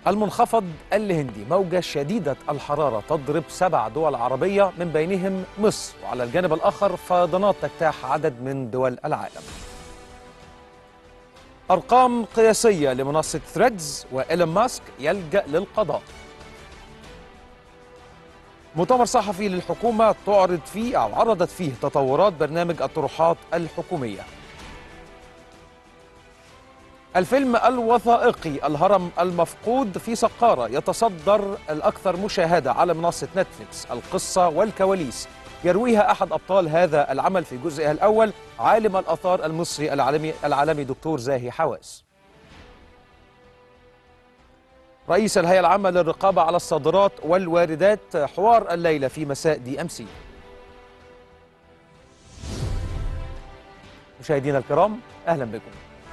المنخفض الهندي موجة شديدة الحرارة تضرب سبع دول عربية من بينهم مصر وعلى الجانب الآخر فيضانات تجتاح عدد من دول العالم أرقام قياسية لمنصة ثريدز وإيلون ماسك يلجأ للقضاء مؤتمر صحفي للحكومة تعرض فيه أو عرضت فيه تطورات برنامج الطروحات الحكومية الفيلم الوثائقي الهرم المفقود في سقارة يتصدر الأكثر مشاهدة على منصة نتفليكس القصة والكواليس يرويها أحد أبطال هذا العمل في جزئها الأول عالم الآثار المصري العالمي, العالمي دكتور زاهي حواس رئيس الهيئة العامة للرقابة على الصادرات والواردات حوار الليلة في مساء دي أم سي مشاهدينا الكرام أهلا بكم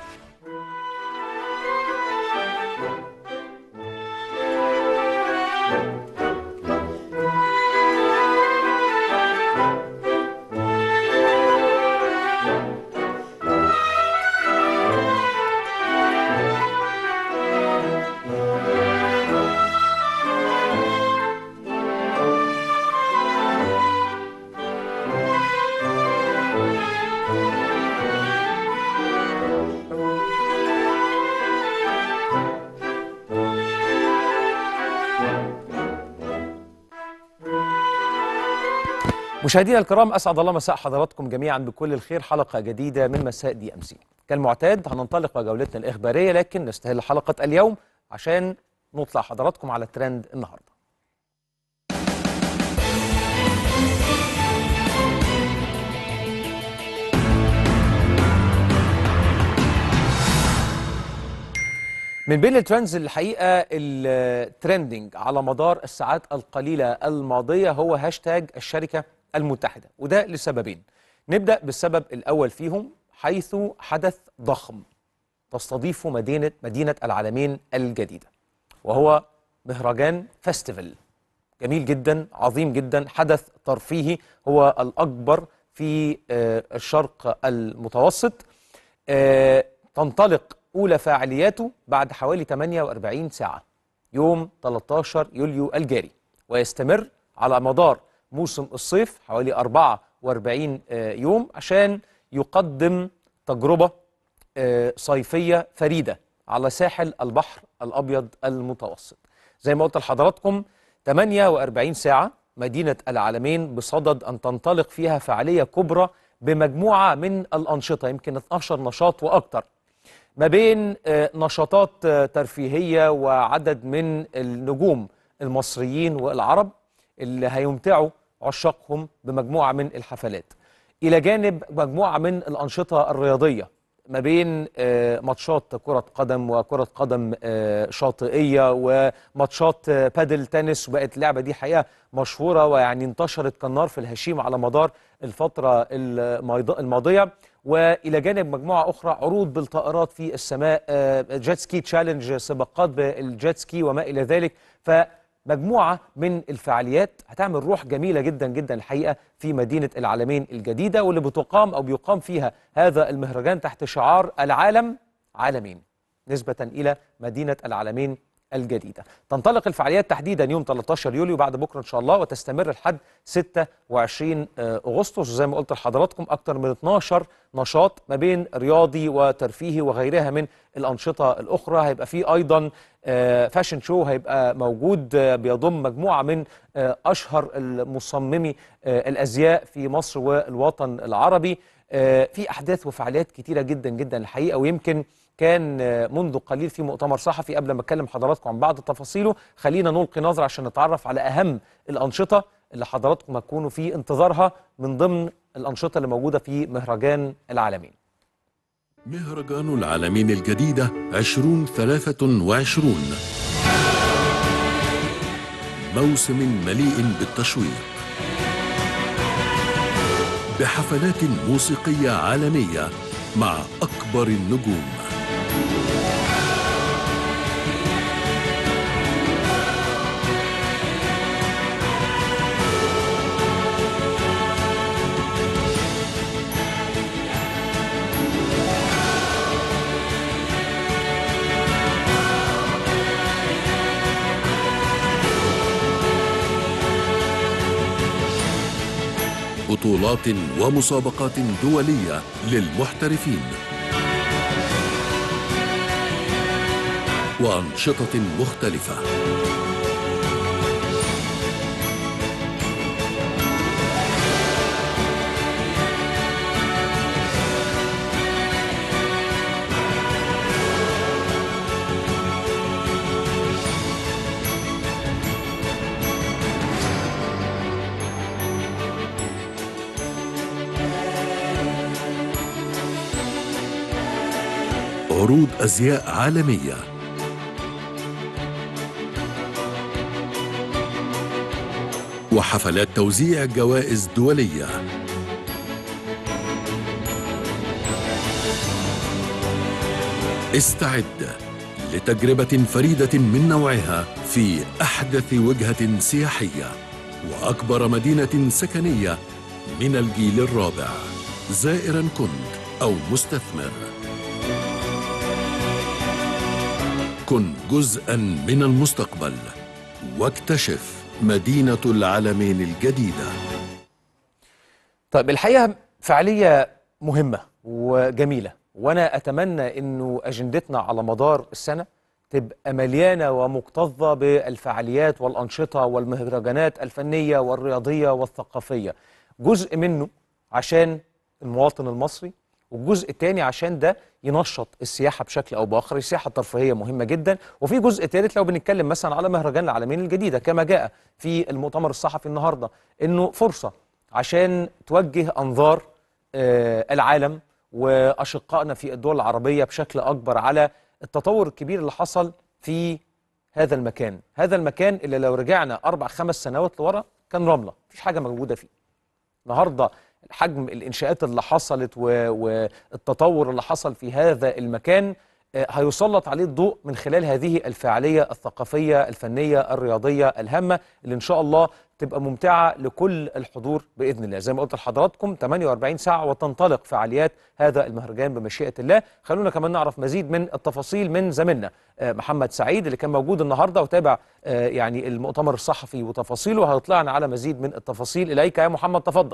مشاهدينا الكرام اسعد الله مساء حضراتكم جميعا بكل الخير حلقه جديده من مساء دي ام سي كالمعتاد هننطلق بجولتنا الاخباريه لكن نستهل حلقه اليوم عشان نطلع حضراتكم على ترند النهارده من بين الترندز الحقيقه الترندنج على مدار الساعات القليله الماضيه هو هاشتاج الشركه المتحده وده لسببين نبدا بالسبب الاول فيهم حيث حدث ضخم تستضيف مدينه مدينه العالمين الجديده وهو مهرجان فيستيفال جميل جدا عظيم جدا حدث ترفيهي هو الاكبر في آه، الشرق المتوسط آه، تنطلق أولى فعالياته بعد حوالي 48 ساعة يوم 13 يوليو الجاري ويستمر على مدار موسم الصيف حوالي 44 آه، يوم عشان يقدم تجربة آه، صيفية فريدة على ساحل البحر الأبيض المتوسط زي ما قلت لحضراتكم 48 ساعة مدينة العالمين بصدد أن تنطلق فيها فعالية كبرى بمجموعة من الأنشطة يمكن 12 نشاط وأكثر ما بين آه، نشاطات آه، ترفيهية وعدد من النجوم المصريين والعرب اللي هيمتعوا عشاقهم بمجموعة من الحفلات إلى جانب مجموعة من الأنشطة الرياضية ما بين آه، ماتشات كرة قدم وكرة قدم آه، شاطئية وماتشات آه، بادل تنس وبقت اللعبة دي حقيقة مشهورة ويعني انتشرت كالنار في الهشيم على مدار الفترة الماض- الماضية والى جانب مجموعه اخرى عروض بالطائرات في السماء آه، جيت سكي تشالنج سباقات بالجيت سكي وما الى ذلك فمجموعه من الفعاليات هتعمل روح جميله جدا جدا الحقيقه في مدينه العالمين الجديده واللي بتقام او بيقام فيها هذا المهرجان تحت شعار العالم عالمين نسبه الى مدينه العالمين الجديدة تنطلق الفعاليات تحديدا يوم 13 يوليو بعد بكرة إن شاء الله وتستمر لحد 26 آه، أغسطس وزي ما قلت لحضراتكم أكثر من 12 نشاط ما بين رياضي وترفيهي وغيرها من الأنشطة الأخرى هيبقى في أيضا آه، فاشن شو هيبقى موجود آه، بيضم مجموعة من آه، أشهر المصممي آه، الأزياء في مصر والوطن العربي آه، في أحداث وفعاليات كتيرة جدا جدا الحقيقة ويمكن كان آه، منذ قليل في مؤتمر صحفي قبل ما اتكلم حضراتكم عن بعض تفاصيله خلينا نلقي نظره عشان نتعرف على اهم الانشطه اللي حضراتكم هتكونوا في انتظارها من ضمن الانشطه اللي موجوده في مهرجان العالمين مهرجان العالمين الجديدة 2023 موسم مليء بالتشويق بحفلات موسيقية عالمية مع أكبر النجوم بطولات ومسابقات دولية للمحترفين وأنشطة مختلفة عروض أزياء عالمية وحفلات توزيع جوائز دولية استعد لتجربة فريدة من نوعها في أحدث وجهة سياحية وأكبر مدينة سكنية من الجيل الرابع زائرا كنت أو مستثمر كن جزءا من المستقبل واكتشف مدينة العالمين الجديدة طيب الحقيقة فعالية مهمة وجميلة وأنا أتمنى أنه أجندتنا على مدار السنة تبقى مليانة ومكتظة بالفعاليات والأنشطة والمهرجانات الفنية والرياضية والثقافية جزء منه عشان المواطن المصري والجزء الثاني عشان ده ينشط السياحة بشكل أو بآخر السياحة الترفيهية مهمة جدا وفي جزء ثالث لو بنتكلم مثلا على مهرجان العالمين الجديدة كما جاء في المؤتمر الصحفي النهاردة إنه فرصة عشان توجه أنظار آه، العالم وأشقائنا في الدول العربية بشكل أكبر على التطور الكبير اللي حصل في هذا المكان هذا المكان اللي لو رجعنا أربع خمس سنوات لورا كان رملة مفيش حاجة موجودة فيه النهارده حجم الانشاءات اللي حصلت و- والتطور اللي حصل في هذا المكان آه، هيسلط عليه الضوء من خلال هذه الفعاليه الثقافيه الفنيه الرياضيه الهامه اللي ان شاء الله تبقى ممتعه لكل الحضور باذن الله زي ما قلت لحضراتكم 48 ساعه وتنطلق فعاليات هذا المهرجان بمشيئه الله خلونا كمان نعرف مزيد من التفاصيل من زميلنا آه، محمد سعيد اللي كان موجود النهارده وتابع آه، يعني المؤتمر الصحفي وتفاصيله هيطلعنا على مزيد من التفاصيل اليك يا محمد تفضل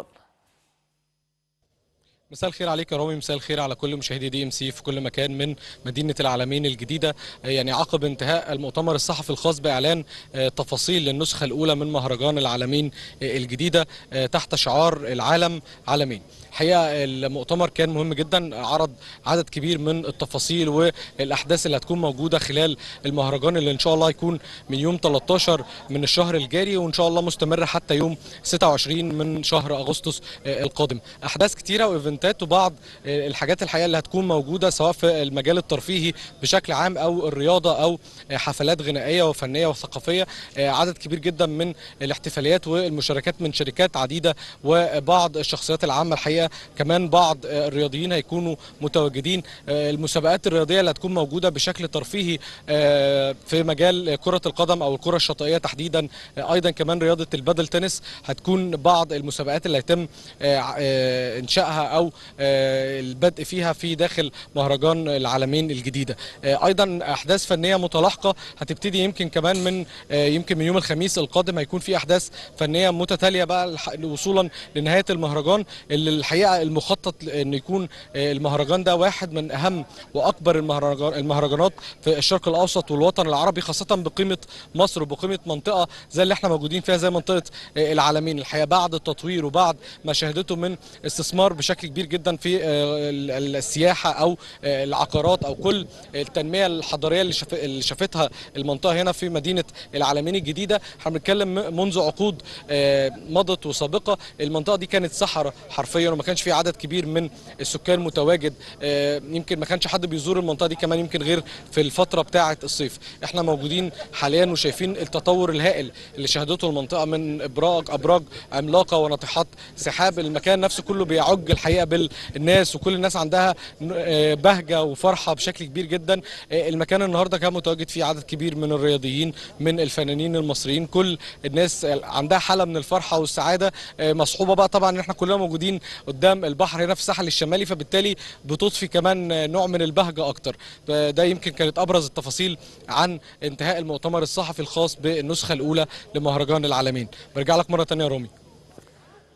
مساء الخير عليك يا رامي مساء الخير على كل مشاهدي دي ام سي في كل مكان من مدينه العالمين الجديده يعني عقب انتهاء المؤتمر الصحفي الخاص باعلان آه، تفاصيل للنسخه الاولى من مهرجان العالمين آه، الجديده آه، تحت شعار العالم عالمين الحقيقه المؤتمر كان مهم جدا عرض عدد كبير من التفاصيل والاحداث اللي هتكون موجوده خلال المهرجان اللي ان شاء الله هيكون من يوم 13 من الشهر الجاري وان شاء الله مستمر حتى يوم 26 من شهر اغسطس آه، القادم احداث كتيره وايفنتات وبعض آه، الحاجات الحقيقه اللي هتكون موجوده سواء في المجال الترفيهي بشكل عام او الرياضه او آه، حفلات غنائيه وفنيه وثقافيه آه، عدد كبير جدا من الاحتفاليات والمشاركات من شركات عديده وبعض الشخصيات العامه الحقيقه كمان بعض آه، الرياضيين هيكونوا متواجدين آه، المسابقات الرياضيه اللي هتكون موجوده بشكل ترفيهي آه، في مجال كره القدم او الكره الشاطئيه تحديدا آه، ايضا كمان رياضه البادل تنس هتكون بعض المسابقات اللي هيتم آه، آه، انشائها او آه، البدء فيها في داخل مهرجان العالمين الجديده آه، ايضا احداث فنيه متلاحقه هتبتدي يمكن كمان من آه، يمكن من يوم الخميس القادم هيكون في احداث فنيه متتاليه بقى الح- وصولا لنهايه المهرجان اللي الحقيقه المخطط انه يكون آه، المهرجان ده واحد من اهم واكبر المهرجان المهرجانات في الشرق الاوسط والوطن العربي خاصه بقيمه مصر وبقيمه منطقه زي اللي احنا موجودين فيها زي منطقه آه، العالمين الحقيقه بعد التطوير وبعد ما شهدته من استثمار بشكل كبير جدا في آه، ال- ال- السياحه او آه، العقارات او كل التنميه الحضاريه اللي شاف- اللي شافتها المنطقه هنا في مدينه العالمين الجديده احنا بنتكلم م- منذ عقود آه، مضت وسابقه المنطقه دي كانت صحراء حرفيا وما كانش في عدد كبير من السكان متواجد آه، يمكن ما كانش حد بيزور المنطقه دي كمان يمكن غير في الفتره بتاعه الصيف احنا موجودين حاليا وشايفين التطور الهائل اللي شهدته المنطقه من ابراج ابراج عملاقه وناطحات سحاب المكان نفسه كله بيعج الحقيقه بالناس وكل الناس عندها آه، بهجه وفرحه بشكل كبير جدا آه، المكان النهارده كان متواجد فيه عدد كبير من الرياضيين من الفنانين المصريين كل الناس عندها حاله من الفرحه والسعاده آه، مصحوبه بقى طبعا ان احنا كلنا موجودين قدام البحر هنا في الساحل الشمالي فبالتالي بتضفي كمان آه، نوع من البهجه اكتر آه، ده يمكن كانت ابرز التفاصيل عن انتهاء المؤتمر الصحفي الخاص بالنسخه الاولى لمهرجان العالمين برجع لك مره ثانيه يا رامي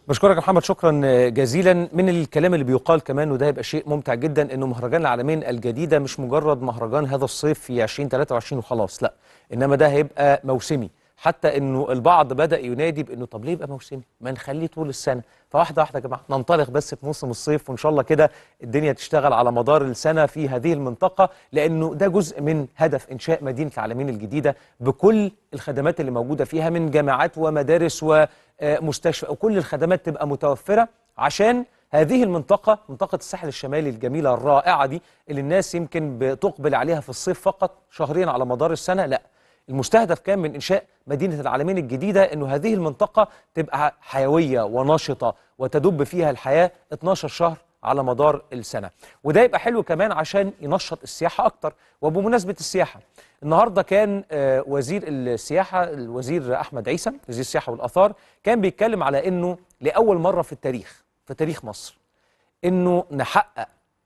بشكرك يا محمد شكرا جزيلا من الكلام اللي بيقال كمان وده هيبقى شيء ممتع جدا انه مهرجان العالمين الجديده مش مجرد مهرجان هذا الصيف في 2023 وخلاص لا انما ده هيبقى موسمي حتى انه البعض بدا ينادي بانه طب ليه يبقى موسمي ما نخليه طول السنه فواحده واحده يا جماعه ننطلق بس في موسم الصيف وان شاء الله كده الدنيا تشتغل على مدار السنه في هذه المنطقه لانه ده جزء من هدف انشاء مدينه العالمين الجديده بكل الخدمات اللي موجوده فيها من جامعات ومدارس ومستشفى وكل الخدمات تبقى متوفره عشان هذه المنطقة منطقة الساحل الشمالي الجميلة الرائعة دي اللي الناس يمكن بتقبل عليها في الصيف فقط شهرين على مدار السنة لا المستهدف كان من إنشاء مدينة العالمين الجديدة أنه هذه المنطقة تبقى حيوية ونشطة وتدب فيها الحياة 12 شهر على مدار السنة وده يبقى حلو كمان عشان ينشط السياحة أكتر وبمناسبة السياحة النهاردة كان آه، وزير السياحة الوزير أحمد عيسى وزير السياحة والآثار كان بيتكلم على أنه لأول مرة في التاريخ في تاريخ مصر أنه نحقق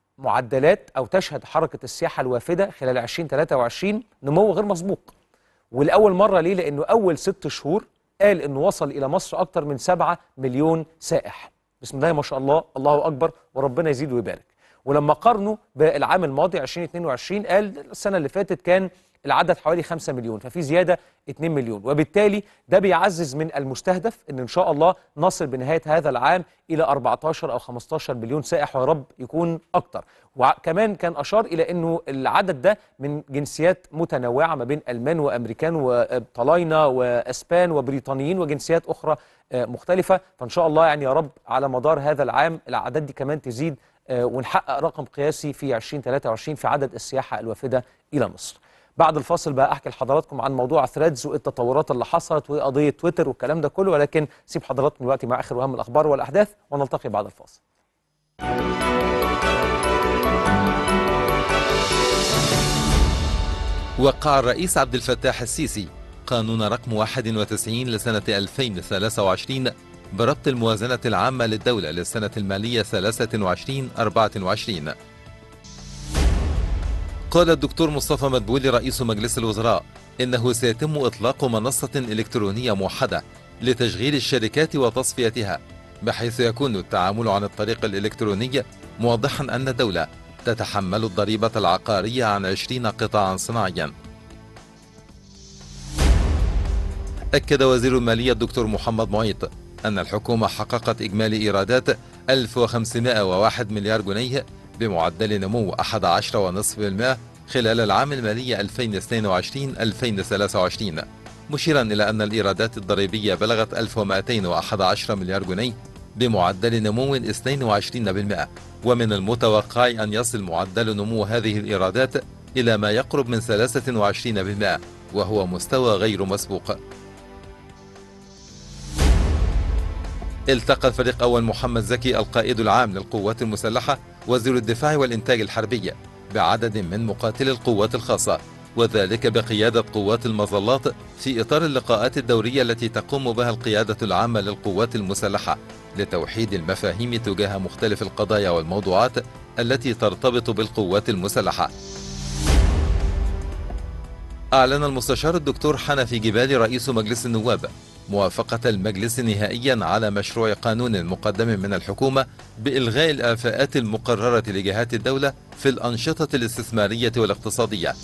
معدلات أو تشهد حركة السياحة الوافدة خلال 2023 نمو غير مسبوق والأول مرة ليه؟ لأنه أول ست شهور قال أنه وصل إلى مصر أكتر من 7 مليون سائح بسم الله ما شاء الله الله أكبر وربنا يزيد ويبارك ولما قارنوا بالعام الماضي 2022 قال السنة اللي فاتت كان العدد حوالي 5 مليون ففي زيادة 2 مليون وبالتالي ده بيعزز من المستهدف ان ان شاء الله نصل بنهاية هذا العام الى 14 او 15 مليون سائح ويا رب يكون اكتر وكمان كان اشار الى انه العدد ده من جنسيات متنوعة ما بين المان وامريكان وطلاينة واسبان وبريطانيين وجنسيات اخرى آه، مختلفة فان شاء الله يعني يا رب على مدار هذا العام الاعداد دي كمان تزيد آه، ونحقق رقم قياسي في 2023 في عدد السياحة الوافدة إلى مصر بعد الفاصل بقى أحكي لحضراتكم عن موضوع ثريدز والتطورات اللي حصلت وقضية تويتر والكلام ده كله ولكن سيب حضراتكم دلوقتي مع آخر وأهم الأخبار والأحداث ونلتقي بعد الفاصل وقع الرئيس عبد الفتاح السيسي قانون رقم 91 لسنة 2023 بربط الموازنة العامة للدولة للسنة المالية 23-24 قال الدكتور مصطفى مدبولي رئيس مجلس الوزراء إنه سيتم إطلاق منصة إلكترونية موحدة لتشغيل الشركات وتصفيتها بحيث يكون التعامل عن الطريق الإلكتروني موضحا أن الدولة تتحمل الضريبة العقارية عن 20 قطاعا صناعيا أكد وزير المالية الدكتور محمد معيط أن الحكومة حققت إجمالي إيرادات 1501 مليار جنيه بمعدل نمو 11.5% خلال العام المالي 2022-2023 مشيرا إلى أن الإيرادات الضريبية بلغت 1211 مليار جنيه بمعدل نمو 22% ومن المتوقع أن يصل معدل نمو هذه الإيرادات إلى ما يقرب من 23% وهو مستوى غير مسبوق التقى الفريق أول محمد زكي القائد العام للقوات المسلحة وزير الدفاع والإنتاج الحربي بعدد من مقاتلي القوات الخاصة وذلك بقيادة قوات المظلات في إطار اللقاءات الدورية التي تقوم بها القيادة العامة للقوات المسلحة لتوحيد المفاهيم تجاه مختلف القضايا والموضوعات التي ترتبط بالقوات المسلحة أعلن المستشار الدكتور حنفي جبالي رئيس مجلس النواب موافقة المجلس نهائيا على مشروع قانون مقدم من الحكومة بإلغاء الآفاءات المقررة لجهات الدولة في الأنشطة الاستثمارية والاقتصادية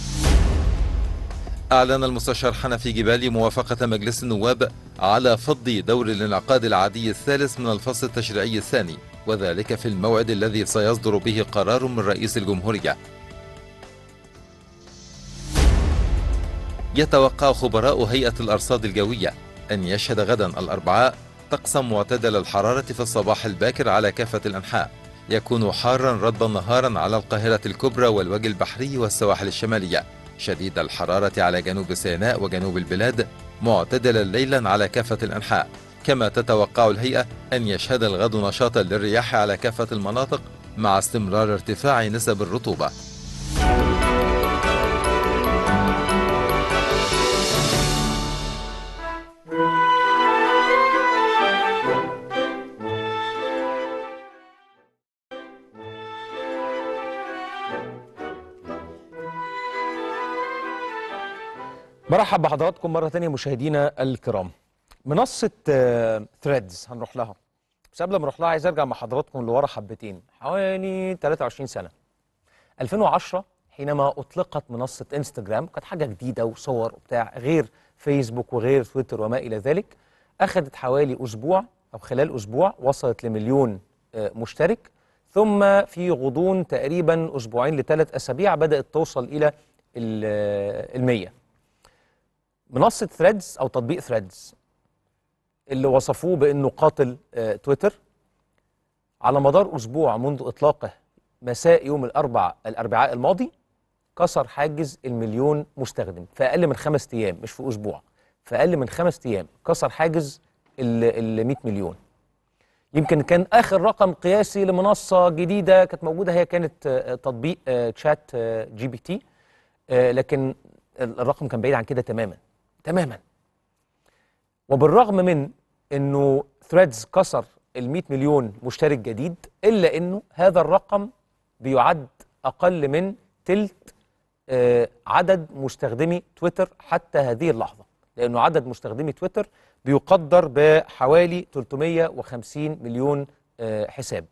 أعلن المستشار حنفي جبالي موافقة مجلس النواب على فض دور الانعقاد العادي الثالث من الفصل التشريعي الثاني وذلك في الموعد الذي سيصدر به قرار من رئيس الجمهورية يتوقع خبراء هيئة الأرصاد الجوية أن يشهد غدا الأربعاء طقسا معتدل الحرارة في الصباح الباكر على كافة الأنحاء يكون حارا رطبا نهارا على القاهرة الكبرى والوجه البحري والسواحل الشمالية شديد الحرارة على جنوب سيناء وجنوب البلاد معتدلا ليلا على كافة الأنحاء كما تتوقع الهيئة أن يشهد الغد نشاطا للرياح على كافة المناطق مع استمرار ارتفاع نسب الرطوبة برحب بحضراتكم مرة تانية مشاهدينا الكرام منصة ثريدز هنروح لها بس قبل ما اروح لها عايز ارجع مع حضراتكم لورا حبتين حوالي 23 سنه 2010 حينما اطلقت منصه انستجرام كانت حاجه جديده وصور وبتاع غير فيسبوك وغير تويتر وما الى ذلك اخذت حوالي اسبوع او خلال اسبوع وصلت لمليون آه، مشترك ثم في غضون تقريبا اسبوعين لثلاث اسابيع بدات توصل الى ال 100 منصه ثريدز او تطبيق ثريدز اللي وصفوه بانه قاتل آه، تويتر على مدار اسبوع منذ اطلاقه مساء يوم الاربع الاربعاء الماضي كسر حاجز المليون مستخدم في اقل من خمس ايام مش في اسبوع في اقل من خمس ايام كسر حاجز ال 100 مليون يمكن كان اخر رقم قياسي لمنصه جديده كانت موجوده هي كانت آه، تطبيق آه، تشات آه، جي بي تي آه، لكن الرقم كان بعيد عن كده تماما تماما وبالرغم من انه ثريدز كسر ال 100 مليون مشترك جديد الا انه هذا الرقم بيعد اقل من تلت آه، عدد مستخدمي تويتر حتى هذه اللحظه لانه عدد مستخدمي تويتر بيقدر بحوالي 350 مليون آه، حساب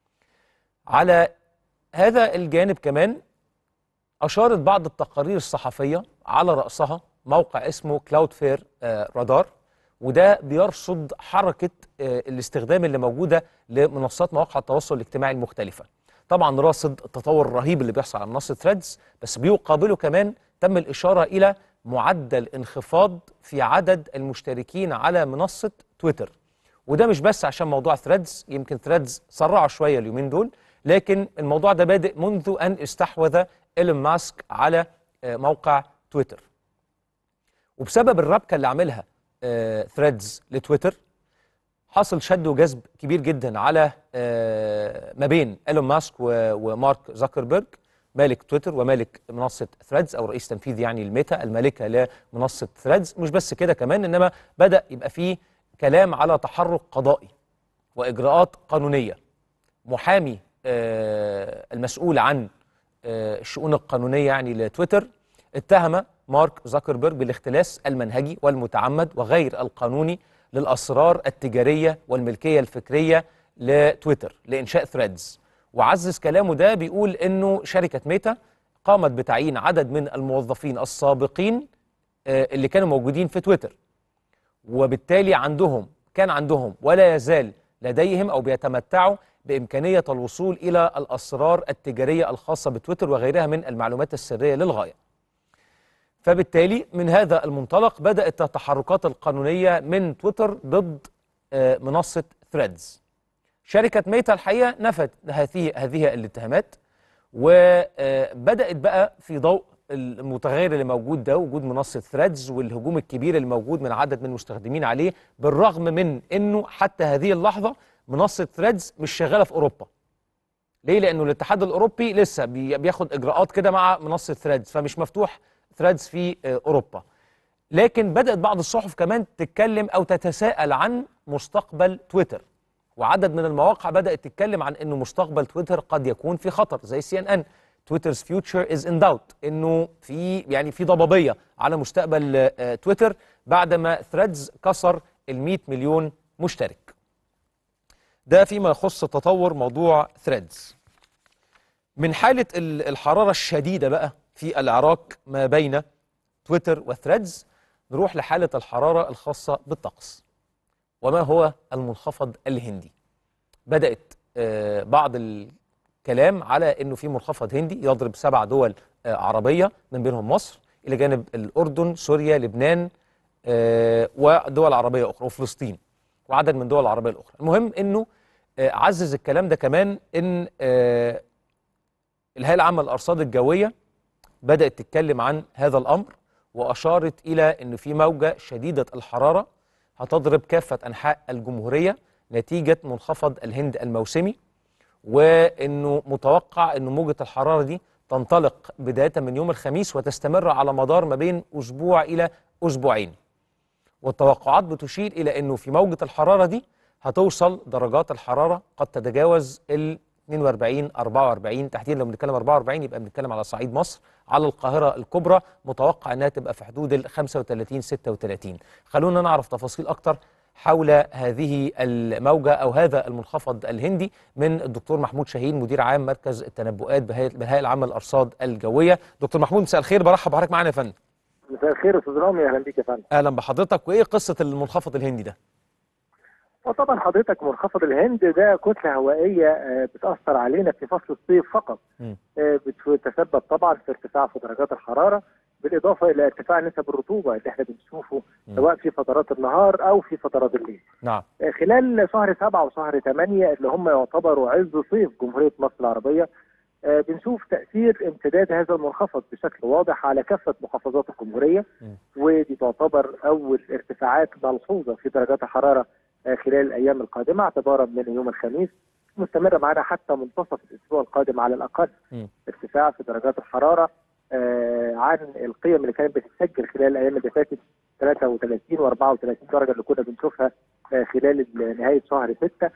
على هذا الجانب كمان أشارت بعض التقارير الصحفية على رأسها موقع اسمه كلاود فير رادار وده بيرصد حركة آه، الاستخدام اللي موجودة لمنصات مواقع التواصل الاجتماعي المختلفة طبعا راصد التطور الرهيب اللي بيحصل على منصة ثريدز بس بيقابله كمان تم الإشارة إلى معدل انخفاض في عدد المشتركين على منصة تويتر وده مش بس عشان موضوع ثريدز يمكن ثريدز سرعوا شويه اليومين دول لكن الموضوع ده بادئ منذ ان استحوذ ايلون ماسك على آه، موقع تويتر وبسبب الربكه اللي عاملها ثريدز لتويتر حصل شد وجذب كبير جدا على آه، ما بين ايلون ماسك و- ومارك زكربرج مالك تويتر ومالك منصه ثريدز او رئيس تنفيذي يعني الميتا المالكه لمنصه ثريدز مش بس كده كمان انما بدا يبقى فيه كلام على تحرك قضائي واجراءات قانونيه محامي آه، المسؤول عن آه، الشؤون القانونيه يعني لتويتر اتهم مارك زكربرج بالاختلاس المنهجي والمتعمد وغير القانوني للاسرار التجاريه والملكيه الفكريه لتويتر لانشاء ثريدز وعزز كلامه ده بيقول انه شركه ميتا قامت بتعيين عدد من الموظفين السابقين آه، اللي كانوا موجودين في تويتر وبالتالي عندهم كان عندهم ولا يزال لديهم او بيتمتعوا بامكانيه الوصول الى الاسرار التجاريه الخاصه بتويتر وغيرها من المعلومات السريه للغايه. فبالتالي من هذا المنطلق بدات التحركات القانونيه من تويتر ضد آه، منصه ثريدز. شركه ميتا الحقيقه نفت هذه هذه الاتهامات وبدات بقى في ضوء المتغير اللي موجود ده وجود منصه ثريدز والهجوم الكبير اللي موجود من عدد من المستخدمين عليه بالرغم من انه حتى هذه اللحظه منصه ثريدز مش شغاله في اوروبا. ليه؟ لانه الاتحاد الاوروبي لسه بي- بياخد اجراءات كده مع منصه ثريدز فمش مفتوح ثريدز في آه، اوروبا. لكن بدات بعض الصحف كمان تتكلم او تتساءل عن مستقبل تويتر. وعدد من المواقع بدات تتكلم عن انه مستقبل تويتر قد يكون في خطر زي سي ان ان تويترز فيوتشر از ان داوت انه في يعني في ضبابيه على مستقبل آه، آه، تويتر بعدما ثريدز كسر ال 100 مليون مشترك. ده فيما يخص تطور موضوع ثريدز. من حاله ال- الحراره الشديده بقى في العراق ما بين تويتر وثريدز نروح لحاله الحراره الخاصه بالطقس. وما هو المنخفض الهندي بدأت آه، بعض الكلام على أنه في منخفض هندي يضرب سبع دول آه، عربية من بينهم مصر إلى جانب الأردن سوريا لبنان آه، ودول عربية أخرى وفلسطين وعدد من دول العربية الأخرى المهم أنه آه، عزز الكلام ده كمان أن آه، الهيئة العامة للأرصاد الجوية بدأت تتكلم عن هذا الأمر وأشارت إلى أن في موجة شديدة الحرارة هتضرب كافة أنحاء الجمهورية نتيجة منخفض الهند الموسمي وأنه متوقع أن موجة الحرارة دي تنطلق بداية من يوم الخميس وتستمر على مدار ما بين أسبوع إلى أسبوعين والتوقعات بتشير إلى أنه في موجة الحرارة دي هتوصل درجات الحرارة قد تتجاوز ال 42 44 تحديدا لو بنتكلم 44 يبقى بنتكلم على صعيد مصر على القاهرة الكبرى متوقع انها تبقى في حدود ال 35 36 خلونا نعرف تفاصيل اكتر حول هذه الموجة أو هذا المنخفض الهندي من الدكتور محمود شاهين مدير عام مركز التنبؤات بهيئة بالهيئة العامة للأرصاد الجوية دكتور محمود مساء الخير برحب بحضرتك معانا يا فندم مساء الخير استاذ رامي اهلا بيك يا فندم أهلا بحضرتك وإيه قصة المنخفض الهندي ده؟ وطبعا حضرتك منخفض الهند ده كتله هوائيه آه، بتاثر علينا في فصل الصيف فقط مم. آه، بتتسبب طبعا في ارتفاع في درجات الحراره بالاضافه الى ارتفاع نسب الرطوبه اللي احنا بنشوفه مم. سواء في فترات النهار او في فترات الليل نعم آه، خلال شهر سبعة وشهر ثمانية اللي هم يعتبروا عز صيف جمهورية مصر العربية آه، بنشوف تأثير امتداد هذا المنخفض بشكل واضح على كافة محافظات الجمهورية م. ودي تعتبر أول ارتفاعات ملحوظة في درجات الحرارة آه، خلال الأيام القادمة اعتبارا من يوم الخميس مستمرة معنا حتى منتصف الأسبوع القادم على الأقل م. ارتفاع في درجات الحرارة آه، عن القيم اللي كانت بتتسجل خلال الأيام اللي فاتت 33 و34 درجة اللي كنا بنشوفها آه، خلال نهاية شهر 6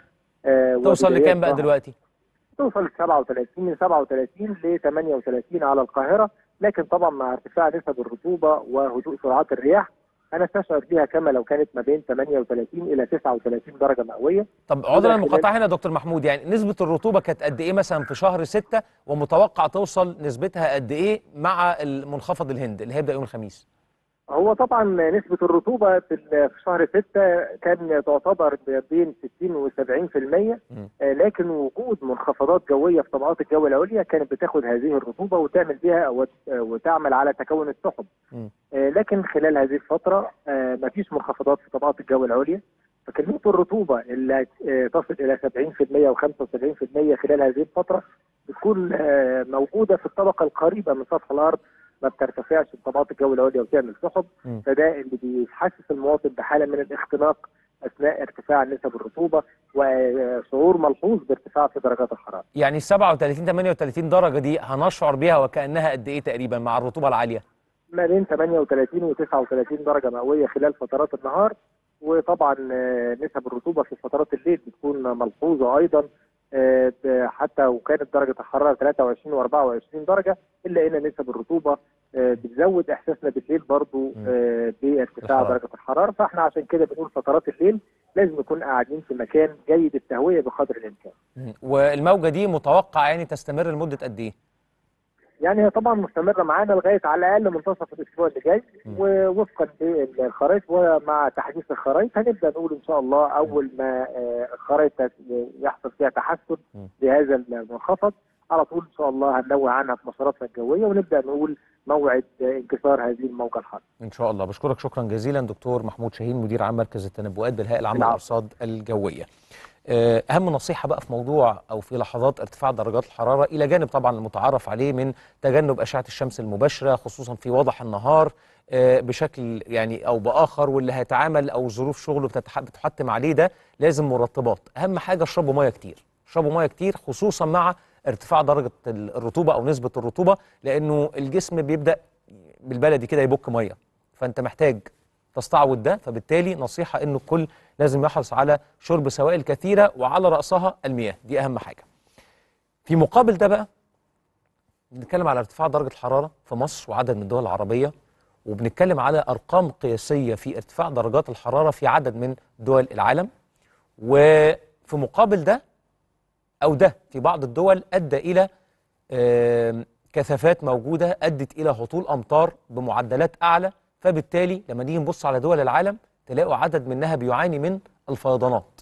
توصل لكام بقى دلوقتي؟ توصل ل 37 من 37 ل 38 على القاهره لكن طبعا مع ارتفاع نسب الرطوبه وهدوء سرعات الرياح هنستشعر بها كما لو كانت ما بين 38 الى 39 درجه مئويه طب عذرا خلال- المقاطعة هنا يا دكتور محمود يعني نسبة الرطوبة كانت قد إيه مثلا في شهر ستة ومتوقع توصل نسبتها قد إيه مع المنخفض الهند اللي هيبدأ يوم الخميس؟ هو طبعا نسبه الرطوبه في ال- في شهر 6 كان تعتبر بين 60 و 70% مم. آه، لكن وجود منخفضات جويه في طبقات الجو العليا كانت بتاخد هذه الرطوبه وتعمل بها وت- آه، وتعمل على تكون السحب مم. آه، لكن خلال هذه الفتره ما فيش منخفضات في طبقات الجو العليا فكميه الرطوبه اللي آه، تصل الى 70% و75% خلال هذه الفتره بتكون آه، موجوده في الطبقه القريبه من سطح الارض ما بترتفعش في طبقات الجو العليا وتعمل سحب مم. فده اللي بيحسس المواطن بحاله من الاختناق اثناء ارتفاع نسب الرطوبه وشعور ملحوظ بارتفاع في درجات الحراره. يعني 37 38 درجة دي هنشعر بيها وكأنها قد إيه تقريبا مع الرطوبة العالية؟ ما بين 38 و 39 درجه مئويه خلال فترات النهار وطبعا آه، نسب الرطوبه في فترات الليل بتكون ملحوظه ايضا آه، ب- حتى وكانت درجه الحراره 23 و 24 درجه الا ان نسب الرطوبه آه، بتزود احساسنا بالليل برضو آه، بارتفاع الحرارة. درجه الحراره فاحنا عشان كده بنقول فترات الليل لازم نكون قاعدين في مكان جيد التهويه بقدر الامكان. مم. والموجة دي متوقع يعني تستمر لمدة قد إيه؟ يعني هي طبعا مستمره معانا لغايه على الاقل منتصف الاسبوع اللي جاي مم. ووفقا للخرائط ومع تحديث الخرائط هنبدا نقول ان شاء الله اول ما آه، الخرائط يحصل فيها تحسن مم. بهذا المنخفض على طول ان شاء الله هننوه عنها في مساراتنا الجويه ونبدا نقول موعد آه، انكسار هذه الموجه الحاره. إن شاء الله بشكرك شكرا جزيلا دكتور محمود شاهين مدير عام مركز التنبؤات بالهيئة العامة العفو. للأرصاد الجوية. آه، أهم نصيحة بقى في موضوع أو في لحظات ارتفاع درجات الحرارة إلى جانب طبعا المتعارف عليه من تجنب أشعة الشمس المباشرة خصوصا في وضح النهار آه، بشكل يعني أو بآخر واللي هيتعامل أو ظروف شغله بتتح- بتحتم عليه ده لازم مرطبات أهم حاجة اشربوا مية كتير اشربوا مية كتير خصوصا مع ارتفاع درجة ال- الرطوبة أو نسبة الرطوبة لأنه الجسم بيبدأ بالبلدي كده يبك مية فأنت محتاج تستعوض ده فبالتالي نصيحة انه الكل لازم يحرص على شرب سوائل كثيرة وعلى رأسها المياه دي أهم حاجة في مقابل ده بقى بنتكلم على ارتفاع درجة الحرارة في مصر وعدد من الدول العربية وبنتكلم على أرقام قياسية في ارتفاع درجات الحرارة في عدد من دول العالم وفي مقابل ده أو ده في بعض الدول أدى إلى آم، كثافات موجودة أدت إلى هطول أمطار بمعدلات أعلى فبالتالي لما نيجي نبص على دول العالم تلاقوا عدد منها بيعاني من الفيضانات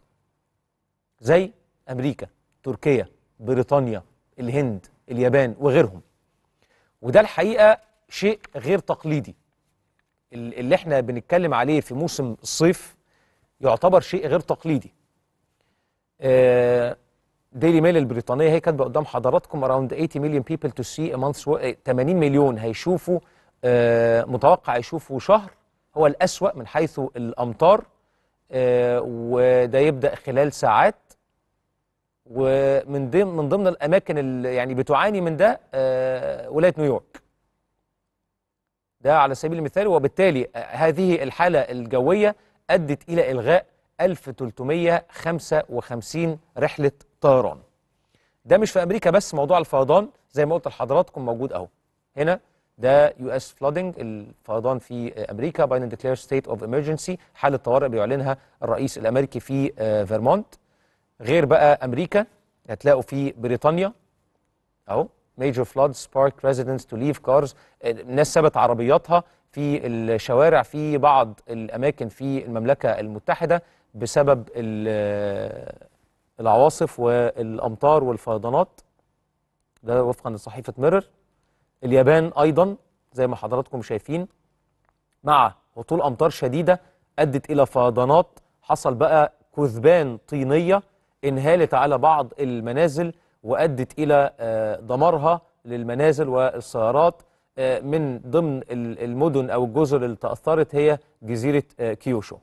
زي أمريكا تركيا بريطانيا الهند اليابان وغيرهم وده الحقيقة شيء غير تقليدي ال- اللي احنا بنتكلم عليه في موسم الصيف يعتبر شيء غير تقليدي آه، ديلي ميل البريطانيه هي كاتبه قدام حضراتكم around 80 مليون people to see a month's wo- 80 مليون هيشوفوا آه، متوقع يشوفوا شهر هو الأسوأ من حيث الأمطار آه، وده يبدأ خلال ساعات ومن ضمن من ضمن الأماكن اللي يعني بتعاني من ده آه، ولاية نيويورك ده على سبيل المثال وبالتالي آه، هذه الحالة الجوية أدت إلى إلغاء 1355 رحلة طيران ده مش في أمريكا بس موضوع الفيضان زي ما قلت لحضراتكم موجود أهو هنا ده يو اس فلودنج الفيضان في آه، امريكا بايدن ديكلير ستيت اوف ايمرجنسي حاله طوارئ بيعلنها الرئيس الامريكي في آه، فيرمونت غير بقى امريكا هتلاقوا في بريطانيا اهو major flood spark residents to leave cars الناس سابت عربياتها في الشوارع في بعض الاماكن في المملكه المتحده بسبب ال- العواصف والامطار والفيضانات ده وفقا لصحيفه ميرر اليابان ايضا زي ما حضراتكم شايفين مع هطول امطار شديده ادت الى فيضانات حصل بقى كثبان طينيه انهالت على بعض المنازل وادت الى آه، دمارها للمنازل والسيارات آه، من ضمن ال- المدن او الجزر اللي تاثرت هي جزيره آه، كيوشو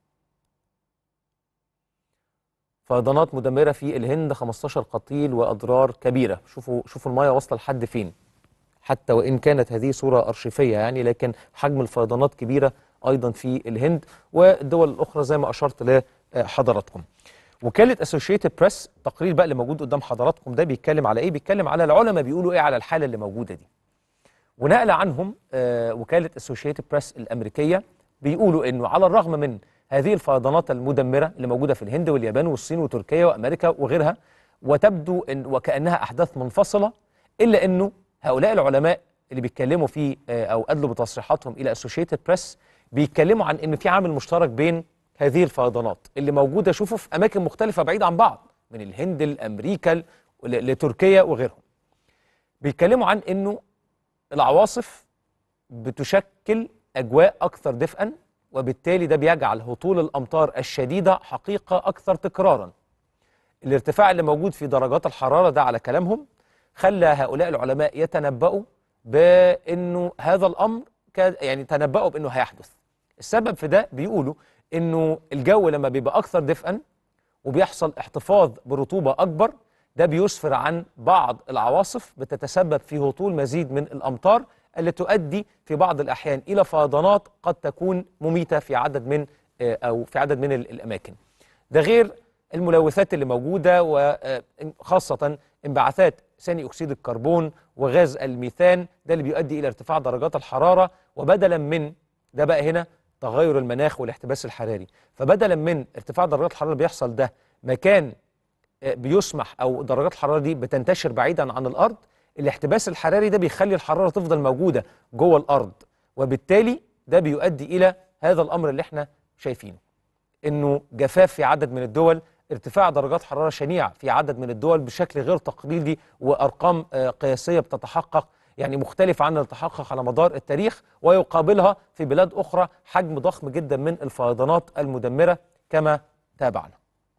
فيضانات مدمره في الهند 15 قتيل واضرار كبيره شوفوا شوفوا الميه واصله لحد فين حتى وان كانت هذه صوره ارشيفيه يعني لكن حجم الفيضانات كبيره ايضا في الهند والدول الاخرى زي ما اشرت لحضراتكم. وكاله اسوشيتد بريس التقرير بقى اللي موجود قدام حضراتكم ده بيتكلم على ايه؟ بيتكلم على العلماء بيقولوا ايه على الحاله اللي موجوده دي. ونقل عنهم آه، وكاله اسوشيتد بريس الامريكيه بيقولوا انه على الرغم من هذه الفيضانات المدمره اللي موجوده في الهند واليابان والصين وتركيا وامريكا وغيرها وتبدو ان وكانها احداث منفصله الا انه هؤلاء العلماء اللي بيتكلموا في آه، او ادلوا بتصريحاتهم الى اسوشيتد بريس بيتكلموا عن ان في عامل مشترك بين هذه الفيضانات اللي موجوده شوفوا في اماكن مختلفه بعيد عن بعض من الهند لامريكا ل- لتركيا وغيرهم. بيتكلموا عن انه العواصف بتشكل اجواء اكثر دفئا وبالتالي ده بيجعل هطول الامطار الشديده حقيقه اكثر تكرارا. الارتفاع اللي موجود في درجات الحراره ده على كلامهم خلى هؤلاء العلماء يتنبؤوا بانه هذا الامر كاد يعني تنبؤوا بانه هيحدث. السبب في ده بيقولوا انه الجو لما بيبقى اكثر دفئا وبيحصل احتفاظ برطوبه اكبر ده بيسفر عن بعض العواصف بتتسبب في هطول مزيد من الامطار اللي تؤدي في بعض الاحيان الى فيضانات قد تكون مميته في عدد من آه، او في عدد من ال- الاماكن. ده غير الملوثات اللي موجوده وخاصه انبعاثات ثاني اكسيد الكربون وغاز الميثان ده اللي بيؤدي الى ارتفاع درجات الحراره وبدلا من ده بقى هنا تغير المناخ والاحتباس الحراري فبدلا من ارتفاع درجات الحراره اللي بيحصل ده مكان آه، بيسمح او درجات الحراره دي بتنتشر بعيدا عن الارض الاحتباس الحراري ده بيخلي الحراره تفضل موجوده جوه الارض وبالتالي ده بيؤدي الى هذا الامر اللي احنا شايفينه انه جفاف في عدد من الدول ارتفاع درجات حراره شنيعه في عدد من الدول بشكل غير تقليدي وارقام آه، قياسيه بتتحقق يعني مختلفة عن اللي تحقق على مدار التاريخ ويقابلها في بلاد أخرى حجم ضخم جدا من الفيضانات المدمرة كما تابعنا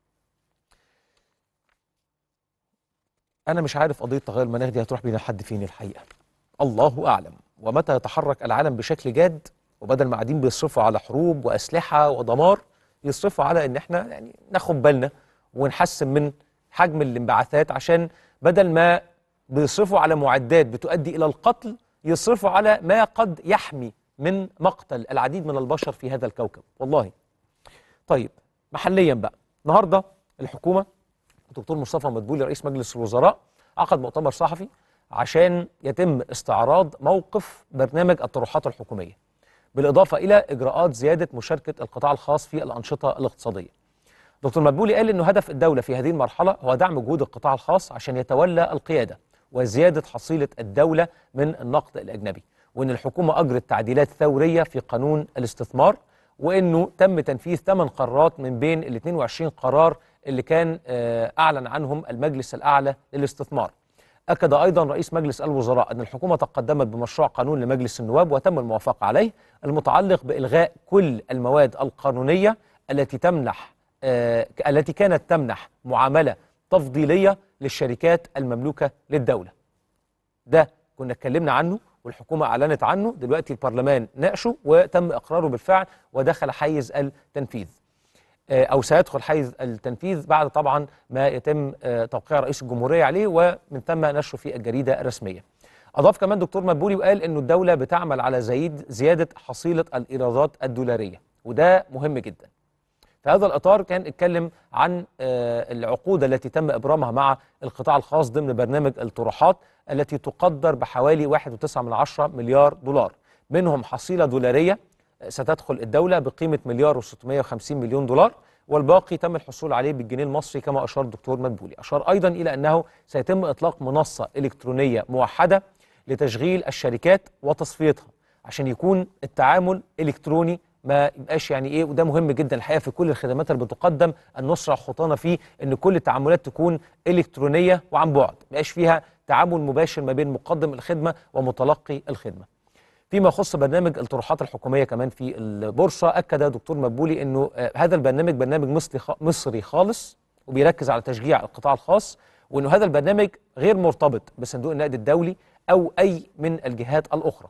أنا مش عارف قضية تغير المناخ دي هتروح بينا لحد فين الحقيقة الله أعلم ومتى يتحرك العالم بشكل جاد وبدل ما قاعدين بيصرفوا على حروب وأسلحة ودمار يصرفوا على إن إحنا يعني ناخد بالنا ونحسن من حجم الانبعاثات عشان بدل ما بيصرفوا على معدات بتؤدي إلى القتل يصرفوا على ما قد يحمي من مقتل العديد من البشر في هذا الكوكب والله طيب محليا بقى النهارده الحكومه الدكتور مصطفى مدبولي رئيس مجلس الوزراء عقد مؤتمر صحفي عشان يتم استعراض موقف برنامج الطروحات الحكوميه بالاضافه الى اجراءات زياده مشاركه القطاع الخاص في الانشطه الاقتصاديه. دكتور مدبولي قال انه هدف الدوله في هذه المرحله هو دعم جهود القطاع الخاص عشان يتولى القياده وزياده حصيله الدوله من النقد الاجنبي وان الحكومه اجرت تعديلات ثوريه في قانون الاستثمار وانه تم تنفيذ 8 قرارات من بين ال 22 قرار اللي كان آه، اعلن عنهم المجلس الاعلى للاستثمار. أكد أيضا رئيس مجلس الوزراء أن الحكومة تقدمت بمشروع قانون لمجلس النواب وتم الموافقة عليه المتعلق بإلغاء كل المواد القانونية التي تمنح آه التي كانت تمنح معاملة تفضيلية للشركات المملوكة للدولة ده كنا اتكلمنا عنه والحكومة أعلنت عنه دلوقتي البرلمان ناقشه وتم إقراره بالفعل ودخل حيز التنفيذ آه، او سيدخل حيز التنفيذ بعد طبعا ما يتم آه، توقيع رئيس الجمهوريه عليه ومن ثم نشره في الجريده الرسميه. اضاف كمان دكتور مدبولي وقال انه الدوله بتعمل على زيد زياده حصيله الايرادات الدولاريه وده مهم جدا. في هذا الإطار كان اتكلم عن آه، العقود التي تم إبرامها مع القطاع الخاص ضمن برنامج الطروحات التي تقدر بحوالي 1.9 من عشرة مليار دولار منهم حصيلة دولارية ستدخل الدولة بقيمة مليار و650 مليون دولار والباقي تم الحصول عليه بالجنيه المصري كما أشار الدكتور مدبولي أشار أيضا إلى أنه سيتم إطلاق منصة إلكترونية موحدة لتشغيل الشركات وتصفيتها عشان يكون التعامل إلكتروني ما يبقاش يعني ايه وده مهم جدا الحقيقه في كل الخدمات اللي بتقدم ان نسرع خطانا فيه ان كل التعاملات تكون الكترونيه وعن بعد ما يبقاش فيها تعامل مباشر ما بين مقدم الخدمه ومتلقي الخدمه فيما يخص برنامج الطروحات الحكوميه كمان في البورصه اكد دكتور مدبولي انه آه، هذا البرنامج برنامج مصري خ- مصري خالص وبيركز على تشجيع القطاع الخاص وانه هذا البرنامج غير مرتبط بصندوق النقد الدولي او اي من الجهات الاخرى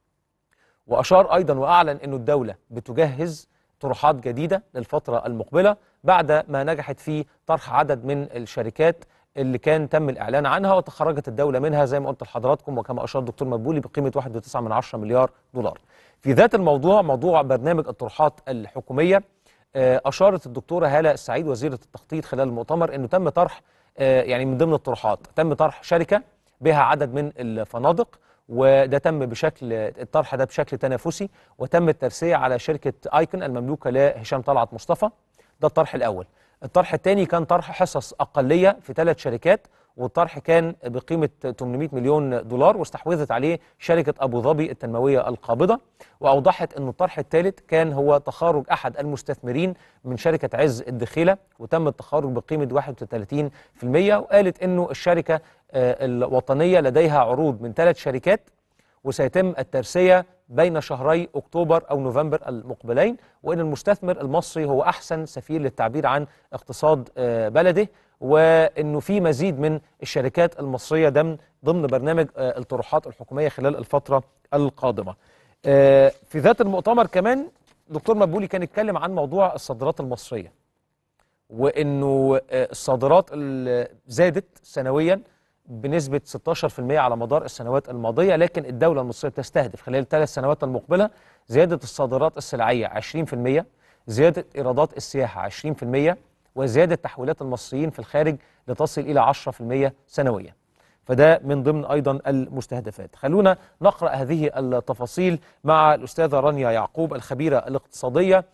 واشار ايضا واعلن انه الدوله بتجهز طروحات جديده للفتره المقبله بعد ما نجحت في طرح عدد من الشركات اللي كان تم الاعلان عنها وتخرجت الدوله منها زي ما قلت لحضراتكم وكما اشار الدكتور مدبولي بقيمه 1.9 من عشرة مليار دولار. في ذات الموضوع موضوع برنامج الطروحات الحكوميه آه، اشارت الدكتوره هاله السعيد وزيره التخطيط خلال المؤتمر انه تم طرح آه، يعني من ضمن الطروحات تم طرح شركه بها عدد من الفنادق وده تم بشكل الطرح ده بشكل تنافسي وتم الترسيه على شركه ايكون المملوكه لهشام طلعت مصطفى ده الطرح الاول الطرح الثاني كان طرح حصص اقليه في ثلاث شركات والطرح كان بقيمه 800 مليون دولار واستحوذت عليه شركه ابو ظبي التنمويه القابضه واوضحت انه الطرح الثالث كان هو تخارج احد المستثمرين من شركه عز الدخيله وتم التخارج بقيمه 31% وقالت انه الشركه آه، الوطنيه لديها عروض من ثلاث شركات وسيتم الترسية بين شهري أكتوبر أو نوفمبر المقبلين وأن المستثمر المصري هو أحسن سفير للتعبير عن اقتصاد آه، بلده وأنه في مزيد من الشركات المصرية ضمن ضمن برنامج آه، الطروحات الحكومية خلال الفترة القادمة آه، في ذات المؤتمر كمان دكتور مبولي كان يتكلم عن موضوع الصادرات المصرية وانه آه، الصادرات ال- زادت سنويا بنسبة 16% على مدار السنوات الماضية لكن الدولة المصرية تستهدف خلال الثلاث سنوات المقبلة زيادة الصادرات السلعية 20% زيادة إيرادات السياحة 20% وزيادة تحويلات المصريين في الخارج لتصل إلى 10% سنويا فده من ضمن أيضا المستهدفات خلونا نقرأ هذه التفاصيل مع الأستاذة رانيا يعقوب الخبيرة الاقتصادية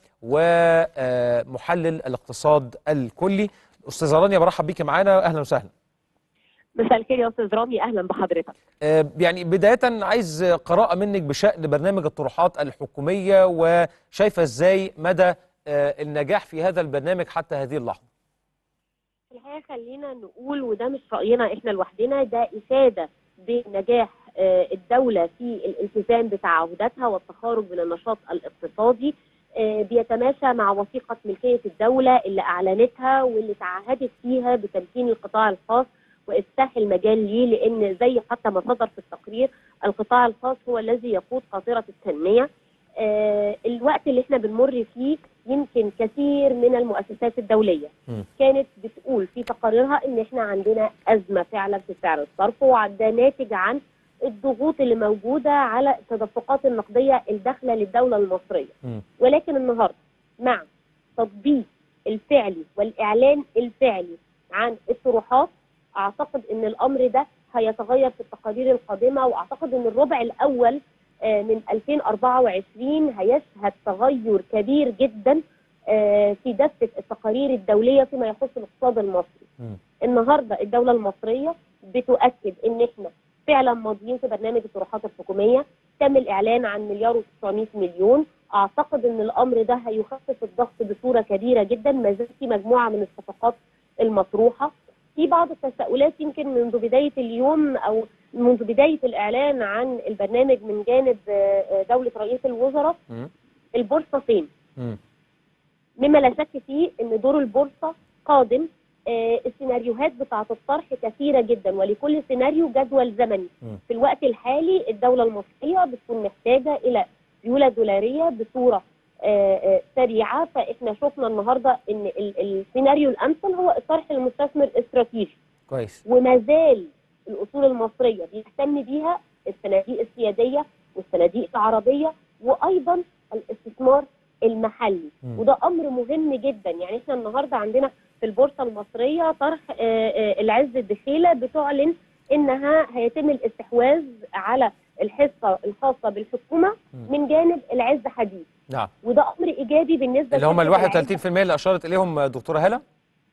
ومحلل الاقتصاد الكلي أستاذة رانيا برحب بيك معانا أهلا وسهلا مساء الخير يا استاذ رامي اهلا بحضرتك آه، يعني بداية عايز قراءة منك بشأن برنامج الطروحات الحكومية وشايفة ازاي مدى آه، النجاح في هذا البرنامج حتى هذه اللحظة في الحقيقه خلينا نقول وده مش راينا احنا لوحدنا ده اشاده بنجاح آه، الدوله في الالتزام بتعهداتها والتخارج من النشاط الاقتصادي آه، بيتماشى مع وثيقه ملكيه الدوله اللي اعلنتها واللي تعهدت فيها بتمكين القطاع الخاص وافتاح المجال ليه لان زي حتى ما صدر في التقرير القطاع الخاص هو الذي يقود قاطره التنميه آه، الوقت اللي احنا بنمر فيه يمكن كثير من المؤسسات الدوليه م. كانت بتقول في تقاريرها ان احنا عندنا ازمه فعلا في سعر الصرف وده ناتج عن الضغوط اللي موجوده على التدفقات النقديه الداخله للدوله المصريه م. ولكن النهارده مع تطبيق الفعلي والاعلان الفعلي عن الطروحات اعتقد ان الامر ده هيتغير في التقارير القادمه واعتقد ان الربع الاول آه، من 2024 هيشهد تغير كبير جدا آه، في دفه التقارير الدوليه فيما يخص الاقتصاد المصري. مم. النهارده الدوله المصريه بتؤكد ان احنا فعلا ماضيين في برنامج الطروحات الحكوميه، تم الاعلان عن مليار و900 مليون، اعتقد ان الامر ده هيخفف الضغط بصوره كبيره جدا، ما زال في مجموعه من الصفقات المطروحه. في بعض التساؤلات يمكن منذ بدايه اليوم او منذ بدايه الاعلان عن البرنامج من جانب آه، آه، دوله رئيس الوزراء مم. البورصه فين؟ مم. مما لا شك فيه ان دور البورصه قادم آه، السيناريوهات بتاعه الطرح كثيره جدا ولكل سيناريو جدول زمني مم. في الوقت الحالي الدوله المصريه بتكون محتاجه الى سيوله دولاريه بصوره آه، آه، سريعه فاحنا شفنا النهارده ان ال- السيناريو الامثل هو الطرح لمستثمر استراتيجي كويس وما زال الاصول المصريه بيهتم بيها الصناديق السياديه والصناديق العربيه وايضا الاستثمار المحلي مم. وده امر مهم جدا يعني احنا النهارده عندنا في البورصه المصريه طرح آه، آه، العز الدخيله بتعلن انها هيتم الاستحواذ على الحصه الخاصه بالحكومه مم. من جانب العز حديد نعم وده امر ايجابي بالنسبه اللي هم ال لشركة العز 31% اللي اشارت اليهم دكتوره هاله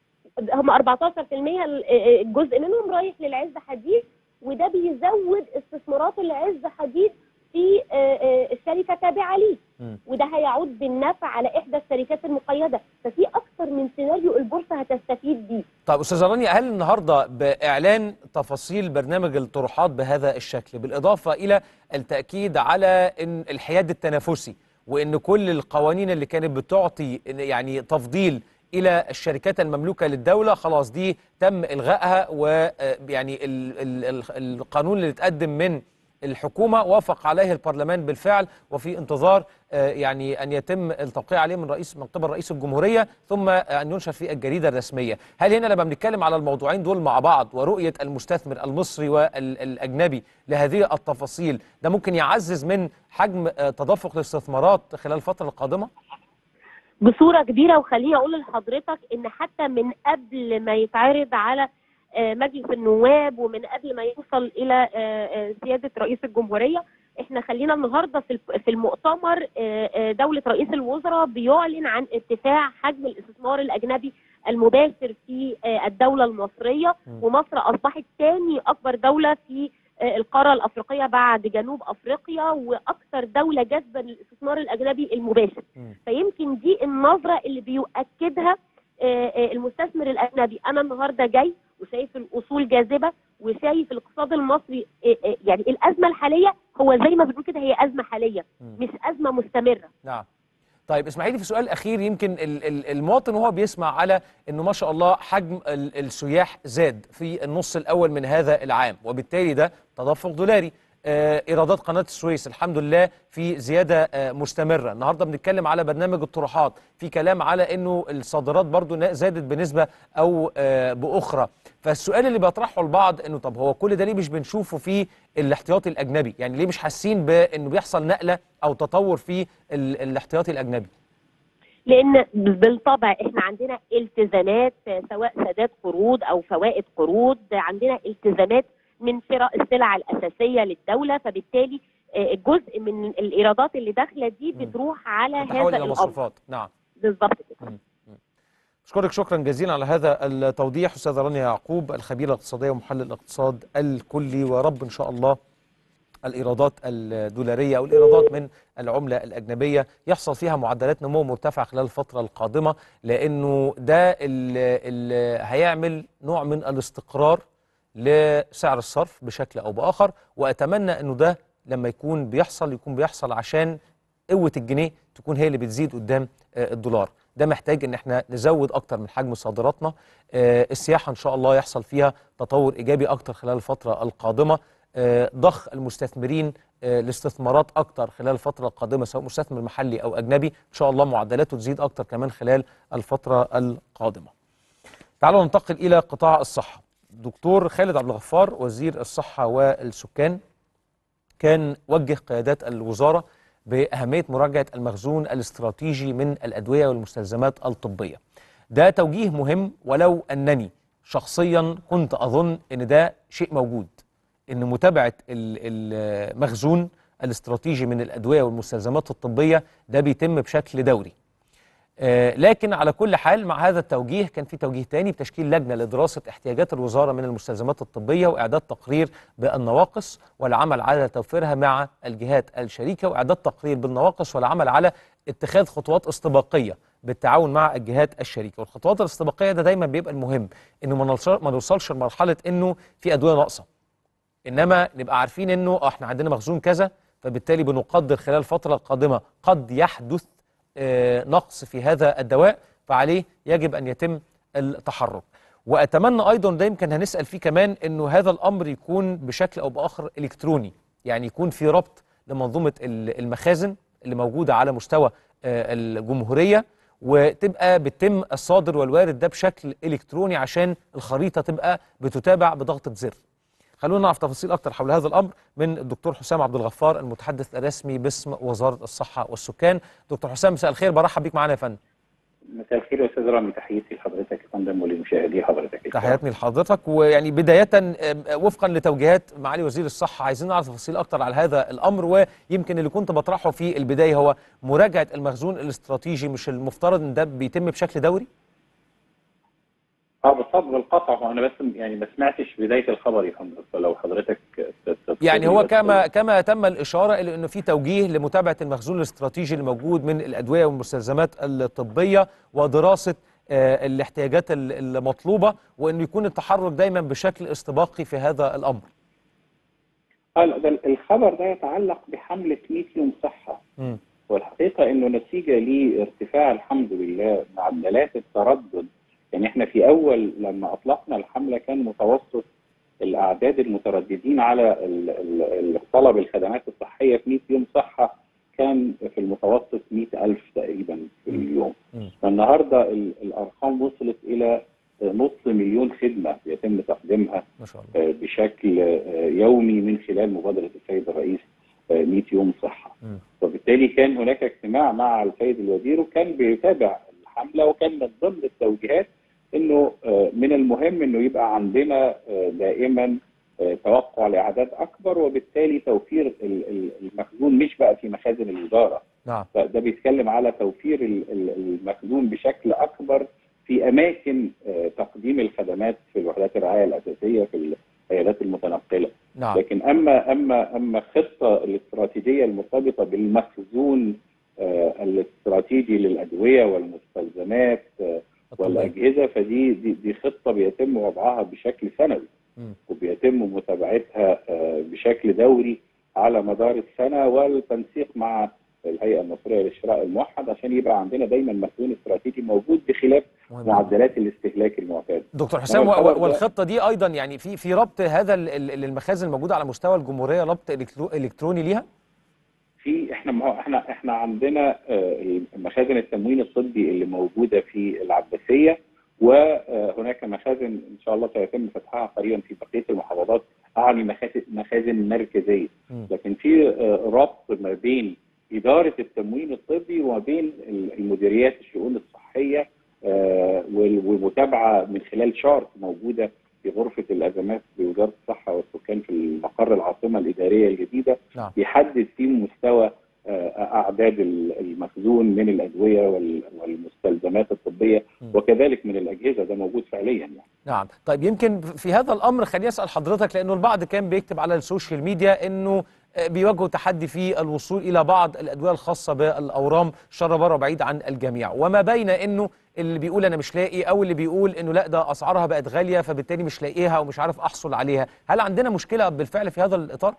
هم 14% ال- الجزء منهم رايح للعز حديد وده بيزود استثمارات العز حديد في آه، آه، الشركه تابعه ليه مم. وده هيعود بالنفع على احدى الشركات المقيده ففي اكثر من سيناريو البورصه هتستفيد بيه طيب استاذه رانيا هل النهارده باعلان تفاصيل برنامج الطروحات بهذا الشكل بالاضافه الى التاكيد على ان الحياد التنافسي وان كل القوانين اللي كانت بتعطي يعني تفضيل الى الشركات المملوكه للدوله خلاص دي تم الغائها ويعني القانون اللي اتقدم من الحكومه وافق عليه البرلمان بالفعل وفي انتظار آه، يعني ان يتم التوقيع عليه من رئيس من قبل رئيس الجمهوريه ثم ان ينشر في الجريده الرسميه، هل هنا لما بنتكلم على الموضوعين دول مع بعض ورؤيه المستثمر المصري والاجنبي لهذه التفاصيل ده ممكن يعزز من حجم آه، تدفق الاستثمارات خلال الفتره القادمه؟ بصوره كبيره وخليني اقول لحضرتك ان حتى من قبل ما يتعرض على آه، مجلس النواب ومن قبل ما يوصل الى آه، آه، سياده رئيس الجمهوريه احنا خلينا النهارده في الف- في المؤتمر آه، آه، دوله رئيس الوزراء بيعلن عن ارتفاع حجم الاستثمار الاجنبي المباشر في آه، الدوله المصريه م. ومصر اصبحت ثاني اكبر دوله في آه، القاره الافريقيه بعد جنوب افريقيا واكثر دوله جذبا للاستثمار الاجنبي المباشر مم. فيمكن دي النظره اللي بيؤكدها آه، آه، المستثمر الاجنبي انا النهارده جاي وشايف الاصول جاذبه وشايف الاقتصاد المصري آه، آه، يعني الازمه الحاليه هو زي ما بنقول كده هي ازمه حاليه مم. مش ازمه مستمره نعم طيب اسماعيلي في سؤال اخير يمكن ال- ال- المواطن وهو بيسمع على انه ما شاء الله حجم ال- السياح زاد في النص الاول من هذا العام وبالتالي ده تدفق دولاري آه، ايرادات قناه السويس الحمد لله في زياده آه، مستمره النهارده بنتكلم على برنامج الطروحات في كلام على انه الصادرات برضو نا- زادت بنسبه او آه، باخرى فالسؤال اللي بيطرحه البعض انه طب هو كل ده ليه مش بنشوفه في الاحتياطي الاجنبي يعني ليه مش حاسين بانه بيحصل نقله او تطور في ال- الاحتياطي الاجنبي لان بالطبع احنا عندنا التزامات آه، سواء سداد قروض او فوائد قروض عندنا التزامات من شراء السلع الاساسيه للدوله فبالتالي آه، جزء من الايرادات اللي داخله دي مم. بتروح على تحول هذا الى الامر مصروفات نعم بالظبط كده اشكرك شكرا جزيلا على هذا التوضيح استاذه رانيا يعقوب الخبيره الاقتصاديه ومحلل الاقتصاد الكلي ورب ان شاء الله الايرادات الدولاريه او الايرادات من العمله الاجنبيه يحصل فيها معدلات نمو مرتفعه خلال الفتره القادمه لانه ده اللي هيعمل نوع من الاستقرار لسعر الصرف بشكل او باخر واتمنى انه ده لما يكون بيحصل يكون بيحصل عشان قوه الجنيه تكون هي اللي بتزيد قدام آه، الدولار ده محتاج ان احنا نزود اكتر من حجم صادراتنا آه، السياحه ان شاء الله يحصل فيها تطور ايجابي اكتر خلال الفتره القادمه آه، ضخ المستثمرين آه، لاستثمارات اكتر خلال الفتره القادمه سواء مستثمر محلي او اجنبي ان شاء الله معدلاته تزيد اكتر كمان خلال الفتره القادمه تعالوا ننتقل الى قطاع الصحه دكتور خالد عبد الغفار وزير الصحه والسكان كان وجه قيادات الوزاره باهميه مراجعه المخزون الاستراتيجي من الادويه والمستلزمات الطبيه. ده توجيه مهم ولو انني شخصيا كنت اظن ان ده شيء موجود ان متابعه ال- المخزون الاستراتيجي من الادويه والمستلزمات الطبيه ده بيتم بشكل دوري. آه، لكن على كل حال مع هذا التوجيه كان في توجيه تاني بتشكيل لجنه لدراسه احتياجات الوزاره من المستلزمات الطبيه واعداد تقرير بالنواقص والعمل على توفيرها مع الجهات الشريكه واعداد تقرير بالنواقص والعمل على اتخاذ خطوات استباقيه بالتعاون مع الجهات الشريكه والخطوات الاستباقيه ده دايما بيبقى المهم انه ما نوصل- ما نوصلش لمرحله انه في ادويه ناقصه انما نبقى عارفين انه آه، احنا عندنا مخزون كذا فبالتالي بنقدر خلال الفتره القادمه قد يحدث آه، نقص في هذا الدواء فعليه يجب ان يتم التحرك واتمنى ايضا ده يمكن هنسال فيه كمان انه هذا الامر يكون بشكل او باخر الكتروني يعني يكون في ربط لمنظومه ال- المخازن اللي موجوده على مستوى آه، الجمهوريه وتبقى بتتم الصادر والوارد ده بشكل الكتروني عشان الخريطه تبقى بتتابع بضغطه زر خلونا نعرف تفاصيل اكتر حول هذا الامر من الدكتور حسام عبد الغفار المتحدث الرسمي باسم وزاره الصحه والسكان دكتور حسام مساء الخير برحب بيك معانا يا فندم مساء الخير يا استاذ رامي تحياتي لحضرتك يا فندم ولمشاهدي حضرتك تحياتي لحضرتك ويعني بدايه آم، وفقا لتوجيهات معالي وزير الصحه عايزين نعرف تفاصيل اكتر على هذا الامر ويمكن اللي كنت بطرحه في البدايه هو مراجعه المخزون الاستراتيجي مش المفترض ان ده بيتم بشكل دوري اه بالطبع بالقطع هو انا بس يعني ما سمعتش بدايه الخبر يا فندم فلو حضرتك تفضل يعني هو بس- كما كما تم الاشاره الى انه في توجيه لمتابعه المخزون الاستراتيجي الموجود من الادويه والمستلزمات الطبيه ودراسه آه، الاحتياجات ال- المطلوبه وانه يكون التحرك دايما بشكل استباقي في هذا الامر. آه لا، ده الخبر ده يتعلق بحمله 100 يوم صحه مم. والحقيقه انه نتيجه لارتفاع الحمد لله معدلات التردد يعني احنا في اول لما اطلقنا الحمله كان متوسط الاعداد المترددين على ال- ال- ال- طلب الخدمات الصحيه في 100 يوم صحه كان في المتوسط 100 ألف تقريبا في اليوم مم. فالنهارده ال- الارقام وصلت الى نص مليون خدمه يتم تقديمها ما شاء الله. آه، بشكل آه، يومي من خلال مبادره السيد الرئيس آه، 100 يوم صحه مم. وبالتالي كان هناك اجتماع مع السيد الوزير وكان بيتابع الحمله وكان من ضمن التوجيهات انه آه، من المهم انه يبقى عندنا آه، دائما آه، توقع لاعداد اكبر وبالتالي توفير ال- ال- المخزون مش بقى في مخازن الوزاره نعم فده بيتكلم على توفير ال- ال- المخزون بشكل اكبر في اماكن آه، تقديم الخدمات في الوحدات الرعايه الاساسيه في العيادات المتنقله نعم لكن اما اما اما الخطه الاستراتيجيه المرتبطه بالمخزون آه، الاستراتيجي للادويه والمستلزمات آه، والاجهزه فدي دي, دي خطه بيتم وضعها بشكل سنوي مم. وبيتم متابعتها آه، بشكل دوري على مدار السنه والتنسيق مع الهيئه المصريه للشراء الموحد عشان يبقى عندنا دايما مخزون استراتيجي موجود بخلاف مهم. معدلات الاستهلاك المعتاده. دكتور حسام إنما الخبر و- ده- والخطه دي ايضا يعني في في ربط هذا ال- ال- المخازن الموجوده على مستوى الجمهوريه ربط إلكترو- الكتروني ليها؟ في احنا ما هو احنا احنا عندنا آه، مخازن التموين الطبي اللي موجوده في العباسيه وهناك مخازن ان شاء الله سيتم فتحها قريبا في بقيه المحافظات اعني مخازن مخازن مركزيه مم. لكن في آه، ربط ما بين اداره التموين الطبي وما بين المديريات الشؤون الصحيه آه، وال- ومتابعه من خلال شارت موجوده في غرفه الازمات بوزاره الصحه والسكان في مقر العاصمه الاداريه الجديده نعم. بيحدد فيه مستوى آه، اعداد ال- المخزون من الادويه وال- والمستلزمات الطبيه م. وكذلك من الاجهزه ده موجود فعليا يعني نعم طيب يمكن في هذا الامر خليني اسال حضرتك لانه البعض كان بيكتب على السوشيال ميديا انه آه، بيواجهوا تحدي في الوصول الى بعض الادويه الخاصه بالاورام شر بره بعيد عن الجميع وما بين انه اللي بيقول انا مش لاقي او اللي بيقول انه لا ده اسعارها بقت غاليه فبالتالي مش لاقيها ومش عارف احصل عليها هل عندنا مشكله بالفعل في هذا الاطار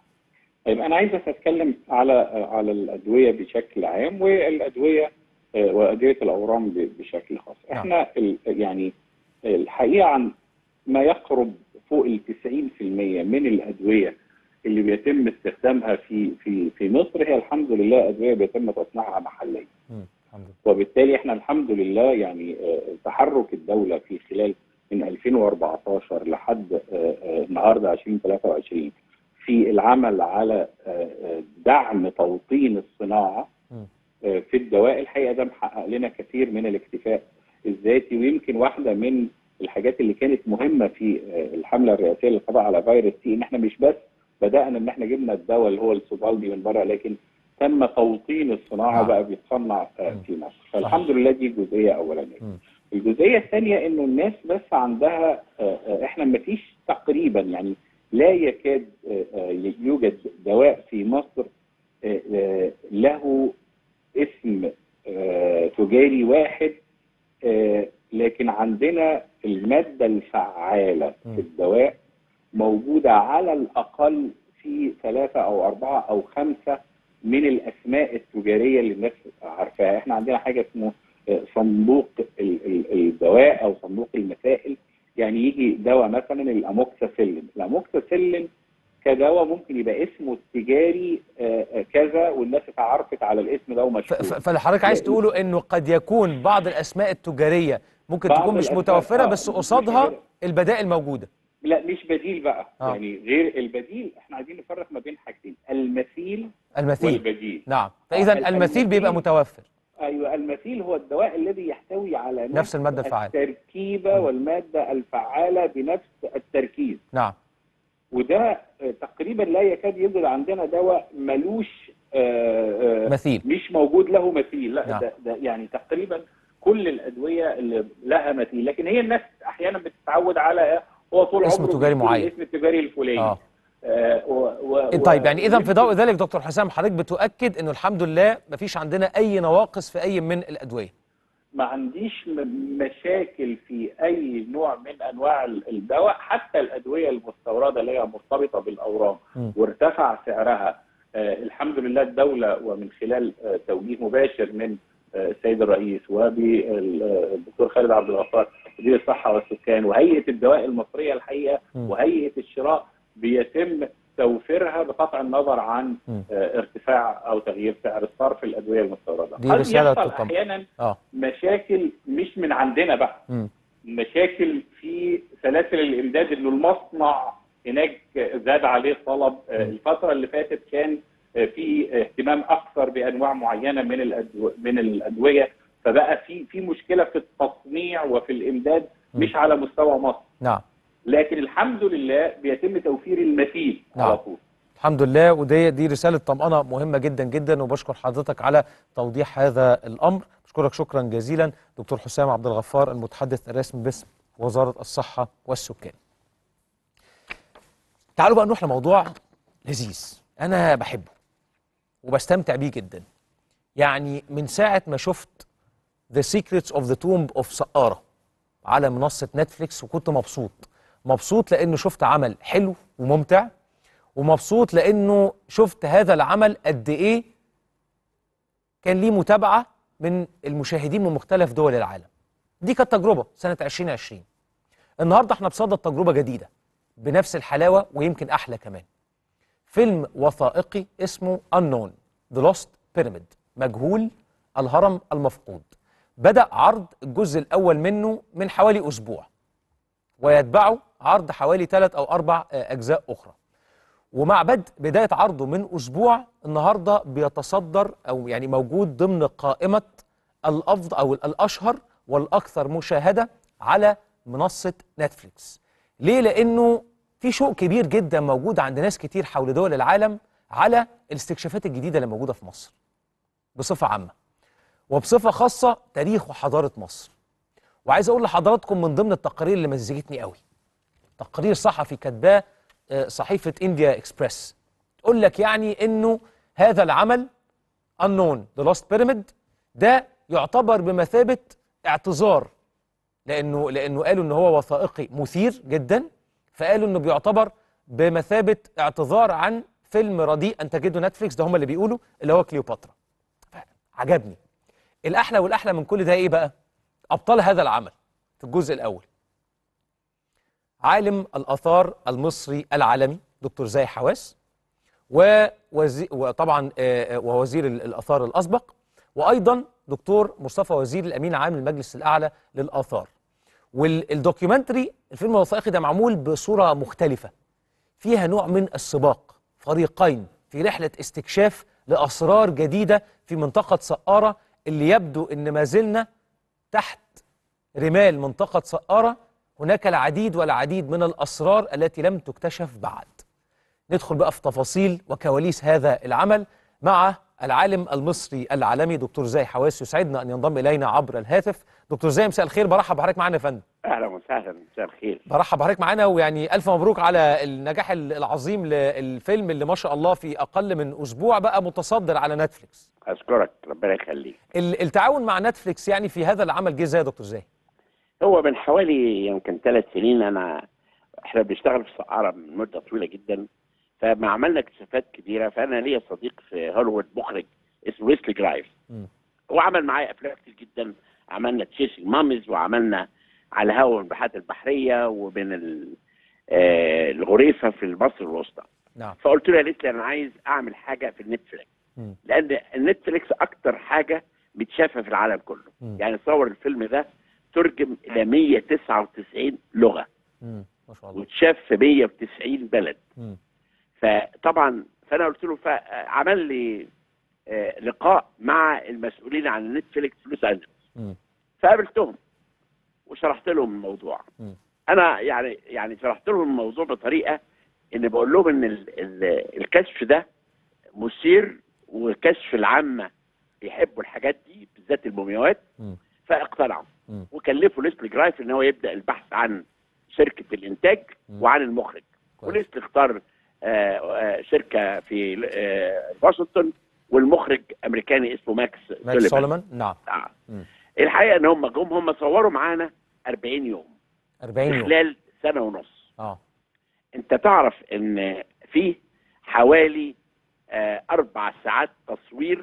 طيب انا عايز بس اتكلم على على الادويه بشكل عام والادويه آه، وادويه الاورام ب- بشكل خاص نعم. احنا ال- يعني الحقيقه عن ما يقرب فوق ال 90% من الادويه اللي بيتم استخدامها في في في مصر هي الحمد لله ادويه بيتم تصنيعها محليا مم. الحمد لله وبالتالي احنا الحمد لله يعني آه، تحرك الدوله في خلال من 2014 لحد آه، آه، النهارده 2023 في العمل على آه، آه، دعم توطين الصناعه مم. آه، في الدواء الحقيقه ده محقق لنا كثير من الاكتفاء الذاتي ويمكن واحده من الحاجات اللي كانت مهمه في آه، الحمله الرئاسيه للقضاء على فيروس سي ان احنا مش بس بدانا ان احنا جبنا الدواء اللي هو السوفالدي من بره لكن تم توطين الصناعه نعم. بقى بيتصنع آه، مم. في مصر فالحمد لله دي جزئيه اولانيه مم. الجزئيه الثانيه انه الناس بس عندها آه، آه، احنا ما فيش تقريبا يعني لا يكاد آه، آه، يوجد دواء في مصر آه، آه، له اسم آه، تجاري واحد آه، لكن عندنا الماده الفعاله مم. في الدواء موجوده على الاقل في ثلاثه او اربعه او خمسه من الاسماء التجاريه اللي الناس عارفاها احنا عندنا حاجه اسمه آه، صندوق ال- ال- الدواء او صندوق المسائل يعني يجي دواء مثلا الاموكساسيلين الاموكساسيلين كدواء ممكن يبقى اسمه التجاري آه، آه، كذا والناس اتعرفت على الاسم ده ف- ومشهور ف- فاللي حضرتك عايز لا، تقوله انه قد يكون بعض الاسماء التجاريه ممكن بعض تكون مش الأسماء، متوفره آه، بس مش قصادها متوفرة. البدائل موجوده لا مش بديل بقى آه. يعني غير البديل احنا عايزين نفرق ما بين حاجتين المثيل المثيل والبديل نعم فاذا آه، المثيل بيبقى المثيل- متوفر ايوه المثيل هو الدواء الذي يحتوي على نفس المادة الفعالة. التركيبه والماده الفعاله بنفس التركيز نعم وده آه، تقريبا لا يكاد يوجد عندنا دواء ملوش آه، آه، مثيل مش موجود له مثيل لا نعم. ده, ده يعني تقريبا كل الادويه اللي لها مثيل لكن هي الناس احيانا بتتعود على هو طول اسم عمره تجاري بيقول معين. الاسم التجاري الفلاني اه آه و و طيب يعني اذا في ضوء ويمكن ذلك دكتور حسام حضرتك بتؤكد انه الحمد لله مفيش عندنا اي نواقص في اي من الادويه ما عنديش م- مشاكل في اي نوع من انواع ال- الدواء حتى الادويه المستورده اللي هي مرتبطه بالاورام م. وارتفع سعرها آه الحمد لله الدوله ومن خلال آه توجيه مباشر من آه السيد الرئيس وبالدكتور خالد عبد الغفار مدير الصحه والسكان وهيئه الدواء المصريه الحقيقه م. وهيئه الشراء بيتم توفيرها بقطع النظر عن م. آه ارتفاع او تغيير سعر الصرف الادويه المستورده دي قد رسالة يحصل تطمئن. احيانا اه مشاكل مش من عندنا بقى مم. مشاكل في سلاسل الامداد انه المصنع هناك زاد عليه الطلب آه، الفتره اللي فاتت كان آه، في اهتمام اكثر بانواع معينه من الأدو... من الادويه فبقى في في مشكله في التصنيع وفي الامداد مش على مستوى مصر نعم لكن الحمد لله بيتم توفير المثيل نعم. على طول الحمد لله ودي دي رساله طمأنه مهمه جدا جدا وبشكر حضرتك على توضيح هذا الامر بشكرك شكرا جزيلا دكتور حسام عبد الغفار المتحدث الرسمي باسم وزاره الصحه والسكان تعالوا بقى نروح لموضوع لذيذ انا بحبه وبستمتع بيه جدا يعني من ساعه ما شفت The Secrets of the Tomb of سقارة على منصة نتفليكس وكنت مبسوط مبسوط لأنه شفت عمل حلو وممتع ومبسوط لأنه شفت هذا العمل قد إيه كان ليه متابعة من المشاهدين من مختلف دول العالم دي كانت تجربة سنة 2020 النهاردة احنا بصدد تجربة جديدة بنفس الحلاوة ويمكن أحلى كمان فيلم وثائقي اسمه Unknown The Lost Pyramid مجهول الهرم المفقود بدأ عرض الجزء الأول منه من حوالي أسبوع ويتبعه عرض حوالي ثلاث أو أربع آه، أجزاء أخرى ومع بدء بداية عرضه من أسبوع النهاردة بيتصدر أو يعني موجود ضمن قائمة الأفضل أو الأشهر والأكثر مشاهدة على منصة نتفليكس ليه؟ لأنه في شوق كبير جدا موجود عند ناس كتير حول دول العالم على الاستكشافات الجديدة اللي موجودة في مصر بصفة عامة وبصفة خاصة تاريخ وحضارة مصر وعايز أقول لحضراتكم من ضمن التقارير اللي مزجتني قوي تقرير صحفي كاتباه آه، صحيفة انديا اكسبريس تقول لك يعني انه هذا العمل unknown the lost pyramid ده يعتبر بمثابة اعتذار لانه لانه قالوا ان هو وثائقي مثير جدا فقالوا انه بيعتبر بمثابة اعتذار عن فيلم رديء انتجته نتفليكس ده هم اللي بيقولوا اللي هو كليوباترا عجبني الاحلى والاحلى من كل ده ايه بقى ابطال هذا العمل في الجزء الاول عالم الاثار المصري العالمي دكتور زاهي حواس ووزي وطبعا آه، آه، ووزير ال- الاثار الاسبق وايضا دكتور مصطفى وزير الامين العام للمجلس الاعلى للاثار والدوكيومنتري الفيلم الوثائقي ده معمول بصوره مختلفه فيها نوع من السباق فريقين في رحله استكشاف لاسرار جديده في منطقه سقاره اللي يبدو ان ما زلنا تحت رمال منطقة سقارة هناك العديد والعديد من الأسرار التي لم تكتشف بعد ندخل بقى في تفاصيل وكواليس هذا العمل مع العالم المصري العالمي دكتور زاهي حواس يسعدنا أن ينضم إلينا عبر الهاتف دكتور زاهي مساء الخير برحب بحضرتك معانا يا فندم اهلا وسهلا مساء الخير برحب بحضرتك معانا ويعني ألف مبروك على النجاح ال- العظيم للفيلم اللي ما شاء الله في أقل من أسبوع بقى متصدر على نتفليكس اشكرك ربنا يخليك ال- التعاون مع نتفليكس يعني في هذا العمل جه ازاي يا دكتور زاهي هو من حوالي يمكن ثلاث سنين انا احنا بنشتغل في سقاره من مده طويله جدا فما عملنا اكتشافات كبيره فانا ليا صديق في هوليوود مخرج اسمه ويسلي جرايف مم. هو عمل معايا افلام كتير جدا عملنا تشيسنج ماميز وعملنا على الهواء والبحات البحريه وبين ال- آه، الغريفه في مصر الوسطى نعم فقلت له يا ليسلي انا عايز اعمل حاجه في النتفليكس مم. لان النتفليكس اكتر حاجه متشافه في العالم كله مم. يعني تصور الفيلم ده ترجم الى 199 لغه مم. ما شاء الله واتشاف في 190 بلد مم. فطبعا فانا قلت له فعمل لي آه، لقاء مع المسؤولين عن نتفليكس في لوس انجلوس مم. فقابلتهم وشرحت لهم الموضوع مم. انا يعني يعني شرحت لهم الموضوع بطريقه ان بقول لهم ان ال- ال- الكشف ده مثير وكشف العامه بيحبوا الحاجات دي بالذات المومياوات مم. فاقتنعوا مم. وكلفوا ليسلي جرايف ان هو يبدا البحث عن شركه الانتاج مم. وعن المخرج كويس. وليسلي اختار آه، آه، شركه في آه، واشنطن والمخرج امريكاني اسمه ماكس ماكس سوليفان. سوليمان نعم آه. مم. الحقيقه ان هم جم هم صوروا معانا 40 يوم 40 في يوم خلال سنه ونص اه انت تعرف ان في حوالي آه، اربع ساعات تصوير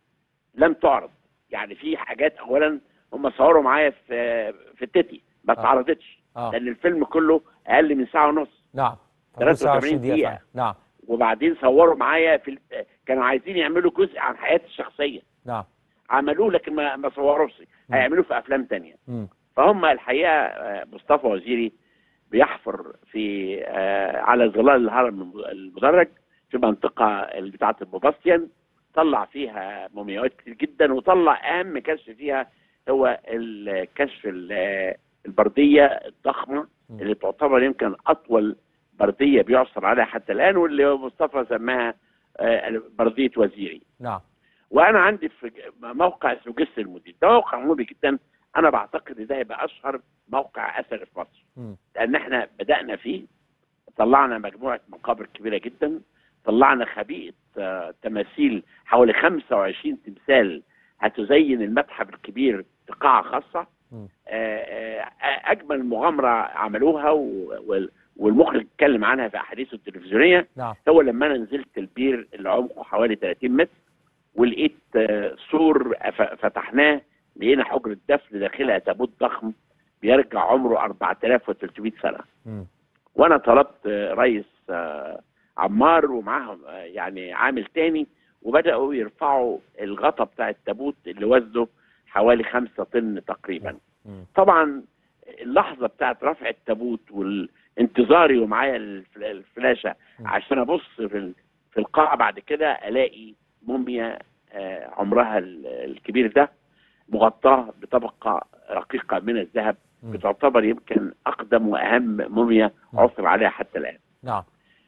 لم تعرض يعني في حاجات اولا هم صوروا معايا في في التتي ما آه. اتعرضتش اه لان الفيلم كله اقل من ساعه ونص نعم 83 29 دقيقة. فعلا. نعم وبعدين صوروا معايا في ال- كانوا عايزين يعملوا جزء عن حياتي الشخصيه نعم عملوه لكن ما ما صوروش هيعملوه في افلام تانية مم. فهم الحقيقه آه، مصطفى وزيري بيحفر في آه، على ظلال الهرم المدرج في منطقه اللي بتاعه البوباستيان طلع فيها مومياوات كتير جدا وطلع اهم كشف فيها هو الكشف ال- البرديه الضخمه م. اللي تعتبر يمكن اطول برديه بيعثر عليها حتى الان واللي مصطفى سماها آه، برديه وزيري نعم وانا عندي في موقع اسمه جسر المدير ده موقع مهم جدا انا بعتقد ان ده هيبقى اشهر موقع اثري في مصر مم. لان احنا بدانا فيه طلعنا مجموعه مقابر كبيره جدا طلعنا خبيئه آه، تماثيل حوالي 25 تمثال هتزين المتحف الكبير في قاعه خاصه مم. آه، آه، اجمل مغامره عملوها و- وال- والمخرج اتكلم عنها في احاديثه التلفزيونيه نعم هو لما انا نزلت البير اللي عمقه حوالي 30 متر ولقيت آه، سور ف- فتحناه لقينا حجرة دفن داخلها تابوت ضخم بيرجع عمره 4300 سنة مم. وانا طلبت آه، رئيس آه، عمار ومعاهم آه، يعني عامل تاني وبدأوا يرفعوا الغطا بتاع التابوت اللي وزنه حوالي خمسة طن تقريبا مم. طبعا اللحظة بتاعت رفع التابوت والانتظاري ومعايا الفل- الفلاشة م. عشان ابص في ال- في القاعة بعد كده الاقي موميا آه، عمرها ال- الكبير ده مغطاة بطبقة رقيقة من الذهب مم. بتعتبر يمكن اقدم واهم موميا م. عثر عليها حتى الان نعم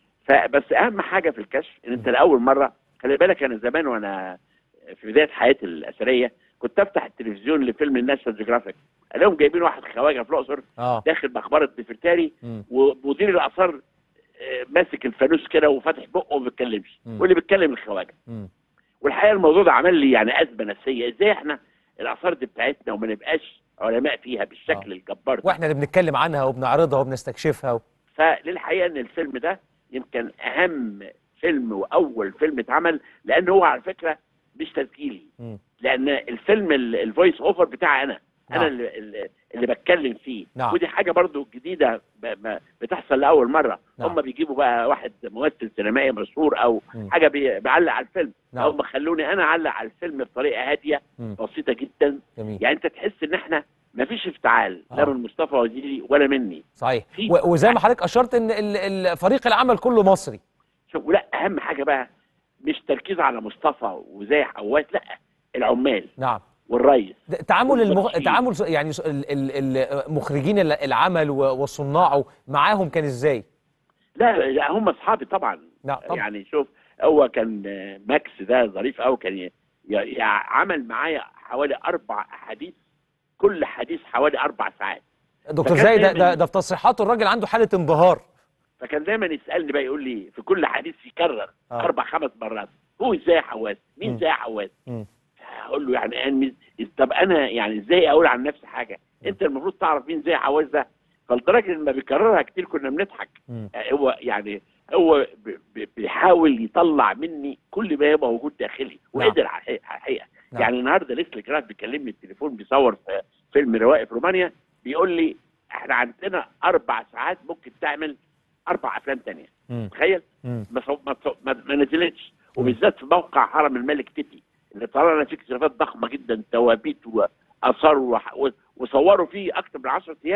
فبس اهم حاجه في الكشف ان انت لاول مره خلي بالك انا زمان وانا في بدايه حياتي الاثريه كنت افتح التلفزيون لفيلم الناشونال جيوغرافيك الاقيهم جايبين واحد خواجه في الاقصر اه داخل مقبره نفرتاري مم. ومدير الاثار آه، ماسك الفانوس كده وفاتح بقه وما بيتكلمش مم. واللي بيتكلم الخواجه مم. والحقيقه الموضوع ده عمل لي يعني ازمه نفسيه ازاي احنا الاثار دي بتاعتنا وما نبقاش علماء فيها بالشكل آه. الجبار ده واحنا اللي بنتكلم عنها وبنعرضها وبنستكشفها و... فللحقيقه ان الفيلم ده يمكن اهم فيلم واول فيلم اتعمل لان هو على فكره مش تسجيلي مم. لان الفيلم ال- الفويس اوفر بتاعي انا نعم. انا اللي, اللي- اللي بتكلم فيه نعم. ودي حاجه برضو جديده ب- ب- بتحصل لاول مره نعم. هم بيجيبوا بقى واحد ممثل سينمائي مشهور او مم. حاجه بي- بيعلق على الفيلم نعم. هم خلوني انا اعلق على الفيلم بطريقه هاديه مم. بسيطه جدا جميل يعني انت تحس ان احنا مفيش افتعال لا آه. من مصطفى وزيري ولا مني صحيح في- و... وزي ما حضرتك اشرت ان ال... ال... فريق العمل كله مصري شوف ولا اهم حاجه بقى مش تركيز على مصطفى وزي حواس لا العمال نعم والريس ده تعامل المغ... والمخرجين. تعامل س- يعني س- ال... ال... ال... مخرجين ال- العمل و... وصناعه معاهم كان ازاي؟ لا, لا هم اصحابي طبعا نعم طبعا يعني شوف هو كان آه، ماكس ده ظريف قوي كان ي... ي... ي... عمل معايا حوالي اربع احاديث كل حديث حوالي اربع ساعات دكتور فكان زايد ده, دايماً- ده, ده في تصريحاته الراجل عنده حاله انبهار فكان دايما يسالني بقى يقول لي في كل حديث يكرر آه. اربع خمس مرات هو ازاي حواس مين مم. ازاي حواس مم. اقول له يعني أنا مز- طب انا يعني ازاي اقول عن نفسي حاجه انت المفروض تعرف مين زي حواس ده فلدرجه لما بيكررها كتير كنا بنضحك مم. آه، هو يعني هو ب- ب- بيحاول يطلع مني كل ما يبقى موجود داخلي وقدر على الحقيقة- على الحقيقه نعم. يعني النهارده ليسلي جراف بيكلمني التليفون بيصور في فيلم روائي في رومانيا بيقول لي احنا عندنا اربع ساعات ممكن تعمل اربع افلام تانية مم. تخيل مم. ما, صو- ما, صو- ما, ما نزلتش وبالذات في موقع حرم الملك تيتي اللي طلعنا فيه اكتشافات ضخمه جدا توابيت واثار وح- و- وصوروا فيه اكتر من 10 ايام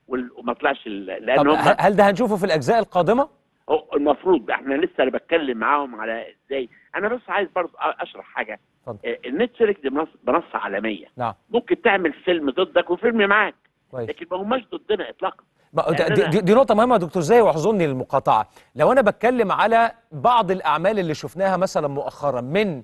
وال- وما طلعش ال- طب لان هم ه- هل ده هنشوفه في الاجزاء القادمه هو المفروض احنا لسه انا بتكلم معاهم على ازاي انا بس عايز برضه اشرح حاجه اتفضل. آه، النتفليكس دي منصه منصه عالميه نعم ممكن تعمل فيلم ضدك وفيلم معاك كويس لكن ما هماش ضدنا اطلاقا ما- ده- يعني دي, أنا- دي, دي نقطة مهمة يا دكتور زاهي واعذرني للمقاطعة، لو أنا بتكلم على بعض الأعمال اللي شفناها مثلا مؤخرا من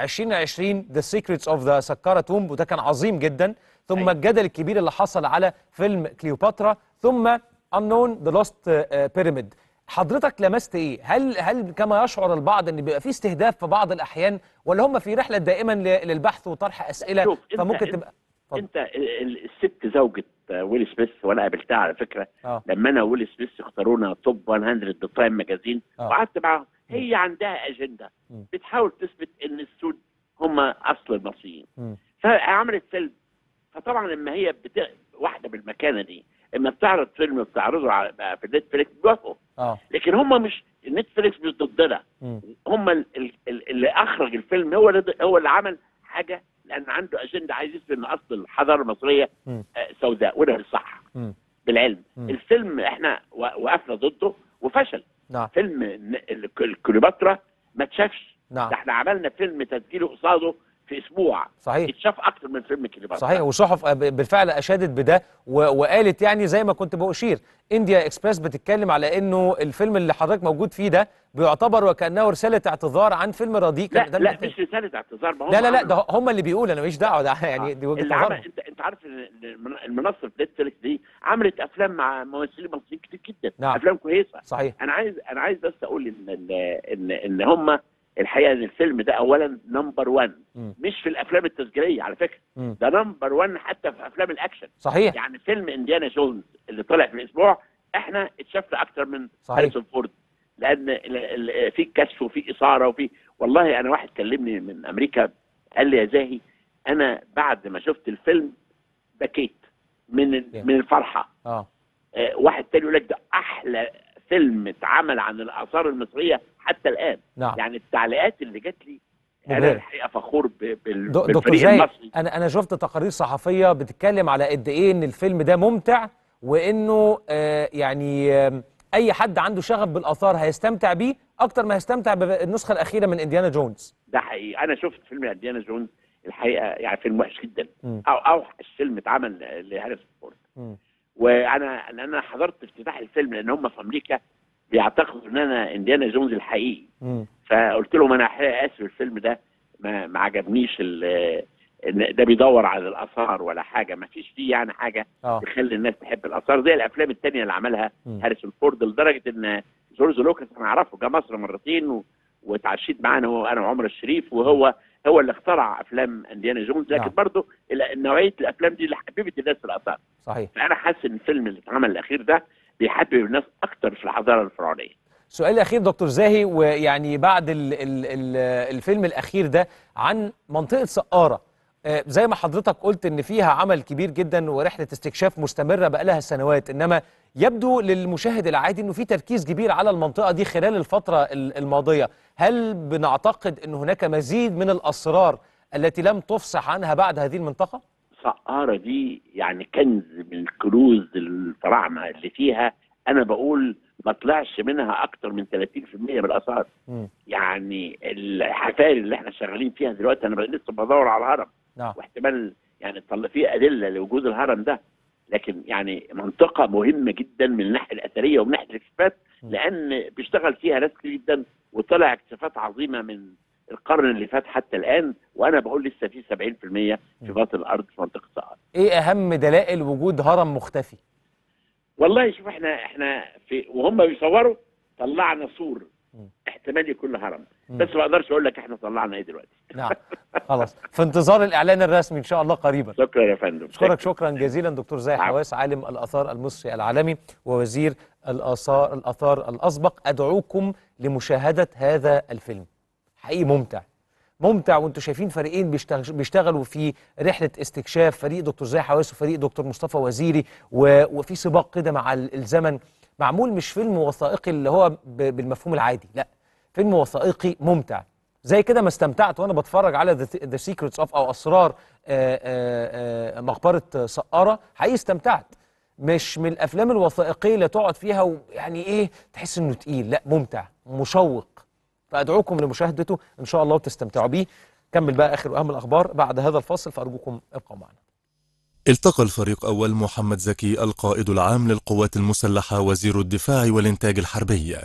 2020 ذا سيكريتس اوف ذا سكارة تومب وده كان عظيم جدا، ثم أيوة. الجدل الكبير اللي حصل على فيلم كليوباترا، ثم unknown ذا لوست بيراميد. حضرتك لمست ايه؟ هل هل كما يشعر البعض ان بيبقى في استهداف في بعض الاحيان ولا هم في رحله دائما ل- للبحث وطرح اسئله شوف، أنت- فممكن أنت- تبقى اتفضل. انت ال- ال- الست زوجة آه، ويل سميث وانا قابلتها على فكره اه لما انا ويل سميث اختارونا توب 100 ذا تايم ماجازين آه. وقعدت معاهم هي عندها اجنده مم. بتحاول تثبت ان السود هم اصل المصريين مم. فعملت فيلم فطبعا لما هي بت... واحده بالمكانه دي اما بتعرض فيلم وبتعرضه على في نتفليكس بيوافقوا اه لكن هم مش نتفليكس مش ضدنا مم. هم ال- ال- ال- اللي اخرج الفيلم هو اللي هو اللي عمل حاجه لان عنده اجنده عايز يثبت ان اصل الحضاره المصريه مم. آه، سوداء وده الصح مم. بالعلم مم. الفيلم احنا و- وقفنا ضده وفشل نعم فيلم ن- ال- ال- كليوباترا ما اتشافش نعم ده احنا عملنا فيلم تسجيله قصاده في اسبوع صحيح اتشاف اكتر من فيلم كليوباترا صحيح وصحف ب- بالفعل اشادت بده و- وقالت يعني زي ما كنت بشير انديا اكسبريس بتتكلم على انه الفيلم اللي حضرتك موجود فيه ده بيعتبر وكانه رساله اعتذار عن فيلم رديء لا كان ده لا اللي- مش رساله اعتذار ما هم لا لا لا عملوا- ده هم اللي بيقولوا انا ماليش دعوه ده يعني دي وجهه اللي عمل نظرهم انت انت عارف ان المن- المنصه نتفليكس دي عملت افلام مع ممثلين مصريين كتير جدا نعم. افلام كويسه صحيح انا عايز انا عايز بس اقول ان ان ان, إن هم الحقيقه ان الفيلم ده اولا نمبر 1 مم. مش في الافلام التسجيليه على فكره مم. ده نمبر 1 حتى في افلام الاكشن صحيح يعني فيلم انديانا جونز اللي طلع في الاسبوع احنا اتشافنا اكتر من صحيح. هاريسون فورد لان ال- ال- في كشف وفي اثاره وفي والله انا واحد كلمني من امريكا قال لي يا زاهي انا بعد ما شفت الفيلم بكيت من ال- Yeah. من الفرحه اه آه، واحد تاني يقول لك ده احلى فيلم اتعمل عن الاثار المصريه حتى الان نعم يعني التعليقات اللي جات لي انا مبهرة. الحقيقه فخور ب- بال- دو- دكتور بالفريق زاهي المصري انا انا شفت تقارير صحفيه بتتكلم على قد ايه ان الفيلم ده ممتع وانه آه يعني آم، اي حد عنده شغف بالاثار هيستمتع بيه اكتر ما هيستمتع بالنسخه الاخيره من انديانا جونز ده حقيقي انا شفت فيلم انديانا جونز الحقيقه يعني فيلم وحش جدا مم. او اوحش فيلم اتعمل لهاريسون فورد مم. وانا لان انا حضرت افتتاح الفيلم لان هم في امريكا بيعتقدوا ان انا انديانا جونز الحقيقي مم. فقلت لهم انا الحقيقه اسف الفيلم ده ما, ما عجبنيش ال- ان ده بيدور على الاثار ولا حاجه ما فيش فيه يعني حاجه اه تخلي الناس تحب الاثار زي الافلام التانية اللي عملها مم. هاريسون فورد لدرجه ان جورج لوكاس انا اعرفه جه مصر مرتين و... واتعشيت معانا هو انا وعمر الشريف وهو هو اللي اخترع افلام انديانا جونز لكن نعم. برضه ال- نوعيه الافلام دي اللي حببت الناس في الاثار صحيح فانا حاسس ان الفيلم اللي اتعمل الاخير ده بيحبب الناس اكتر في الحضاره الفرعونيه سؤال الاخير دكتور زاهي ويعني بعد ال ال ال الفيلم الاخير ده عن منطقه سقاره آه، زي ما حضرتك قلت ان فيها عمل كبير جدا ورحله استكشاف مستمره بقالها سنوات انما يبدو للمشاهد العادي انه في تركيز كبير على المنطقه دي خلال الفتره ال- الماضيه هل بنعتقد ان هناك مزيد من الاسرار التي لم تفصح عنها بعد هذه المنطقه سقارة دي يعني كنز من الكنوز الفراعنة اللي فيها أنا بقول ما طلعش منها أكتر من 30% من الآثار مم. يعني الحفاري اللي احنا شغالين فيها دلوقتي أنا لسه بدور على الهرم نعم واحتمال يعني طلع فيه أدلة لوجود الهرم ده لكن يعني منطقة مهمة جدا من الناحية الأثرية ومن ناحية الاكتشافات م. لأن بيشتغل فيها ناس كتير جدا وطلع اكتشافات عظيمة من القرن اللي فات حتى الآن وأنا بقول لسه في 70% في باطن الأرض في منطقة سقارة ايه اهم دلائل وجود هرم مختفي والله شوف احنا احنا في وهم بيصوروا طلعنا سور مم. احتمال يكون له هرم مم. بس ما اقدرش اقول لك احنا طلعنا ايه دلوقتي نعم خلاص في انتظار الاعلان الرسمي ان شاء الله قريبا شكرا يا فندم اشكرك شكرا جزيلا دكتور زاهي عفو. حواس عالم الاثار المصري العالمي ووزير الاثار الاثار الاسبق ادعوكم لمشاهده هذا الفيلم حقيقي ممتع ممتع وانتم شايفين فريقين بيشتغ- بيشتغلوا في رحله استكشاف فريق دكتور زاهي حواس وفريق دكتور مصطفى وزيري و... وفي سباق كده مع ال- الزمن معمول مش فيلم وثائقي اللي هو ب... بالمفهوم العادي لا فيلم وثائقي ممتع زي كده ما استمتعت وانا بتفرج على ذا سيكريتس اوف او اسرار آه، آه، آه، مقبره سقاره حقيقي استمتعت مش من الافلام الوثائقيه اللي تقعد فيها ويعني ايه تحس انه تقيل لا ممتع مشوق فادعوكم لمشاهدته ان شاء الله وتستمتعوا بيه كمل بقى اخر واهم الاخبار بعد هذا الفاصل فارجوكم ابقوا معنا التقى الفريق أول محمد زكي القائد العام للقوات المسلحة وزير الدفاع والإنتاج الحربي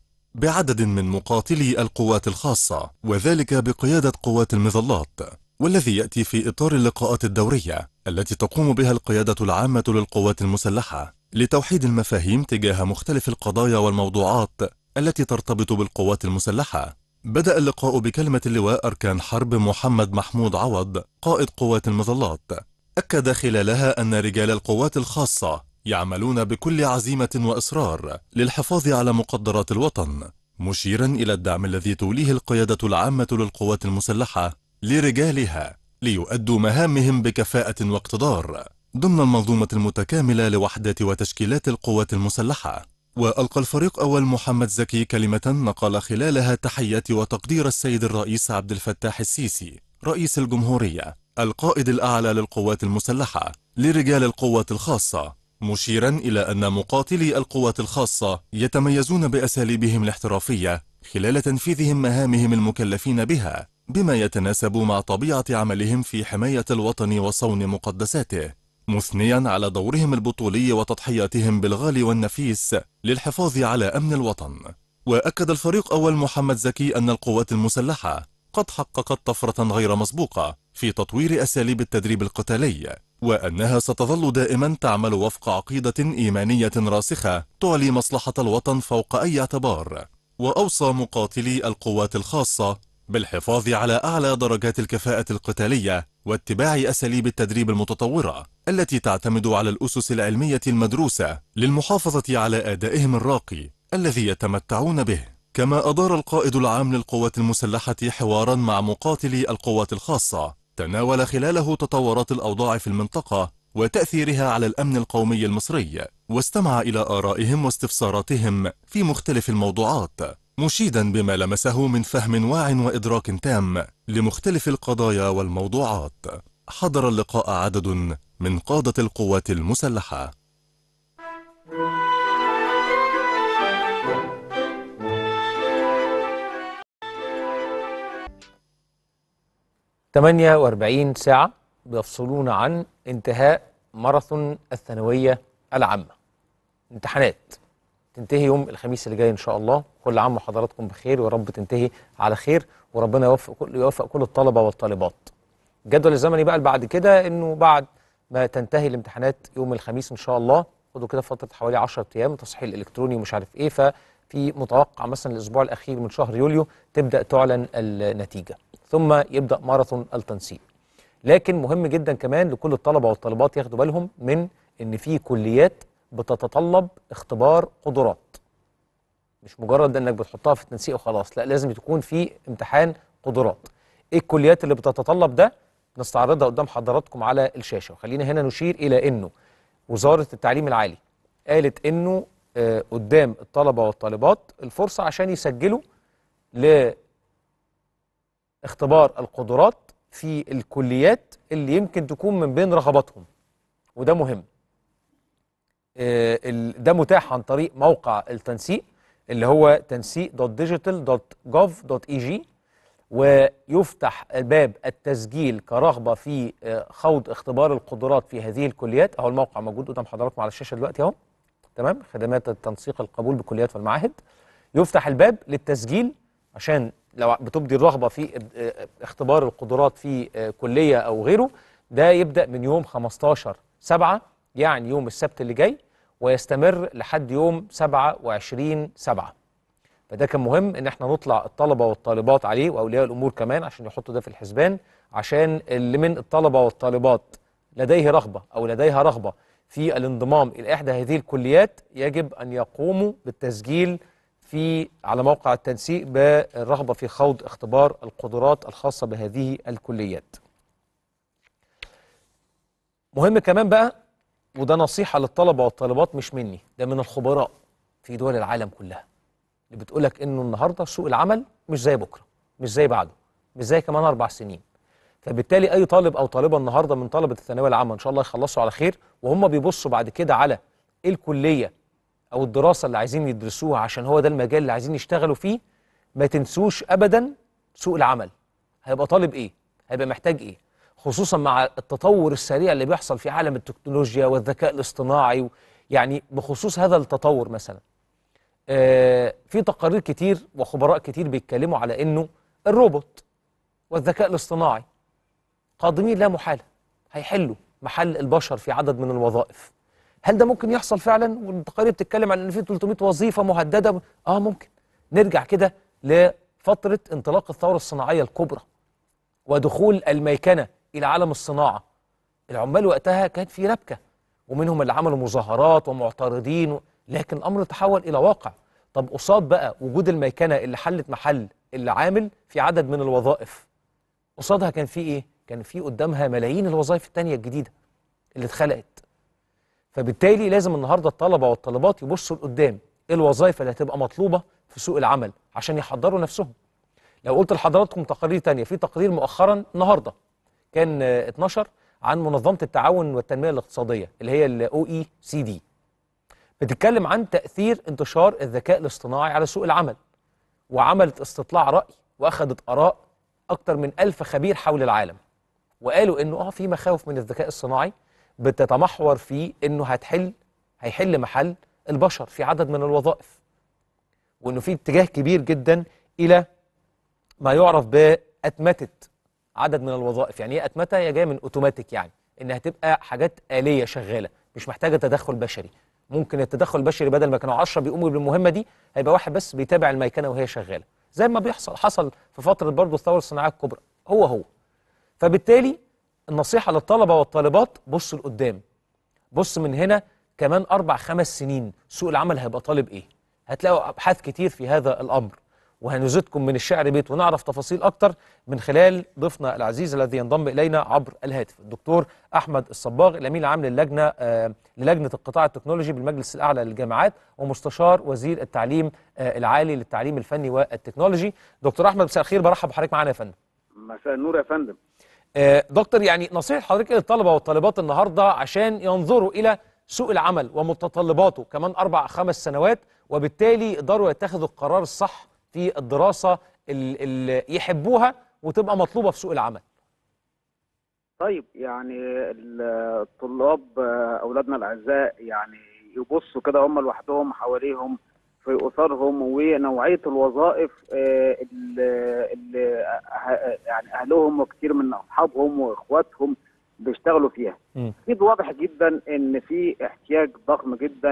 بعدد من مقاتلي القوات الخاصة وذلك بقيادة قوات المظلات والذي يأتي في إطار اللقاءات الدورية التي تقوم بها القيادة العامة للقوات المسلحة لتوحيد المفاهيم تجاه مختلف القضايا والموضوعات التي ترتبط بالقوات المسلحة بدأ اللقاء بكلمة اللواء أركان حرب محمد محمود عوض قائد قوات المظلات أكد خلالها أن رجال القوات الخاصة يعملون بكل عزيمة وإصرار للحفاظ على مقدرات الوطن مشيرا إلى الدعم الذي توليه القيادة العامة للقوات المسلحة لرجالها ليؤدوا مهامهم بكفاءة واقتدار ضمن المنظومة المتكاملة لوحدات وتشكيلات القوات المسلحة وألقى الفريق أول محمد زكي كلمة نقل خلالها تحيات وتقدير السيد الرئيس عبد الفتاح السيسي رئيس الجمهورية القائد الأعلى للقوات المسلحة لرجال القوات الخاصة مشيرا إلى أن مقاتلي القوات الخاصة يتميزون بأساليبهم الاحترافية خلال تنفيذهم مهامهم المكلفين بها بما يتناسب مع طبيعة عملهم في حماية الوطن وصون مقدساته مثنيا على دورهم البطولي وتضحياتهم بالغالي والنفيس للحفاظ على أمن الوطن وأكد الفريق أول محمد زكي أن القوات المسلحة قد حققت طفرة غير مسبوقة في تطوير أساليب التدريب القتالي وأنها ستظل دائما تعمل وفق عقيدة إيمانية راسخة تعلي مصلحة الوطن فوق أي اعتبار وأوصى مقاتلي القوات الخاصة بالحفاظ على أعلى درجات الكفاءة القتالية واتباع أساليب التدريب المتطورة التي تعتمد على الأسس العلمية المدروسة للمحافظة على أدائهم الراقي الذي يتمتعون به كما أدار القائد العام للقوات المسلحة حوارا مع مقاتلي القوات الخاصة تناول خلاله تطورات الأوضاع في المنطقة وتأثيرها على الأمن القومي المصري واستمع إلى آرائهم واستفساراتهم في مختلف الموضوعات مشيدا بما لمسه من فهم واع وإدراك تام لمختلف القضايا والموضوعات حضر اللقاء عدد من قادة القوات المسلحة 48 ساعة بيفصلون عن انتهاء ماراثون الثانوية العامة امتحانات تنتهي يوم الخميس اللي جاي ان شاء الله كل عام وحضراتكم بخير ويا رب تنتهي على خير وربنا يوفق كل يوفق كل الطلبة والطالبات الجدول الزمني بقى اللي بعد كده انه بعد ما تنتهي الامتحانات يوم الخميس ان شاء الله خدوا كده فترة حوالي 10 ايام تصحيح الالكتروني ومش عارف ايه ففي متوقع مثلا الاسبوع الاخير من شهر يوليو تبدا تعلن النتيجه ثم يبدا ماراثون التنسيق لكن مهم جدا كمان لكل الطلبه والطالبات ياخدوا بالهم من ان في كليات بتتطلب اختبار قدرات مش مجرد انك بتحطها في التنسيق وخلاص لا لازم تكون في امتحان قدرات ايه الكليات اللي بتتطلب ده نستعرضها قدام حضراتكم على الشاشه وخلينا هنا نشير الى انه وزاره التعليم العالي قالت انه آه، قدام الطلبه والطالبات الفرصه عشان يسجلوا لاختبار القدرات في الكليات اللي يمكن تكون من بين رغباتهم وده مهم آه، ال- ده متاح عن طريق موقع التنسيق اللي هو تنسيق.digital.gov.eg ويفتح باب التسجيل كرغبه في آه، خوض اختبار القدرات في هذه الكليات اهو الموقع موجود قدام حضراتكم على الشاشه دلوقتي اهو تمام خدمات التنسيق القبول بالكليات والمعاهد يفتح الباب للتسجيل عشان لو بتبدي الرغبه في آه، اختبار القدرات في آه، كليه او غيره ده يبدا من يوم 15 7 يعني يوم السبت اللي جاي ويستمر لحد يوم 27 7 فده كان مهم ان احنا نطلع الطلبه والطالبات عليه واولياء الامور كمان عشان يحطوا ده في الحسبان عشان اللي من الطلبه والطالبات لديه رغبه او لديها رغبه في الانضمام الى احدى هذه الكليات يجب ان يقوموا بالتسجيل في على موقع التنسيق بالرغبه في خوض اختبار القدرات الخاصه بهذه الكليات. مهم كمان بقى وده نصيحه للطلبه والطالبات مش مني ده من الخبراء في دول العالم كلها. اللي بتقولك انه النهارده سوق العمل مش زي بكره مش زي بعده مش زي كمان اربع سنين فبالتالي اي طالب او طالبه النهارده من طلبه الثانويه العامه ان شاء الله يخلصوا على خير وهم بيبصوا بعد كده على ايه الكليه او الدراسه اللي عايزين يدرسوها عشان هو ده المجال اللي عايزين يشتغلوا فيه ما تنسوش ابدا سوق العمل هيبقى طالب ايه هيبقى محتاج ايه خصوصا مع التطور السريع اللي بيحصل في عالم التكنولوجيا والذكاء الاصطناعي و- يعني بخصوص هذا التطور مثلا آه، في تقارير كتير وخبراء كتير بيتكلموا على انه الروبوت والذكاء الاصطناعي قادمين لا محاله هيحلوا محل البشر في عدد من الوظائف هل ده ممكن يحصل فعلا والتقارير بتتكلم عن ان في 300 وظيفه مهدده اه ممكن نرجع كده لفتره انطلاق الثوره الصناعيه الكبرى ودخول الميكنه الى عالم الصناعه العمال وقتها كان في ربكه ومنهم اللي عملوا مظاهرات ومعترضين و... لكن الامر تحول الى واقع طب قصاد بقى وجود الميكنه اللي حلت محل اللي عامل في عدد من الوظائف قصادها كان في ايه كان في قدامها ملايين الوظائف التانية الجديده اللي اتخلقت فبالتالي لازم النهارده الطلبه والطالبات يبصوا لقدام ايه الوظائف اللي هتبقى مطلوبه في سوق العمل عشان يحضروا نفسهم لو قلت لحضراتكم تقارير تانية في تقرير مؤخرا النهارده كان آه، اتنشر عن منظمه التعاون والتنميه الاقتصاديه اللي هي الاو اي سي دي بتتكلم عن تاثير انتشار الذكاء الاصطناعي على سوق العمل وعملت استطلاع راي واخذت اراء اكثر من ألف خبير حول العالم وقالوا انه اه في مخاوف من الذكاء الصناعي بتتمحور في انه هتحل هيحل محل البشر في عدد من الوظائف وانه في اتجاه كبير جدا الى ما يعرف باتمته عدد من الوظائف يعني ايه اتمته هي جايه من اوتوماتيك يعني انها تبقى حاجات اليه شغاله مش محتاجه تدخل بشري ممكن التدخل البشري بدل ما كانوا 10 بيقوموا بالمهمه دي هيبقى واحد بس بيتابع الميكنه وهي شغاله زي ما بيحصل حصل في فتره برضه الثوره الصناعيه الكبرى هو هو فبالتالي النصيحه للطلبه والطالبات بصوا لقدام بص من هنا كمان اربع خمس سنين سوق العمل هيبقى طالب ايه هتلاقوا ابحاث كتير في هذا الامر وهنزيدكم من الشعر بيت ونعرف تفاصيل اكتر من خلال ضيفنا العزيز الذي ينضم الينا عبر الهاتف الدكتور احمد الصباغ الامين العام للجنه آه للجنه القطاع التكنولوجي بالمجلس الاعلى للجامعات ومستشار وزير التعليم آه العالي للتعليم الفني والتكنولوجي دكتور احمد مساء الخير برحب بحضرتك معانا يا فندم مساء النور يا فندم آه، دكتور يعني نصيحة حضرتك إيه للطلبة والطالبات النهاردة عشان ينظروا إلى سوق العمل ومتطلباته كمان أربع خمس سنوات وبالتالي يقدروا يتخذوا القرار الصح في الدراسة اللي يحبوها وتبقى مطلوبة في سوق العمل طيب يعني الطلاب آه، اولادنا الاعزاء يعني يبصوا كده هم لوحدهم حواليهم في اسرهم ونوعيه الوظائف آه، اللي اللي أه- يعني اهلهم وكثير من اصحابهم واخواتهم بيشتغلوا فيها. مم. اكيد واضح جدا ان في احتياج ضخم جدا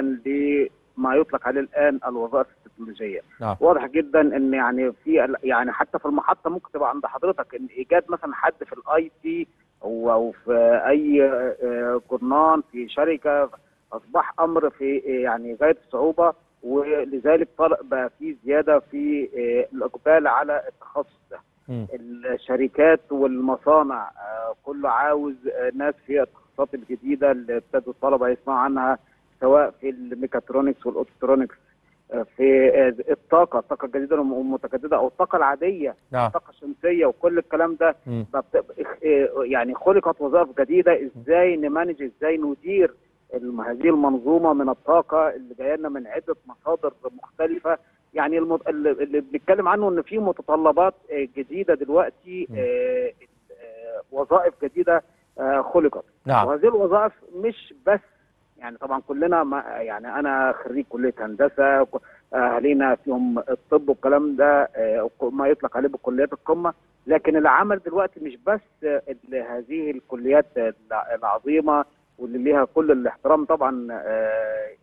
لما يطلق عليه الان الوظائف التكنولوجيه. نعم. واضح جدا ان يعني في يعني حتى في المحطه ممكن تبقى عند حضرتك ان ايجاد مثلا حد في الاي تي او أو في اي آه، جرنان في شركه اصبح امر في آه، يعني غايه الصعوبه ولذلك طلع بقى في زياده في آه، الاقبال على التخصص ده. مم. الشركات والمصانع آه، كله عاوز آه، ناس في التخصصات الجديده اللي ابتدوا الطلبه يسمعوا عنها سواء في الميكاترونكس والاوتوترونكس آه، في آه، الطاقه الطاقه الجديده والمتجدده او الطاقه العاديه نعم الطاقه الشمسيه وكل الكلام ده مم. فبت- آه، يعني خلقت وظائف جديده ازاي نمانج ازاي ندير الم- هذه المنظومه من الطاقه اللي جايه لنا من عده مصادر مختلفه يعني المت... اللي اللي بنتكلم عنه ان في متطلبات آه، جديده دلوقتي م. آه، آه، وظائف جديده آه، خلقت نعم وهذه الوظائف مش بس يعني طبعا كلنا ما يعني انا خريج كليه هندسه ك- اهالينا فيهم الطب والكلام ده آه، ما يطلق عليه بكليات القمه لكن العمل دلوقتي مش بس آه، ال- هذه الكليات الع- العظيمه واللي ليها كل الاحترام طبعا آه، آه،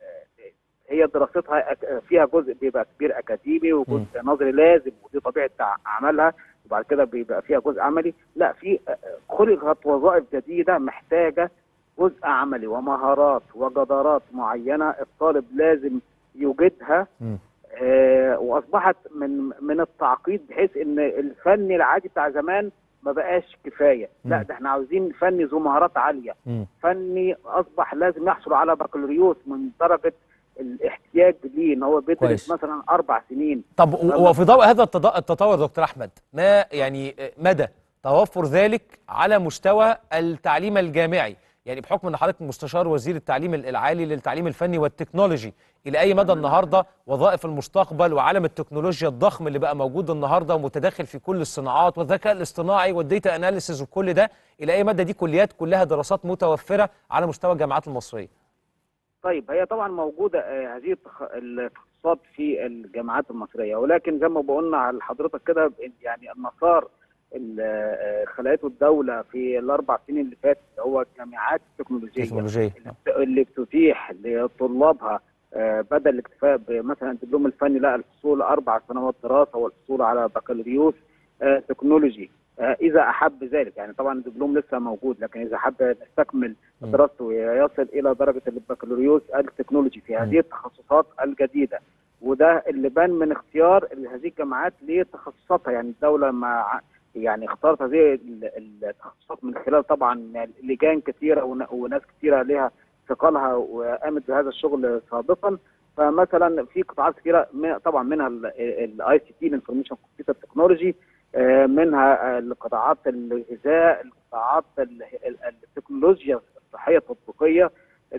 هي دراستها أك- فيها جزء بيبقى كبير اكاديمي وجزء نظري لازم ودي طبيعه تع- عملها وبعد كده بيبقى فيها جزء عملي لا في آه، خلقت وظائف جديده محتاجه جزء عملي ومهارات وجدارات معينه الطالب لازم يوجدها مم. آه، واصبحت من من التعقيد بحيث ان الفن العادي بتاع زمان ما بقاش كفايه لا مم. ده احنا عاوزين فني ذو مهارات عاليه مم. فني اصبح لازم يحصل على بكالوريوس من درجه الاحتياج ليه ان هو كويس. بيدرس مثلا اربع سنين طب و- وفي ضوء هذا التض- التطور دكتور احمد ما يعني آه، مدى توفر ذلك على مستوى التعليم الجامعي يعني بحكم ان حضرتك مستشار وزير التعليم العالي للتعليم الفني والتكنولوجي الى اي مدى النهارده وظائف المستقبل وعالم التكنولوجيا الضخم اللي بقى موجود النهارده ومتداخل في كل الصناعات والذكاء الاصطناعي والديتا اناليسيز وكل ده الى اي مدى دي كليات كلها دراسات متوفره على مستوى الجامعات المصريه طيب هي طبعا موجوده آه، هذه التخ- التخصصات في الجامعات المصريه ولكن زي ما بقولنا على حضرتك كده يعني المسار اللي آه، خلقته الدوله في الاربع سنين اللي فاتت هو الجامعات التكنولوجيه تكنولوجيه اللي بتتيح لطلابها آه، بدل الاكتفاء بمثلا الدبلوم الفني لا الحصول اربع سنوات دراسه والحصول على بكالوريوس آه، تكنولوجي آه، اذا احب ذلك يعني طبعا الدبلوم لسه موجود لكن اذا حب يستكمل مم. دراسته ويصل الى درجه البكالوريوس التكنولوجي في هذه التخصصات الجديده وده اللي بان من اختيار هذه الجامعات لتخصصاتها يعني الدوله ما يعني اختارت هذه ال- التخصصات من خلال طبعا لجان كثيره ون- وناس كثيره لها ثقلها وقامت بهذا الشغل سابقا فمثلا في قطاعات كثيره من- طبعا منها الاي سي تي الانفورميشن كمبيوتر تكنولوجي منها القطاعات الغذاء القطاعات ال- ال- التكنولوجيا الصحيه التطبيقيه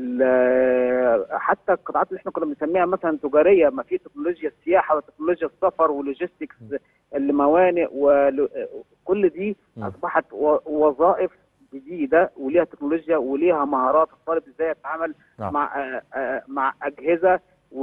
ال- حتى القطاعات اللي احنا كنا بنسميها مثلا تجاريه ما في تكنولوجيا السياحه وتكنولوجيا السفر ولوجيستكس الموانئ وكل دي مم. اصبحت و- وظائف جديده وليها تكنولوجيا وليها مهارات الطالب ازاي يتعامل نعم. مع آه، آه، مع اجهزه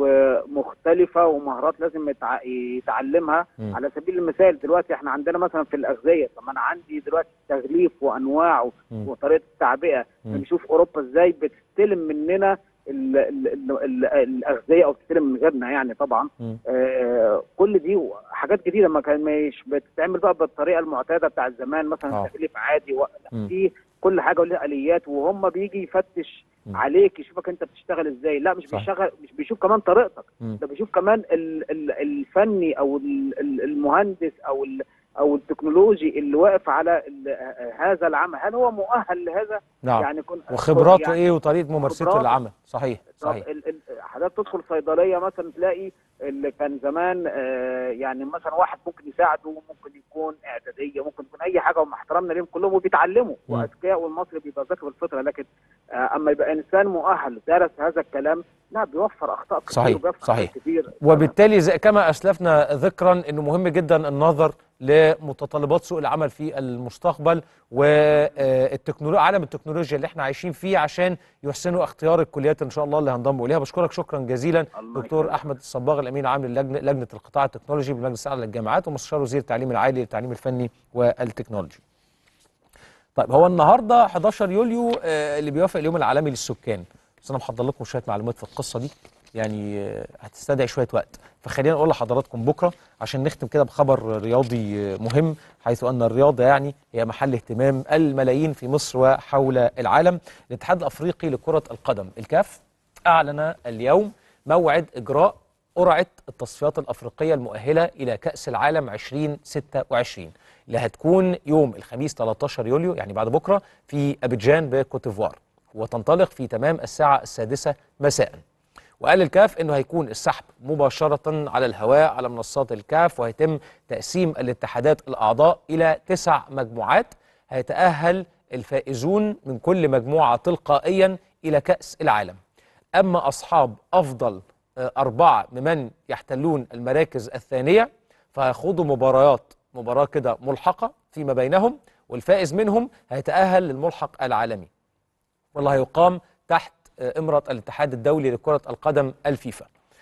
ومختلفه ومهارات لازم يتع- يتعلمها مم. على سبيل المثال دلوقتي احنا عندنا مثلا في الاغذيه طب انا عندي دلوقتي التغليف وانواعه مم. وطريقه التعبئه مم. بنشوف اوروبا ازاي بتستلم مننا ال ال ال ال الاغذيه او بتستلم من غيرنا يعني طبعا مم. آه كل دي حاجات جديده ما كان مش بتتعمل بقى بالطريقه المعتاده بتاع زمان مثلا آه. تغليف عادي و... مم. لا، في كل حاجه ولها اليات وهم بيجي يفتش مم. عليك يشوفك انت بتشتغل ازاي لا مش صح. بيشغل مش بيشوف كمان طريقتك مم. ده بيشوف كمان ال ال الفني او ال ال المهندس او ال او التكنولوجي اللي واقف على ال هذا العمل هل هو مؤهل لهذا نعم يعني كن وخبراته يعني ايه وطريقه ممارسته خبراته. للعمل صحيح طب صحيح ال- ال- حضرتك تدخل صيدليه مثلا تلاقي اللي كان زمان آه، يعني مثلا واحد ممكن يساعده ممكن يكون اعداديه ممكن يكون اي حاجه ومع احترامنا ليهم كلهم وبيتعلموا مم. واذكياء والمصري بيبقى ذكي بالفطره لكن آه، اما يبقى انسان مؤهل درس هذا الكلام لا بيوفر اخطاء كتير صحيح، وبيوفر صحيح. حاجات كتير وبالتالي زي كما اسلفنا ذكرا انه مهم جدا النظر لمتطلبات سوق العمل في المستقبل والتكنولوجيا عالم التكنولوجيا اللي احنا عايشين فيه عشان يحسنوا اختيار الكليات ان شاء الله اللي هنضموا اليها بشكرك شكرا جزيلا الله دكتور يخليك. احمد الصباغ الامين العام للجنه لجنه القطاع التكنولوجي بالمجلس الاعلى للجامعات ومستشار وزير التعليم العالي للتعليم الفني والتكنولوجي طيب هو النهارده 11 يوليو آه، اللي بيوافق اليوم العالمي للسكان بس انا محضر لكم شويه معلومات في القصه دي يعني آه، هتستدعي شويه وقت فخلينا نقول لحضراتكم بكره عشان نختم كده بخبر رياضي آه، مهم حيث ان الرياضه يعني هي محل اهتمام الملايين في مصر وحول العالم الاتحاد الافريقي لكره القدم الكاف اعلن اليوم موعد اجراء قرعه التصفيات الافريقيه المؤهله الى كاس العالم 2026 اللي هتكون يوم الخميس 13 يوليو يعني بعد بكره في ابيجان بكوتيفوار وتنطلق في تمام الساعه السادسه مساء وقال الكاف انه هيكون السحب مباشره على الهواء على منصات الكاف وهيتم تقسيم الاتحادات الاعضاء الى تسع مجموعات هيتاهل الفائزون من كل مجموعه تلقائيا الى كاس العالم اما اصحاب افضل آه، اربعه ممن يحتلون المراكز الثانيه فهيخوضوا مباريات مباراه كده ملحقه فيما بينهم والفائز منهم هيتاهل للملحق العالمي والله هيقام تحت آه، إمرة الاتحاد الدولي لكرة القدم الفيفا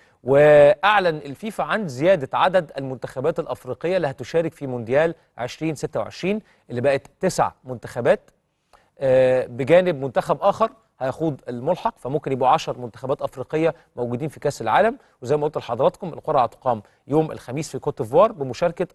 وأعلن الفيفا عن زيادة عدد المنتخبات الأفريقية اللي هتشارك في مونديال 2026 اللي بقت تسع منتخبات آه، بجانب منتخب آخر هيخوض الملحق فممكن يبقوا 10 منتخبات أفريقية موجودين في كأس العالم وزي ما قلت لحضراتكم القرعة هتقام يوم الخميس في كوت ديفوار بمشاركة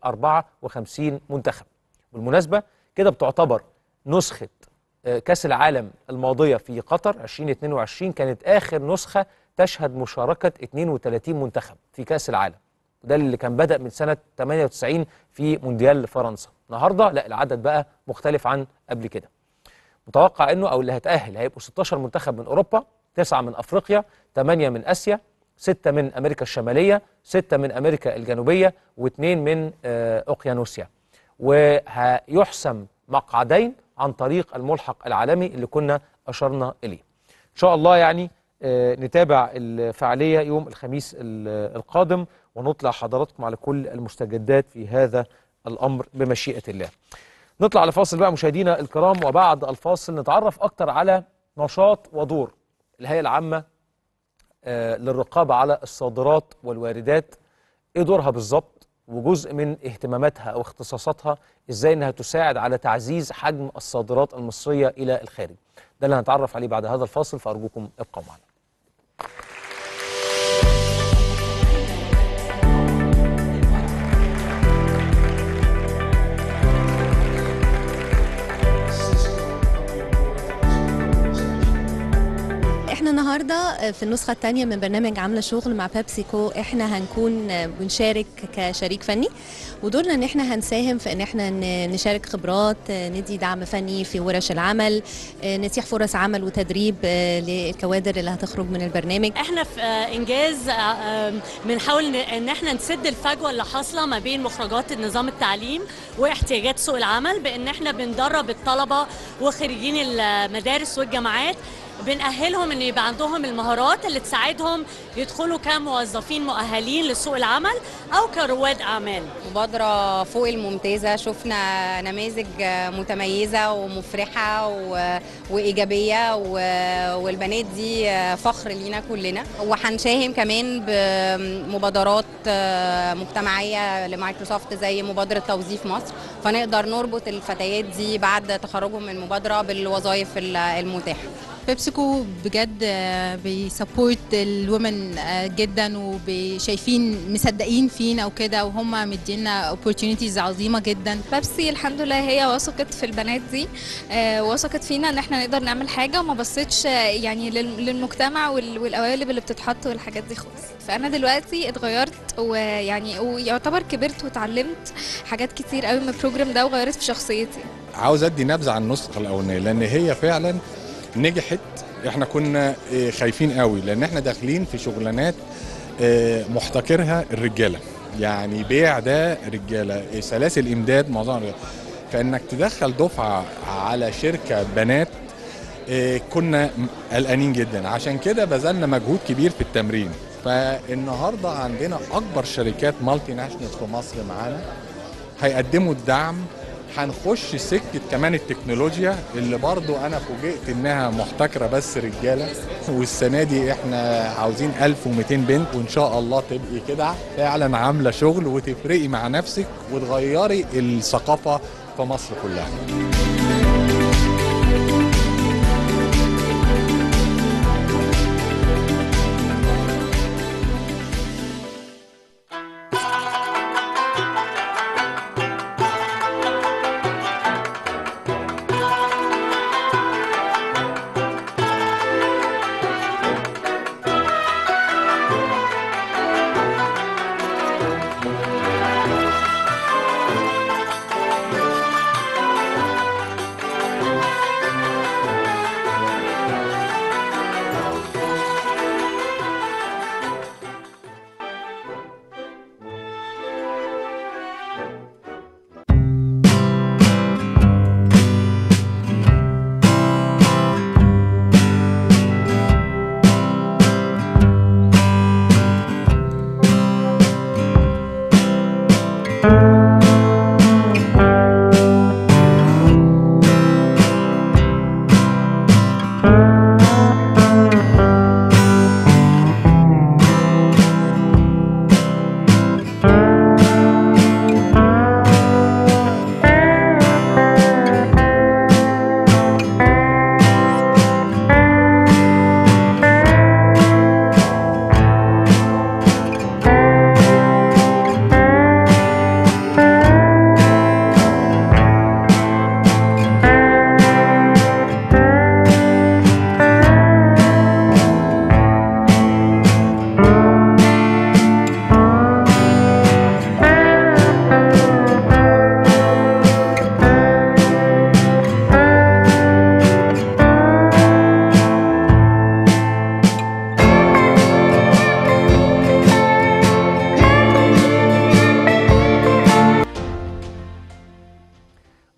54 منتخب بالمناسبة كده بتعتبر نسخة آه، كأس العالم الماضية في قطر 2022 كانت آخر نسخة تشهد مشاركة 32 منتخب في كأس العالم وده اللي كان بدأ من سنة 98 في مونديال فرنسا النهاردة لا العدد بقى مختلف عن قبل كده متوقع انه او اللي هيتأهل هيبقوا 16 منتخب من اوروبا 9 من افريقيا 8 من اسيا 6 من امريكا الشماليه 6 من امريكا الجنوبيه و2 من آه، اوقيانوسيا وهيحسم مقعدين عن طريق الملحق العالمي اللي كنا أشرنا إليه إن شاء الله يعني آه، نتابع الفعالية يوم الخميس ال- القادم ونطلع حضراتكم على كل المستجدات في هذا الأمر بمشيئة الله نطلع لفاصل بقى مشاهدينا الكرام وبعد الفاصل نتعرف أكتر على نشاط ودور الهيئة العامة آه، للرقابة على الصادرات والواردات ايه دورها بالظبط وجزء من اهتماماتها او اختصاصاتها ازاي انها تساعد على تعزيز حجم الصادرات المصرية الى الخارج ده اللي هنتعرف عليه بعد هذا الفاصل فارجوكم ابقوا معنا احنا النهارده في النسخه الثانيه من برنامج عامله شغل مع بيبسيكو احنا هنكون بنشارك كشريك فني ودورنا ان احنا هنساهم في ان احنا ن- نشارك خبرات ندي دعم فني في ورش العمل نتيح فرص عمل وتدريب للكوادر اللي هتخرج من البرنامج احنا في آه، انجاز آه، آه، بنحاول ن- ان احنا نسد الفجوه اللي حاصله ما بين مخرجات النظام التعليم واحتياجات سوق العمل بان احنا بندرب الطلبه وخريجين المدارس والجامعات بنأهلهم ان يبقى عندهم المهارات اللي تساعدهم يدخلوا كموظفين مؤهلين لسوق العمل او كرواد اعمال مبادرة فوق الممتازة شفنا نماذج متميزة ومفرحة و... وإيجابية و... والبنات دي فخر لينا كلنا وهنساهم كمان بمبادرات مجتمعية لمايكروسوفت زي مبادرة توظيف مصر فنقدر نربط الفتيات دي بعد تخرجهم من المبادرة بالوظائف المتاحة بيبسيكو بجد بيسبورت الومن جدا وشايفين مصدقين فينا وكده وهم مدينا opportunities عظيمه جدا بيبسي الحمد لله هي وثقت في البنات دي آه، وثقت فينا ان احنا نقدر نعمل حاجه وما بصيتش آه، يعني لل- للمجتمع وال- والقوالب اللي بتتحط والحاجات دي خالص فانا دلوقتي اتغيرت ويعني ويعتبر كبرت واتعلمت حاجات كتير قوي من البروجرام ده وغيرت في شخصيتي عاوز ادي نبذه عن النسخه الاولانيه لان هي فعلا نجحت احنا كنا آه، خايفين قوي لان احنا داخلين في شغلانات آه، محتكرها الرجاله يعني بيع ده رجاله آه، سلاسل امداد معظمها رجاله فانك تدخل دفعه على شركه بنات آه، كنا م- قلقانين جدا عشان كده بذلنا مجهود كبير في التمرين فالنهارده عندنا اكبر شركات مالتي ناشونال في مصر معانا هيقدموا الدعم هنخش سكة كمان التكنولوجيا اللي برضو أنا فوجئت إنها محتكرة بس رجالة والسنة دي إحنا عاوزين 1200 بنت وإن شاء الله تبقي كده فعلا عاملة شغل وتفرقي مع نفسك وتغيري الثقافة في مصر كلها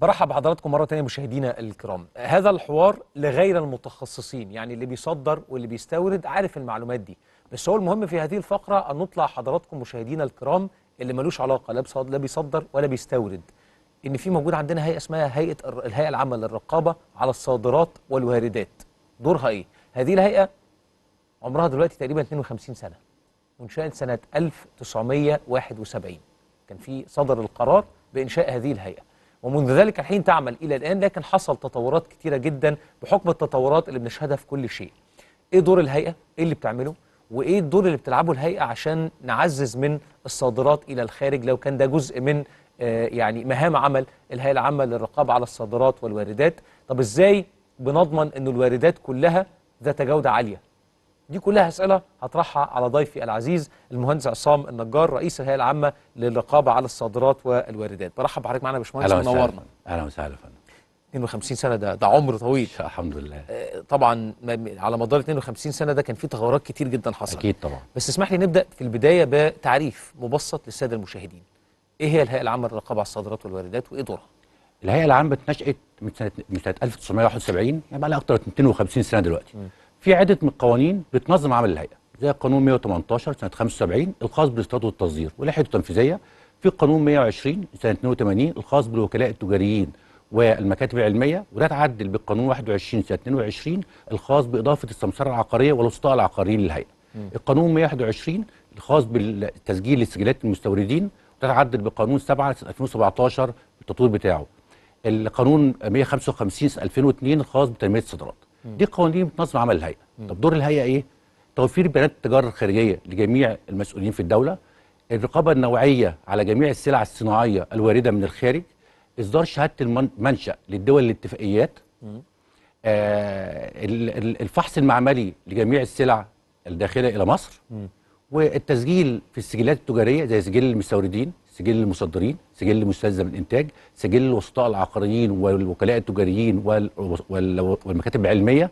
برحب بحضراتكم مرة تانية مشاهدينا الكرام هذا الحوار لغير المتخصصين يعني اللي بيصدر واللي بيستورد عارف المعلومات دي بس هو المهم في هذه الفقرة أن نطلع حضراتكم مشاهدينا الكرام اللي ملوش علاقة لا بصد- لا بيصدر ولا بيستورد إن في موجود عندنا هيئة اسمها هيئة الر- الهيئة العامة للرقابة على الصادرات والواردات دورها إيه؟ هذه الهيئة عمرها دلوقتي تقريبا 52 سنة وانشأت سنة 1971 كان في صدر القرار بإنشاء هذه الهيئة ومنذ ذلك الحين تعمل إلى الآن لكن حصل تطورات كتيرة جدا بحكم التطورات اللي بنشهدها في كل شيء إيه دور الهيئة؟ إيه اللي بتعمله؟ وإيه الدور اللي بتلعبه الهيئة عشان نعزز من الصادرات إلى الخارج لو كان ده جزء من آه، يعني مهام عمل الهيئة العامة للرقابة على الصادرات والواردات طب إزاي بنضمن أن الواردات كلها ذات جودة عالية دي كلها اسئله هطرحها على ضيفي العزيز المهندس عصام النجار رئيس الهيئه العامه للرقابه على الصادرات والواردات برحب بحضرتك معانا يا باشمهندس اهلا وسهلا منورنا اهلا وسهلا فندم 52 سنه ده ده عمر طويل الحمد لله آه، طبعا م- م- على مدار 52 سنه ده كان في تغيرات كتير جدا حصلت اكيد طبعا بس اسمح لي نبدا في البدايه بتعريف مبسط للساده المشاهدين ايه هي الهيئه العامه للرقابه على الصادرات والواردات وايه دورها الهيئه العامه اتنشأت من سنه من سنه 1971 يعني بقى لها اكتر من 250 سنه دلوقتي في عده من القوانين بتنظم عمل الهيئه زي قانون 118 سنه 75 الخاص بالاستيراد والتصدير ولائحته التنفيذيه في قانون 120 سنه 82 الخاص بالوكلاء التجاريين والمكاتب العلميه وده اتعدل بالقانون 21 سنه 22 الخاص باضافه السمسره العقاريه والوسطاء العقاريين للهيئه القانون 121 الخاص بالتسجيل لسجلات المستوردين وده اتعدل بقانون 7 سنه 2017 التطوير بتاعه القانون 155 سنه 2002 الخاص بتنميه الصادرات دي قوانين بتنظم عمل الهيئه طب دور الهيئه ايه توفير بيانات التجاره الخارجيه لجميع المسؤولين في الدوله الرقابه النوعيه على جميع السلع الصناعيه الوارده من الخارج اصدار شهاده المن- المنشا للدول الاتفاقيات آه ال- ال- الفحص المعملي لجميع السلع الداخله الى مصر والتسجيل في السجلات التجاريه زي سجل المستوردين سجل المصدرين سجل مستلزم الانتاج سجل الوسطاء العقاريين والوكلاء التجاريين وال- وال- والمكاتب العلميه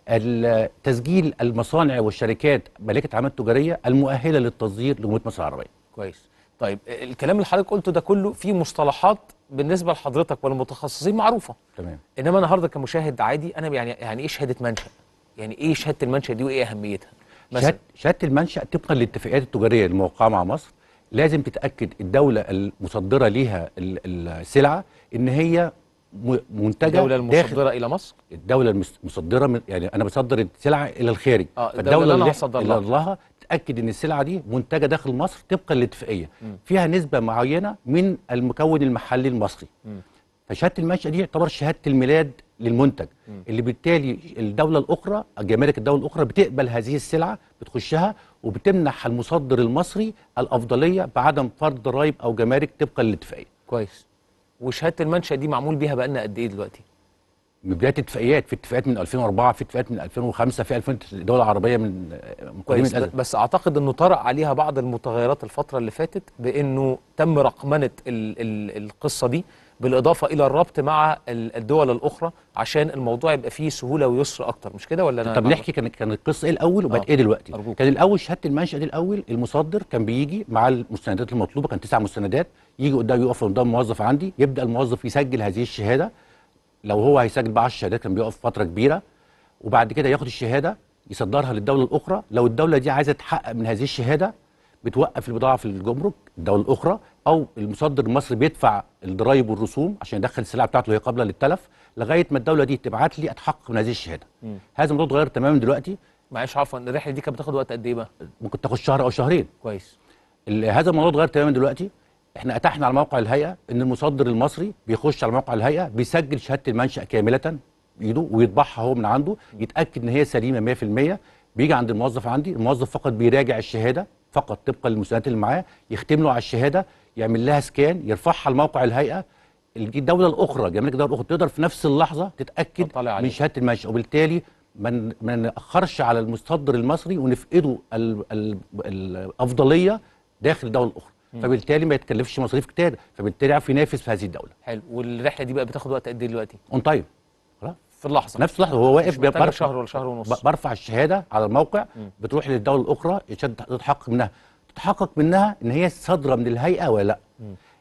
تسجيل المصانع والشركات مالكه اعمال تجاريه المؤهله للتصدير لجمهوريه مصر العربيه كويس طيب آه، الكلام اللي حضرتك قلته ده كله فيه مصطلحات بالنسبه لحضرتك والمتخصصين معروفه تمام انما النهارده كمشاهد عادي انا يعني يعني ايه شهاده منشا يعني ايه شهاده المنشا دي وايه اهميتها شهاده شهاده المنشا طبقا للاتفاقيات التجاريه الموقعه مع مصر لازم تتاكد الدوله المصدره ليها ال- السلعه ان هي م- منتجه الدوله داخل- المصدره الى مصر الدوله المصدره من يعني انا بصدر السلعه الى الخارج اه الدوله اللي انا هصدر اللي لها لها تاكد ان السلعه دي منتجه داخل مصر طبقا للاتفاقيه فيها نسبه معينه من المكون المحلي المصري فشهاده المنشا دي يعتبر شهاده الميلاد للمنتج اللي بالتالي الدوله الاخرى جمارك الدوله الاخرى بتقبل هذه السلعه بتخشها وبتمنح المصدر المصري الافضليه بعدم فرض ضرائب او جمارك طبقا للاتفاقيه كويس وشهاده المنشا دي معمول بيها بقالنا قد ايه دلوقتي من بدايه اتفاقيات في اتفاقات من 2004 في اتفاقات من 2005 في 2000 دول عربيه من من قديم كويس الازل بس اعتقد انه طرأ عليها بعض المتغيرات الفتره اللي فاتت بانه تم رقمنه ال ال القصه دي بالاضافه الى الربط مع ال- الدول الاخرى عشان الموضوع يبقى فيه سهوله ويسر اكتر مش كده ولا انا طب نحكي كان كان القصه ايه الاول وبعد آه. ايه دلوقتي أرجوك. كان الاول شهاده المنشا دي الاول المصدر كان بيجي مع المستندات المطلوبه كان تسع مستندات يجي قدام يقف قدام موظف عندي يبدا الموظف يسجل هذه الشهاده لو هو هيسجل بقى 10 شهادات كان بيقف فتره كبيره وبعد كده ياخد الشهاده يصدرها للدوله الاخرى لو الدوله دي عايزه تحقق من هذه الشهاده بتوقف البضاعه في الجمرك الدوله الاخرى او المصدر المصري بيدفع الضرايب والرسوم عشان يدخل السلعه بتاعته وهي قابله للتلف لغايه ما الدوله دي تبعت لي اتحقق من هذه الشهاده مم. هذا الموضوع اتغير تماما دلوقتي معلش عفوا الرحله دي كانت بتاخد وقت قد ايه بقى ممكن تاخد شهر او شهرين كويس ال- هذا الموضوع اتغير تماما دلوقتي احنا اتحنا على موقع الهيئه ان المصدر المصري بيخش على موقع الهيئه بيسجل شهاده المنشا كامله بايده ويطبعها هو من عنده يتاكد ان هي سليمه 100% بيجي عند الموظف عندي الموظف فقط بيراجع الشهاده فقط طبقا للمستندات اللي معاه يختم له على الشهاده يعمل لها سكان يرفعها لموقع الهيئه دي الدوله الاخرى جمارك الدوله الاخرى تقدر في نفس اللحظه تتاكد تطلع عليه. من شهاده المنشا وبالتالي ما ما ناخرش على المصدر المصري ونفقده ال- ال- الافضليه داخل الدوله الاخرى مم. فبالتالي ما يتكلفش مصاريف كتير فبالتالي يعرف ينافس في هذه الدوله حلو والرحله دي بقى بتاخد وقت قد ايه دلوقتي اون تايم خلاص في اللحظه نفس اللحظه هو واقف مش محتاجة برفع- شهر ولا شهر ونص. ب- برفع الشهاده على الموقع مم. بتروح للدوله الاخرى يشد تتحقق منها تتحقق منها ان هي صادره من الهيئه ولا لا مم.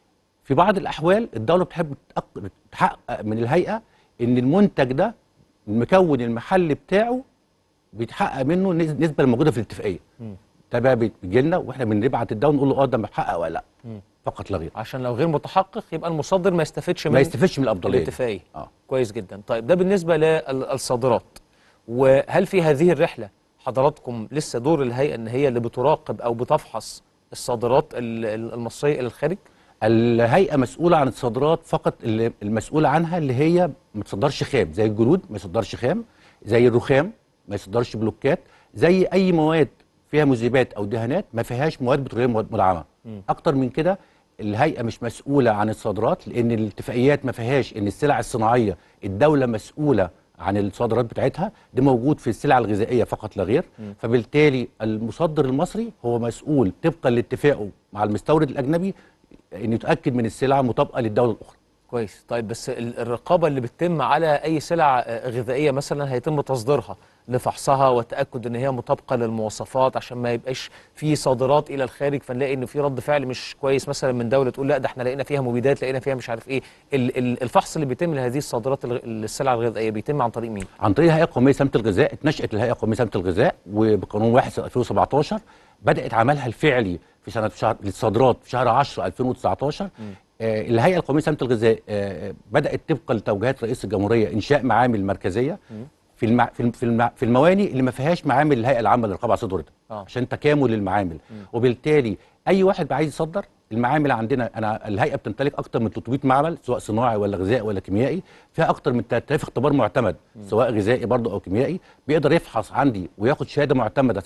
في بعض الاحوال الدوله بتحب تأق- تحقق من الهيئه ان المنتج ده المكون المحلي بتاعه بيتحقق منه نس- نسبه الموجوده في الاتفاقيه ده بقى بيجي لنا واحنا بنبعت الدوله نقول له اه ده محقق ولا لا فقط لا غير عشان لو غير متحقق يبقى المصدر ما يستفدش من ما يستفدش من الافضليه دي. الاتفاقيه اه كويس جدا طيب ده بالنسبه للصادرات وهل في هذه الرحله حضراتكم لسه دور الهيئه ان هي اللي بتراقب او بتفحص الصادرات ال- ال- المصريه الى الخارج الهيئه مسؤوله عن الصادرات فقط اللي المسؤوله عنها اللي هي ما تصدرش خام زي الجلود ما يصدرش خام زي الرخام ما يصدرش بلوكات زي اي مواد فيها مذيبات او دهانات ما فيهاش مواد بتروليه مواد مدعمه اكتر من كده الهيئه مش مسؤوله عن الصادرات لان الاتفاقيات ما فيهاش ان السلع الصناعيه الدوله مسؤوله عن الصادرات بتاعتها ده موجود في السلع الغذائيه فقط لا غير مم. فبالتالي المصدر المصري هو مسؤول طبقا لاتفاقه مع المستورد الاجنبي ان يتاكد من السلعه مطابقه للدوله الاخرى كويس طيب بس ال- الرقابه اللي بتتم على اي سلعه آه، غذائيه مثلا هيتم تصديرها لفحصها والتاكد ان هي مطابقه للمواصفات عشان ما يبقاش في صادرات الى الخارج فنلاقي ان في رد فعل مش كويس مثلا من دوله تقول لا ده احنا لقينا فيها مبيدات لقينا فيها مش عارف ايه ال- ال- الفحص اللي بيتم لهذه الصادرات الغ- السلع الغذائيه بيتم عن طريق مين عن طريق الهيئه القوميه لسلامه الغذاء اتنشات الهيئه القوميه لسلامه الغذاء وبقانون 1 سنة 2017 بدات عملها الفعلي في سنه في شهر للصادرات في شهر 10 2019 آه الهيئه القوميه لسلامه الغذاء آه بدات طبقا لتوجيهات رئيس الجمهوريه انشاء معامل مركزيه في المع... في الم- في, الم... في المواني اللي ما فيهاش معامل الهيئه العامه للرقابه على الصدور آه. عشان تكامل المعامل وبالتالي اي واحد عايز يصدر المعامل عندنا انا الهيئه بتمتلك اكتر من 300 معمل سواء صناعي ولا غذائي ولا كيميائي فيها اكتر من 3000 اختبار معتمد سواء غذائي برضه او كيميائي بيقدر يفحص عندي وياخد شهاده معتمده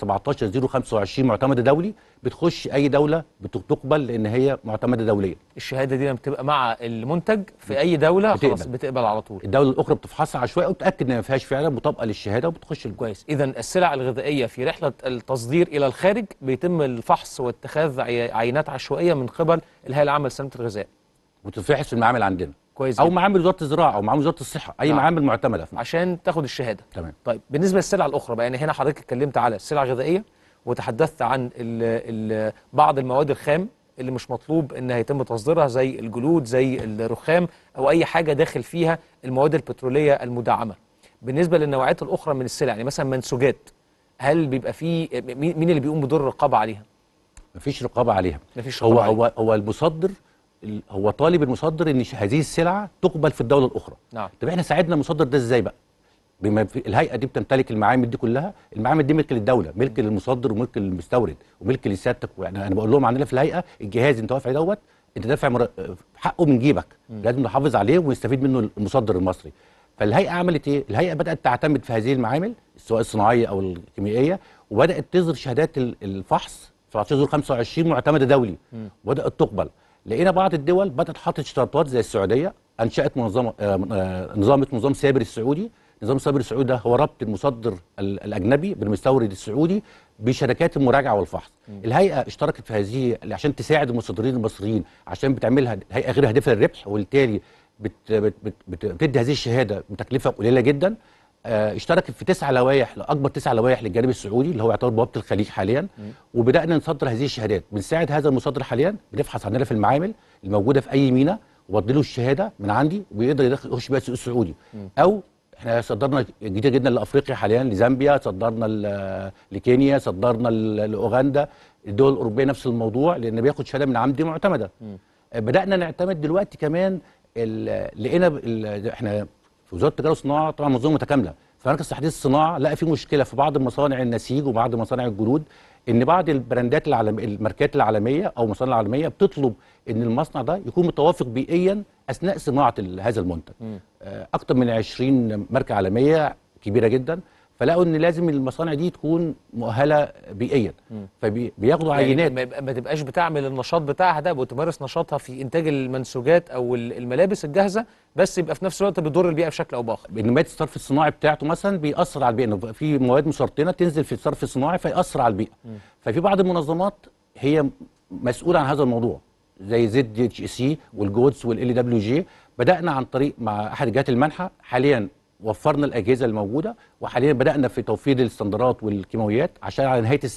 17025 معتمده دولي بتخش اي دوله بتقبل لان هي معتمده دوليا الشهاده دي لما بتبقى مع المنتج في اي دوله خلاص بتقبل. بتقبل على طول الدوله الاخرى بتفحصها عشوائي وتاكد ان ما فيهاش فعلا مطابقه للشهاده وبتخش كويس اذا السلع الغذائيه في رحله التصدير الى الخارج بيتم الفحص واتخاذ عي- عينات عشوائيه من قبل الهيئه العامه لسلامه الغذاء وتتفحص في المعامل عندنا كويس او جدا. معامل وزاره الزراعه او معامل وزاره الصحه اي نعم. معامل معتمده عشان تاخد الشهاده تمام طيب بالنسبه للسلع الاخرى بقى يعني هنا حضرتك اتكلمت على السلع الغذائيه وتحدثت عن ال ال بعض المواد الخام اللي مش مطلوب ان هيتم تصديرها زي الجلود زي الرخام او اي حاجه داخل فيها المواد البتروليه المدعمه بالنسبه للنوعيات الاخرى من السلع يعني مثلا منسوجات هل بيبقى في مين مين اللي بيقوم بدور الرقابه عليها مفيش رقابه عليها مفيش هو رقابة عليها. هو هو المصدر ال- هو طالب المصدر ان ش- هذه السلعه تقبل في الدوله الاخرى نعم طب احنا ساعدنا المصدر ده ازاي بقى بما في الهيئه دي بتمتلك المعامل دي كلها المعامل دي ملك للدوله ملك للمصدر وملك للمستورد وملك لسيادتك يعني انا بقول لهم عندنا في الهيئه الجهاز انت واقف عليه دوت انت دافع مر... حقه من جيبك لازم نحافظ عليه ونستفيد منه المصدر المصري فالهيئه عملت ايه الهيئه بدات تعتمد في هذه المعامل سواء الصناعيه او الكيميائيه وبدات تصدر شهادات ال- الفحص 17025 معتمده دولي مم. وبدات تقبل لقينا بعض الدول بدات حاطط اشتراطات زي السعوديه انشات منظمه آه، آه، نظام نظام سابر السعودي نظام سابر السعودي ده هو ربط المصدر ال- الاجنبي بالمستورد السعودي بشركات المراجعه والفحص الهيئه اشتركت في هذه عشان تساعد المصدرين المصريين عشان بتعملها هيئه غير هادفه للربح وبالتالي بت بت بت بت بتدي هذه الشهاده بتكلفه قليله جدا آه، اشتركت في تسع لوائح لاكبر تسع لوائح للجانب السعودي اللي هو يعتبر بوابه الخليج حاليا وبدانا نصدر هذه الشهادات بنساعد هذا المصدر حاليا بنفحص عندنا في المعامل الموجوده في اي ميناء وبديله الشهاده من عندي ويقدر يدخل يخش بيها السوق السعودي او احنا صدرنا كتير جدا لافريقيا حاليا لزامبيا صدرنا ل- لكينيا صدرنا ل- لاوغندا الدول الاوروبيه نفس الموضوع لان بياخد شهاده من عندي معتمده آه، بدانا نعتمد دلوقتي كمان ال- لقينا ال- احنا في وزاره التجاره والصناعه طبعا منظومه متكامله فمركز تحديث الصناعه لقى في مشكله في بعض مصانع النسيج وبعض مصانع الجلود ان بعض البراندات العالميه الماركات العالميه او المصانع العالميه بتطلب ان المصنع ده يكون متوافق بيئيا اثناء صناعه ال- هذا المنتج آه، اكتر من 20 ماركه عالميه كبيره جدا فلقوا ان لازم المصانع دي تكون مؤهله بيئيا فبياخدوا يعني عينات ما, يبقى- ما تبقاش بتعمل النشاط بتاعها ده وتمارس نشاطها في انتاج المنسوجات او ال- الملابس الجاهزه بس يبقى في نفس الوقت بتضر البيئه بشكل او باخر انماط الصرف الصناعي بتاعته مثلا بيأثر على البيئه إنه بقى في مواد مسرطنه تنزل في الصرف الصناعي فيأثر على البيئه ففي بعض المنظمات هي مسؤوله عن هذا الموضوع زي زد دي اتش سي والجودس والال دبليو جي بدانا عن طريق مع احد جهات المنحه حاليا وفرنا الاجهزه الموجوده وحاليا بدانا في توفير الاستندرات والكيماويات عشان على نهايه السنه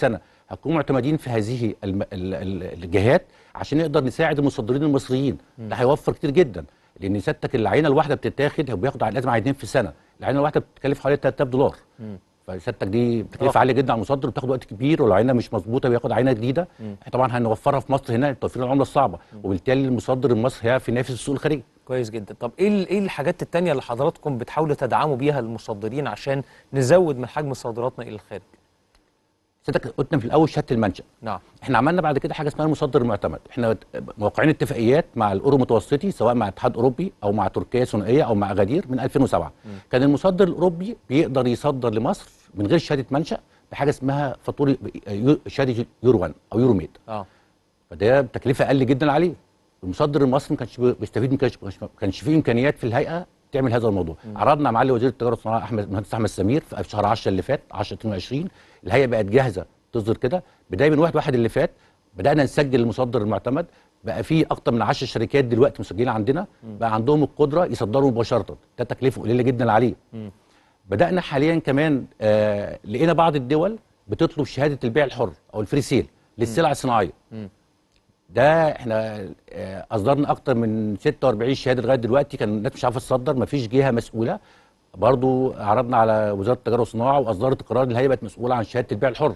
هنكون معتمدين في هذه الم... ال... ال... الجهات عشان نقدر نساعد المصدرين المصريين ده هيوفر كتير جدا لان سيادتك العينه الواحده بتتاخد هو بياخد لازم عينتين في السنه العينه الواحده بتكلف حوالي 3000 دولار فسيادتك دي تكلفه آه. عاليه جدا على المصدر وبتاخد وقت كبير ولو العينه مش مظبوطه بياخد عينه جديده مم. طبعا هنوفرها في مصر هنا توفير العمله الصعبه وبالتالي المصدر المصري هيعرف ينافس السوق الخارجي كويس جدا طب ايه ال- ايه الحاجات التانية اللي حضراتكم بتحاولوا تدعموا بيها المصدرين عشان نزود من حجم صادراتنا الى الخارج سيادتك قلنا في الاول شهاده المنشا نعم احنا عملنا بعد كده حاجه اسمها المصدر المعتمد احنا موقعين اتفاقيات مع الاورو متوسطي سواء مع الاتحاد الاوروبي او مع تركيا ثنائيه او مع غدير من 2007 كان المصدر الاوروبي بيقدر يصدر لمصر من غير شهاده منشا بحاجه اسمها فاتوره يو- شهاده يورو 1 او يورو ميد اه فده تكلفه اقل جدا عليه المصدر المصري ما كانش بي- بيستفيد ما كانش ما كانش فيه امكانيات في الهيئه تعمل هذا الموضوع عرضنا مع معالي وزير التجاره والصناعه احمد المهندس احمد سمير في شهر 10 اللي فات 10 22 الهيئه بقت جاهزه تصدر كده بدايه من 1 1 اللي فات بدانا نسجل المصدر المعتمد بقى في اكتر من 10 شركات دلوقتي مسجلين عندنا بقى عندهم القدره يصدروا مباشره ده تكلفه قليله جدا عليه بدانا حاليا كمان آه لقينا بعض الدول بتطلب شهاده البيع الحر او الفري سيل للسلع الصناعيه ده احنا آه، اصدرنا اكتر من 46 شهاده لغايه دلوقتي كان الناس مش عارفه تصدر مفيش جهه مسؤوله برضو عرضنا على وزاره التجاره والصناعه واصدرت قرار ان هي بقت مسؤوله عن شهاده البيع الحر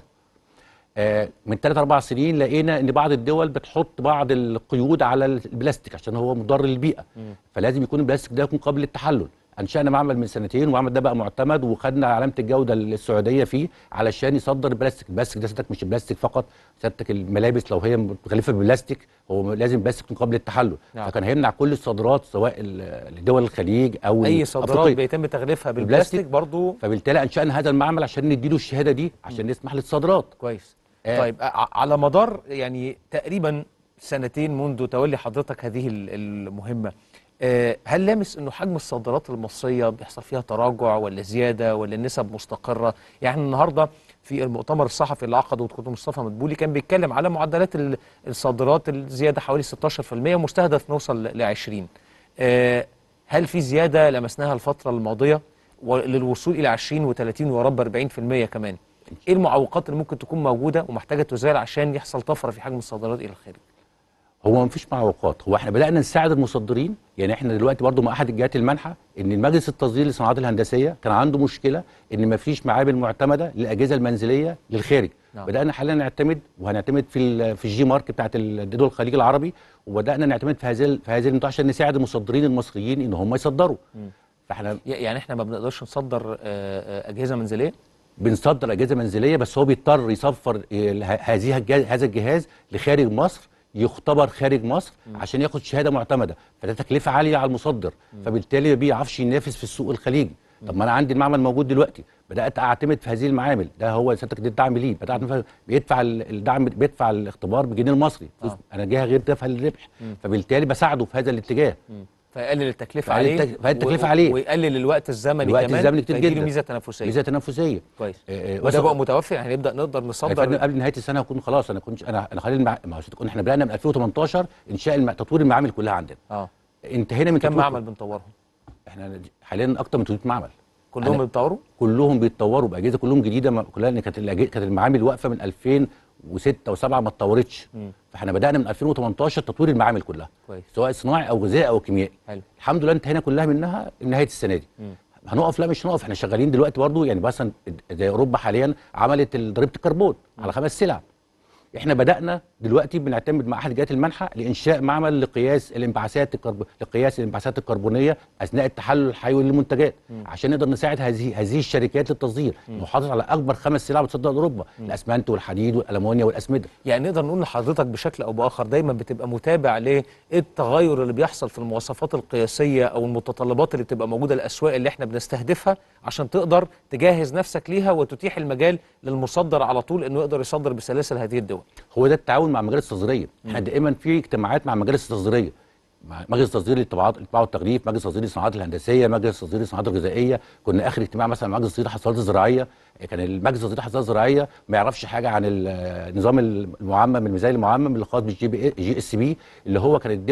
آه، من ثلاث اربع سنين لقينا ان بعض الدول بتحط بعض القيود على البلاستيك عشان هو مضر للبيئه فلازم يكون البلاستيك ده يكون قابل للتحلل انشانا معمل من سنتين والمعمل ده بقى معتمد وخدنا علامه الجوده السعوديه فيه علشان يصدر البلاستيك البلاستيك ده سيادتك مش البلاستيك فقط سيادتك الملابس لو هي متغلفه بالبلاستيك هو لازم البلاستيك يكون قابل للتحلل نعم. فكان هيمنع كل الصادرات سواء ال- لدول الخليج او اي صادرات أفريقيا. بيتم تغليفها بالبلاستيك برضو فبالتالي انشانا هذا المعمل عشان نديله الشهاده دي عشان نسمح للصادرات كويس آه. طيب ع- على مدار يعني تقريبا سنتين منذ تولي حضرتك هذه ال- المهمة آه، هل لامس انه حجم الصادرات المصرية بيحصل فيها تراجع ولا زيادة ولا النسب مستقرة يعني النهاردة في المؤتمر الصحفي اللي عقده دكتور مصطفى مدبولي كان بيتكلم على معدلات ال- الصادرات الزيادة حوالي 16% ومستهدف نوصل ل 20 آه، هل في زيادة لمسناها الفترة الماضية وللوصول إلى 20 و30 ورب 40% كمان ايه المعوقات اللي ممكن تكون موجوده ومحتاجه تزال عشان يحصل طفره في حجم الصادرات الى الخارج هو مفيش معوقات هو احنا بدانا نساعد المصدرين يعني احنا دلوقتي برضو مع احد الجهات المانحه ان المجلس التصدير للصناعات الهندسيه كان عنده مشكله ان مفيش معامل معتمده للاجهزه المنزليه للخارج نعم. بدانا حاليا نعتمد وهنعتمد في ال- في الجي مارك بتاعت ال- دول الخليج العربي وبدانا نعتمد في هذه ال- في هذه النقطه عشان نساعد المصدرين المصريين ان هم يصدروا فاحنا ي- يعني احنا ما بنقدرش نصدر آه، آه، اجهزه منزليه بنصدر اجهزه منزليه بس هو بيضطر يصفر ال- ه- هذه الجهاز هذا الجهاز لخارج مصر يختبر خارج مصر عشان ياخد شهاده معتمده فده تكلفه عاليه على المصدر فبالتالي ما بيعرفش ينافس في السوق الخليجي طب ما انا عندي المعمل موجود دلوقتي بدات اعتمد في هذه المعامل ده هو سيادتك ده الدعم ليه بدات أعتمد- بيدفع ال- الدعم بيدفع الاختبار بالجنيه المصري آه. انا جهه غير دافعه للربح مم. فبالتالي بساعده في هذا الاتجاه فيقلل التكلفه فيقلل عليه التك- فيقلل التكلفة و- عليه. ويقلل الوقت الزمني الوقت كمان الزمني كتير فيديله جدا ميزه تنافسيه ميزه تنافسيه كويس آه، آه، وده وصل- بقى متوفر يعني نبدا نقدر يا نصدر فندم قبل نهايه السنه هكون خلاص انا كنت انا انا خليل المع... ما هو كنا احنا بدانا من 2018 انشاء الم... تطوير المعامل كلها عندنا اه انتهينا من كم تطوير- معمل بنطورهم احنا حاليا اكتر من 300 معمل كلهم أنا- بيتطوروا كلهم بيتطوروا باجهزه كلهم جديده ما... كلها لأن كانت الأجهزة... كانت المعامل واقفه من 2006 و7 ما اتطورتش مم. فاحنا بدانا من 2018 تطوير المعامل كلها كويس سواء صناعي او غذائي او كيميائي حلو الحمد لله انتهينا كلها منها نهايه السنه دي مم. هنقف لا مش هنقف احنا شغالين دلوقتي برضو يعني مثلا زي اوروبا حاليا عملت ضريبه الكربون على خمس سلع احنا بدانا دلوقتي بنعتمد مع احد جهات المنحه لانشاء معمل لقياس الانبعاثات الكرب... لقياس الانبعاثات الكربونيه اثناء التحلل الحيوي للمنتجات مم. عشان نقدر نساعد هذه هذه الشركات للتصدير نحافظ على اكبر خمس سلع بتصدر لاوروبا الاسمنت والحديد والالمونيا والاسمده يعني نقدر نقول لحضرتك بشكل او باخر دايما بتبقى متابع لايه التغير اللي بيحصل في المواصفات القياسيه او المتطلبات اللي بتبقى موجوده الاسواق اللي احنا بنستهدفها عشان تقدر تجهز نفسك ليها وتتيح المجال للمصدر على طول انه يقدر يصدر بسلاسه لهذه الدول هو ده التعاون مع المجالس التصديريه احنا دائما في اجتماعات مع المجالس التصديريه مع مجلس تصدير للطباعات الطباعه والتغليف مجلس تصدير للصناعات الهندسيه مجلس تصدير للصناعات الغذائيه كنا اخر اجتماع مثلا مع مجلس تصدير الحصولات الزراعيه كان المجلس تصدير الحصولات الزراعيه ما يعرفش حاجه عن ال- النظام المعمم الميزاني المعمم اللي خاص بالجي بي جي اس بي اللي هو كان الدول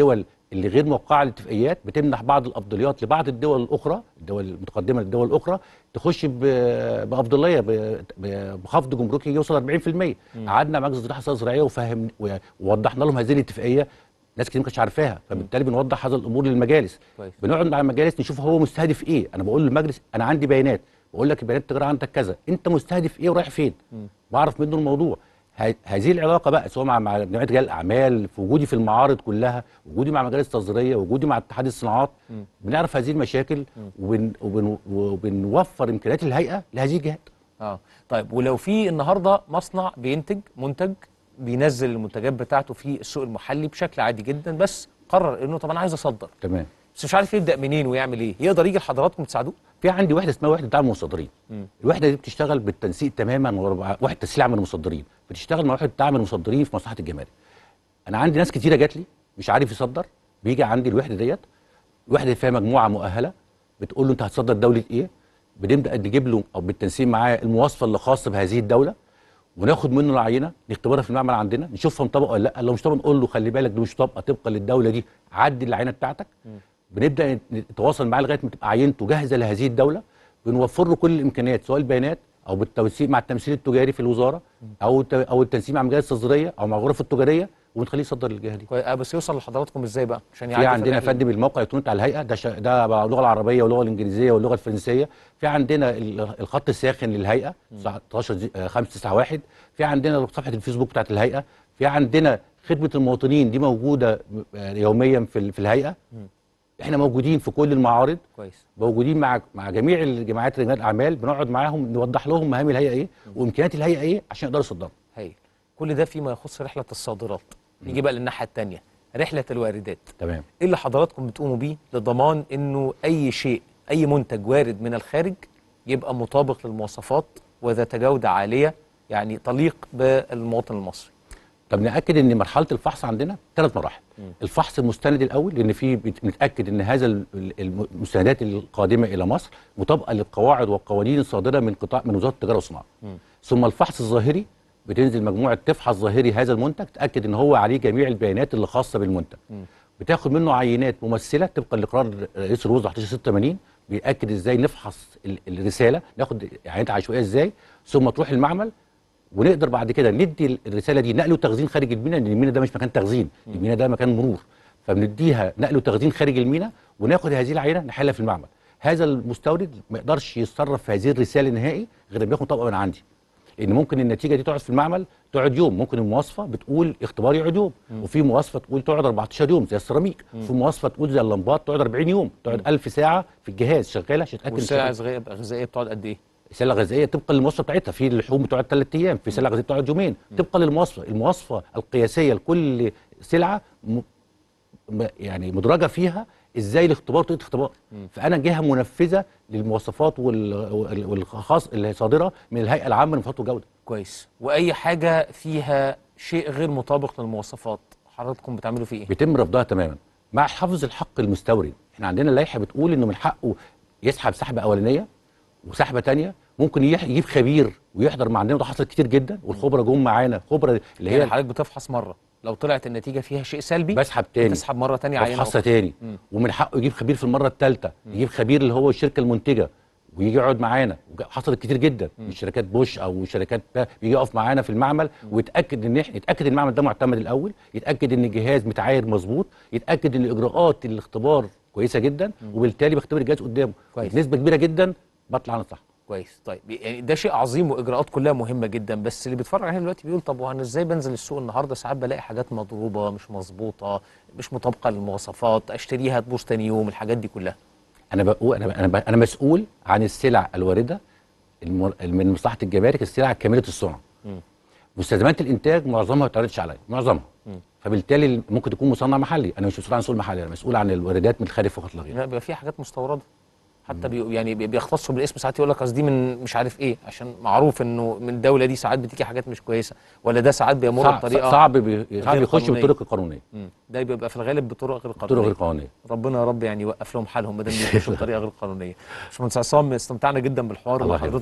اللي غير موقعه على الاتفاقيات بتمنح بعض الافضليات لبعض الدول الاخرى الدول المتقدمه للدول الاخرى تخش ب- بافضليه ب- ب- بخفض جمركي يوصل 40% قعدنا مع مجلس الصحه الزراعيه وفهم ووضحنا لهم هذه الاتفاقيه ناس كتير ما كانتش عارفاها فبالتالي بنوضح هذا الامور للمجالس كويس. بنقعد مع المجالس نشوف هو مستهدف ايه انا بقول للمجلس انا عندي بيانات بقول لك البيانات التجاريه عندك كذا انت مستهدف ايه ورايح فين بعرف منه الموضوع ه- هذه العلاقه بقى سواء مع مع جمعيه رجال الاعمال في وجودي في المعارض كلها وجودي مع مجالس تصديريه وجودي مع اتحاد الصناعات بنعرف هذه المشاكل وبن وبن وبنوفر امكانيات الهيئه لهذه الجهات اه طيب ولو في النهارده مصنع بينتج منتج بينزل المنتجات بتاعته في السوق المحلي بشكل عادي جدا بس قرر انه طب انا عايز اصدر تمام بس مش عارف يبدا منين ويعمل ايه يقدر يجي لحضراتكم تساعدوه في عندي وحده اسمها وحده دعم المصدرين الوحده دي بتشتغل بالتنسيق تماما مع وحده تسليع من المصدرين بتشتغل مع وحده دعم المصدرين في مصلحه الجمارك انا عندي ناس كتيره جات لي مش عارف يصدر بيجي عندي الوحده ديت الوحده دي فيها مجموعه مؤهله بتقول له انت هتصدر دوله ايه بنبدا نجيب له او بالتنسيق معاه المواصفه اللي خاصه بهذه الدوله وناخد منه العينه نختبرها في المعمل عندنا نشوفها مطابقه ولا لا لو مش طبقا نقول له خلي بالك دي مش طابقه طبقا للدوله دي عدي العينه بتاعتك بنبدا نتواصل معاه لغايه ما تبقى عينته جاهزه لهذه الدوله بنوفر له كل الامكانيات سواء البيانات او بالتوثيق مع التمثيل التجاري في الوزاره او الت- او التنسيق مع مجالس التصديريه او مع الغرف التجاريه ونخليه يصدر للجهه دي كويس آه بس يوصل لحضراتكم ازاي بقى عشان في يعدي عندنا يا الرحلة دي؟ فندم الموقع الالكتروني بتاع الهيئه ده شا... ده بقى اللغه العربيه واللغه الانجليزيه واللغه الفرنسيه في عندنا ال- الخط الساخن للهيئه 19 زي- آه، 591 في عندنا صفحه الفيسبوك بتاعت الهيئه في عندنا خدمه المواطنين دي موجوده آه، يوميا في ال- في الهيئه احنا موجودين في كل المعارض كويس موجودين مع مع جميع الجماعات رجال الاعمال بنقعد معاهم نوضح لهم مهام الهيئه ايه وامكانيات الهيئه ايه عشان يقدروا يصدروا هايل كل ده فيما يخص رحله الصادرات نيجي بقى للناحيه الثانيه رحله الواردات تمام ايه اللي حضراتكم بتقوموا بيه لضمان انه اي شيء اي منتج وارد من الخارج يبقى مطابق للمواصفات وذات جوده عاليه يعني تليق بالمواطن المصري طب ناكد ان مرحله الفحص عندنا ثلاث مراحل الفحص المستند الاول لان في بت- بنتاكد ان هذا ال- ال- المستندات القادمه الى مصر مطابقه للقواعد والقوانين الصادره من قطاع من وزاره التجاره والصناعه ثم الفحص الظاهري بتنزل مجموعه تفحص ظاهري هذا المنتج تاكد ان هو عليه جميع البيانات اللي خاصه بالمنتج بتاخد منه عينات ممثله طبقا لقرار رئيس الوزراء 1186 بيأكد ازاي نفحص ال- الرساله ناخد عينات عشوائيه ازاي ثم تروح المعمل ونقدر بعد كده ندي الرساله دي نقل وتخزين خارج المينا لان المينا ده مش مكان تخزين المينا ده مكان مرور فبنديها نقل وتخزين خارج المينا وناخد هذه العينه نحلها في المعمل هذا المستورد ما يقدرش يتصرف في هذه الرساله نهائي غير لما ياخد طبقه من عندي لان ممكن النتيجه دي تقعد في المعمل تقعد يوم ممكن المواصفه بتقول اختبار يقعد يوم وفي مواصفه تقول تقعد 14 يوم زي السيراميك وفي مواصفه تقول زي اللمبات تقعد 40 يوم تقعد 1000 ساعه في الجهاز شغاله عشان تتاكد إن والسلع الشغل- الغذائيه الغذائيه بتقعد قد ايه السله الغذائيه طبقا للمواصفه بتاعتها في اللحوم بتقعد ثلاث ايام في سله غذائيه بتقعد يومين طبقا للمواصفه المواصفه القياسيه لكل سلعه م... م... يعني مدرجه فيها ازاي الاختبار طريقه الاختبار فانا جهه منفذه للمواصفات وال... وال- والخاص اللي هي صادره من الهيئه العامه للمواصفات والجوده كويس واي حاجه فيها شيء غير مطابق للمواصفات حضراتكم بتعملوا فيه ايه بيتم رفضها تماما مع حفظ الحق المستورد احنا عندنا اللائحه بتقول انه من حقه يسحب سحبه اولانيه وسحبه تانية ممكن يح- يجيب خبير ويحضر مع عندنا وده حصل كتير جدا والخبراء جم معانا خبراء اللي هي هي حضرتك بتفحص مره لو طلعت النتيجه فيها شيء سلبي بسحب تاني تسحب مره تانية عينه بفحصها أخرى. تاني مم. ومن حقه يجيب خبير في المره الثالثه يجيب خبير اللي هو الشركه المنتجه ويجي يقعد معانا وج- حصلت كتير جدا من شركات بوش او شركات با- يجي يقف معانا في المعمل ويتاكد ان احنا يتاكد ان المعمل ده معتمد الاول يتاكد ان الجهاز متعاير مظبوط يتاكد ان اجراءات الاختبار كويسه جدا وبالتالي بختبر الجهاز قدامه كويس. بنسبه كبيره جدا بطلع انا صح كويس طيب يعني ده شيء عظيم واجراءات كلها مهمه جدا بس اللي بيتفرج علينا دلوقتي بيقول طب وانا ازاي بنزل السوق النهارده ساعات بلاقي حاجات مضروبه مش مظبوطه مش مطابقه للمواصفات اشتريها تبوظ تاني يوم الحاجات دي كلها انا بقول انا انا, ب- أنا مسؤول عن السلع الوارده المر... من مصلحه الجمارك السلع كامله الصنع مستلزمات الانتاج معظمها ما بتعرضش عليا معظمها فبالتالي ممكن تكون مصنع محلي انا مش مسؤول عن السوق المحلي انا مسؤول عن الواردات من الخارج فقط لا غير لا بيبقى في حاجات مستورده حتى بي يعني بي- بيختصوا بالاسم ساعات يقول لك اصل دي من مش عارف ايه عشان معروف انه من الدوله دي ساعات بتيجي حاجات مش كويسه ولا ده ساعات بيمر صعب, بطريقه صعب بي... صعب غير يخش قانونية. بالطرق القانونيه مم. ده بيبقى في الغالب بطرق غير قانونيه طرق غير قانونيه ربنا يا رب يعني يوقف لهم حالهم ما دام بيخشوا بطريقه غير قانونيه باشمهندس عصام استمتعنا جدا بالحوار الله مع يخليك. حضرتك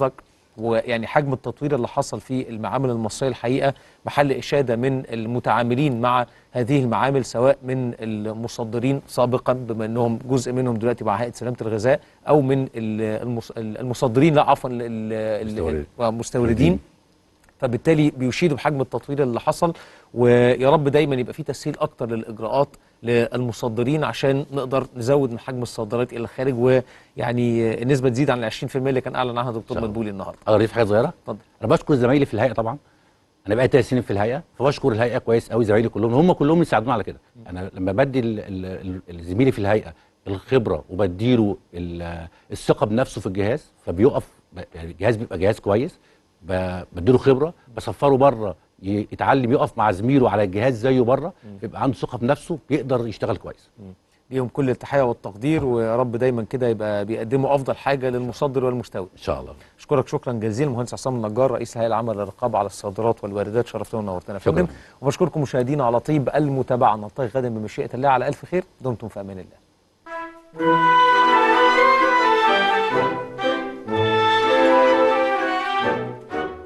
ويعني حجم التطوير اللي حصل في المعامل المصريه الحقيقه محل اشاده من المتعاملين مع هذه المعامل سواء من المصدرين سابقا بما انهم جزء منهم دلوقتي مع هيئه سلامه الغذاء او من ال- المص- المصدرين لا عفوا ال- ال- المستوردين فبالتالي بيشيدوا بحجم التطوير اللي حصل ويا رب دايما يبقى في تسهيل اكتر للاجراءات للمصدرين عشان نقدر نزود من حجم الصادرات الى الخارج ويعني النسبه تزيد عن ال 20% اللي كان اعلن عنها دكتور مدبولي النهارده. اقدر اضيف حاجه صغيره اتفضل انا بشكر زمايلي في الهيئه طبعا انا بقى ثلاث سنين في الهيئه فبشكر الهيئه كويس قوي زمايلي كلهم هم كلهم يساعدونا على كده انا لما بدي ال- ال- ال- زميلي في الهيئه الخبره وبديله ال- الثقه بنفسه في الجهاز فبيقف ب- يعني الجهاز بيبقى جهاز كويس ب- بديله خبره بسفره بره ي- يتعلم يقف مع زميله على الجهاز زيه بره بيبقى عنده ثقه بنفسه بيقدر يشتغل كويس ليهم كل التحيه والتقدير ويا رب دايما كده يبقى بيقدموا افضل حاجه للمصدر والمستورد. ان شاء الله. اشكرك شكرا جزيلا المهندس عصام النجار رئيس الهيئه العامه للرقابه على الصادرات والواردات شرفتنا ونورتنا يا فندم شكراً. وبشكركم مشاهدينا على طيب المتابعه نلتقي غدا بمشيئه الله على الف خير دمتم في امان الله.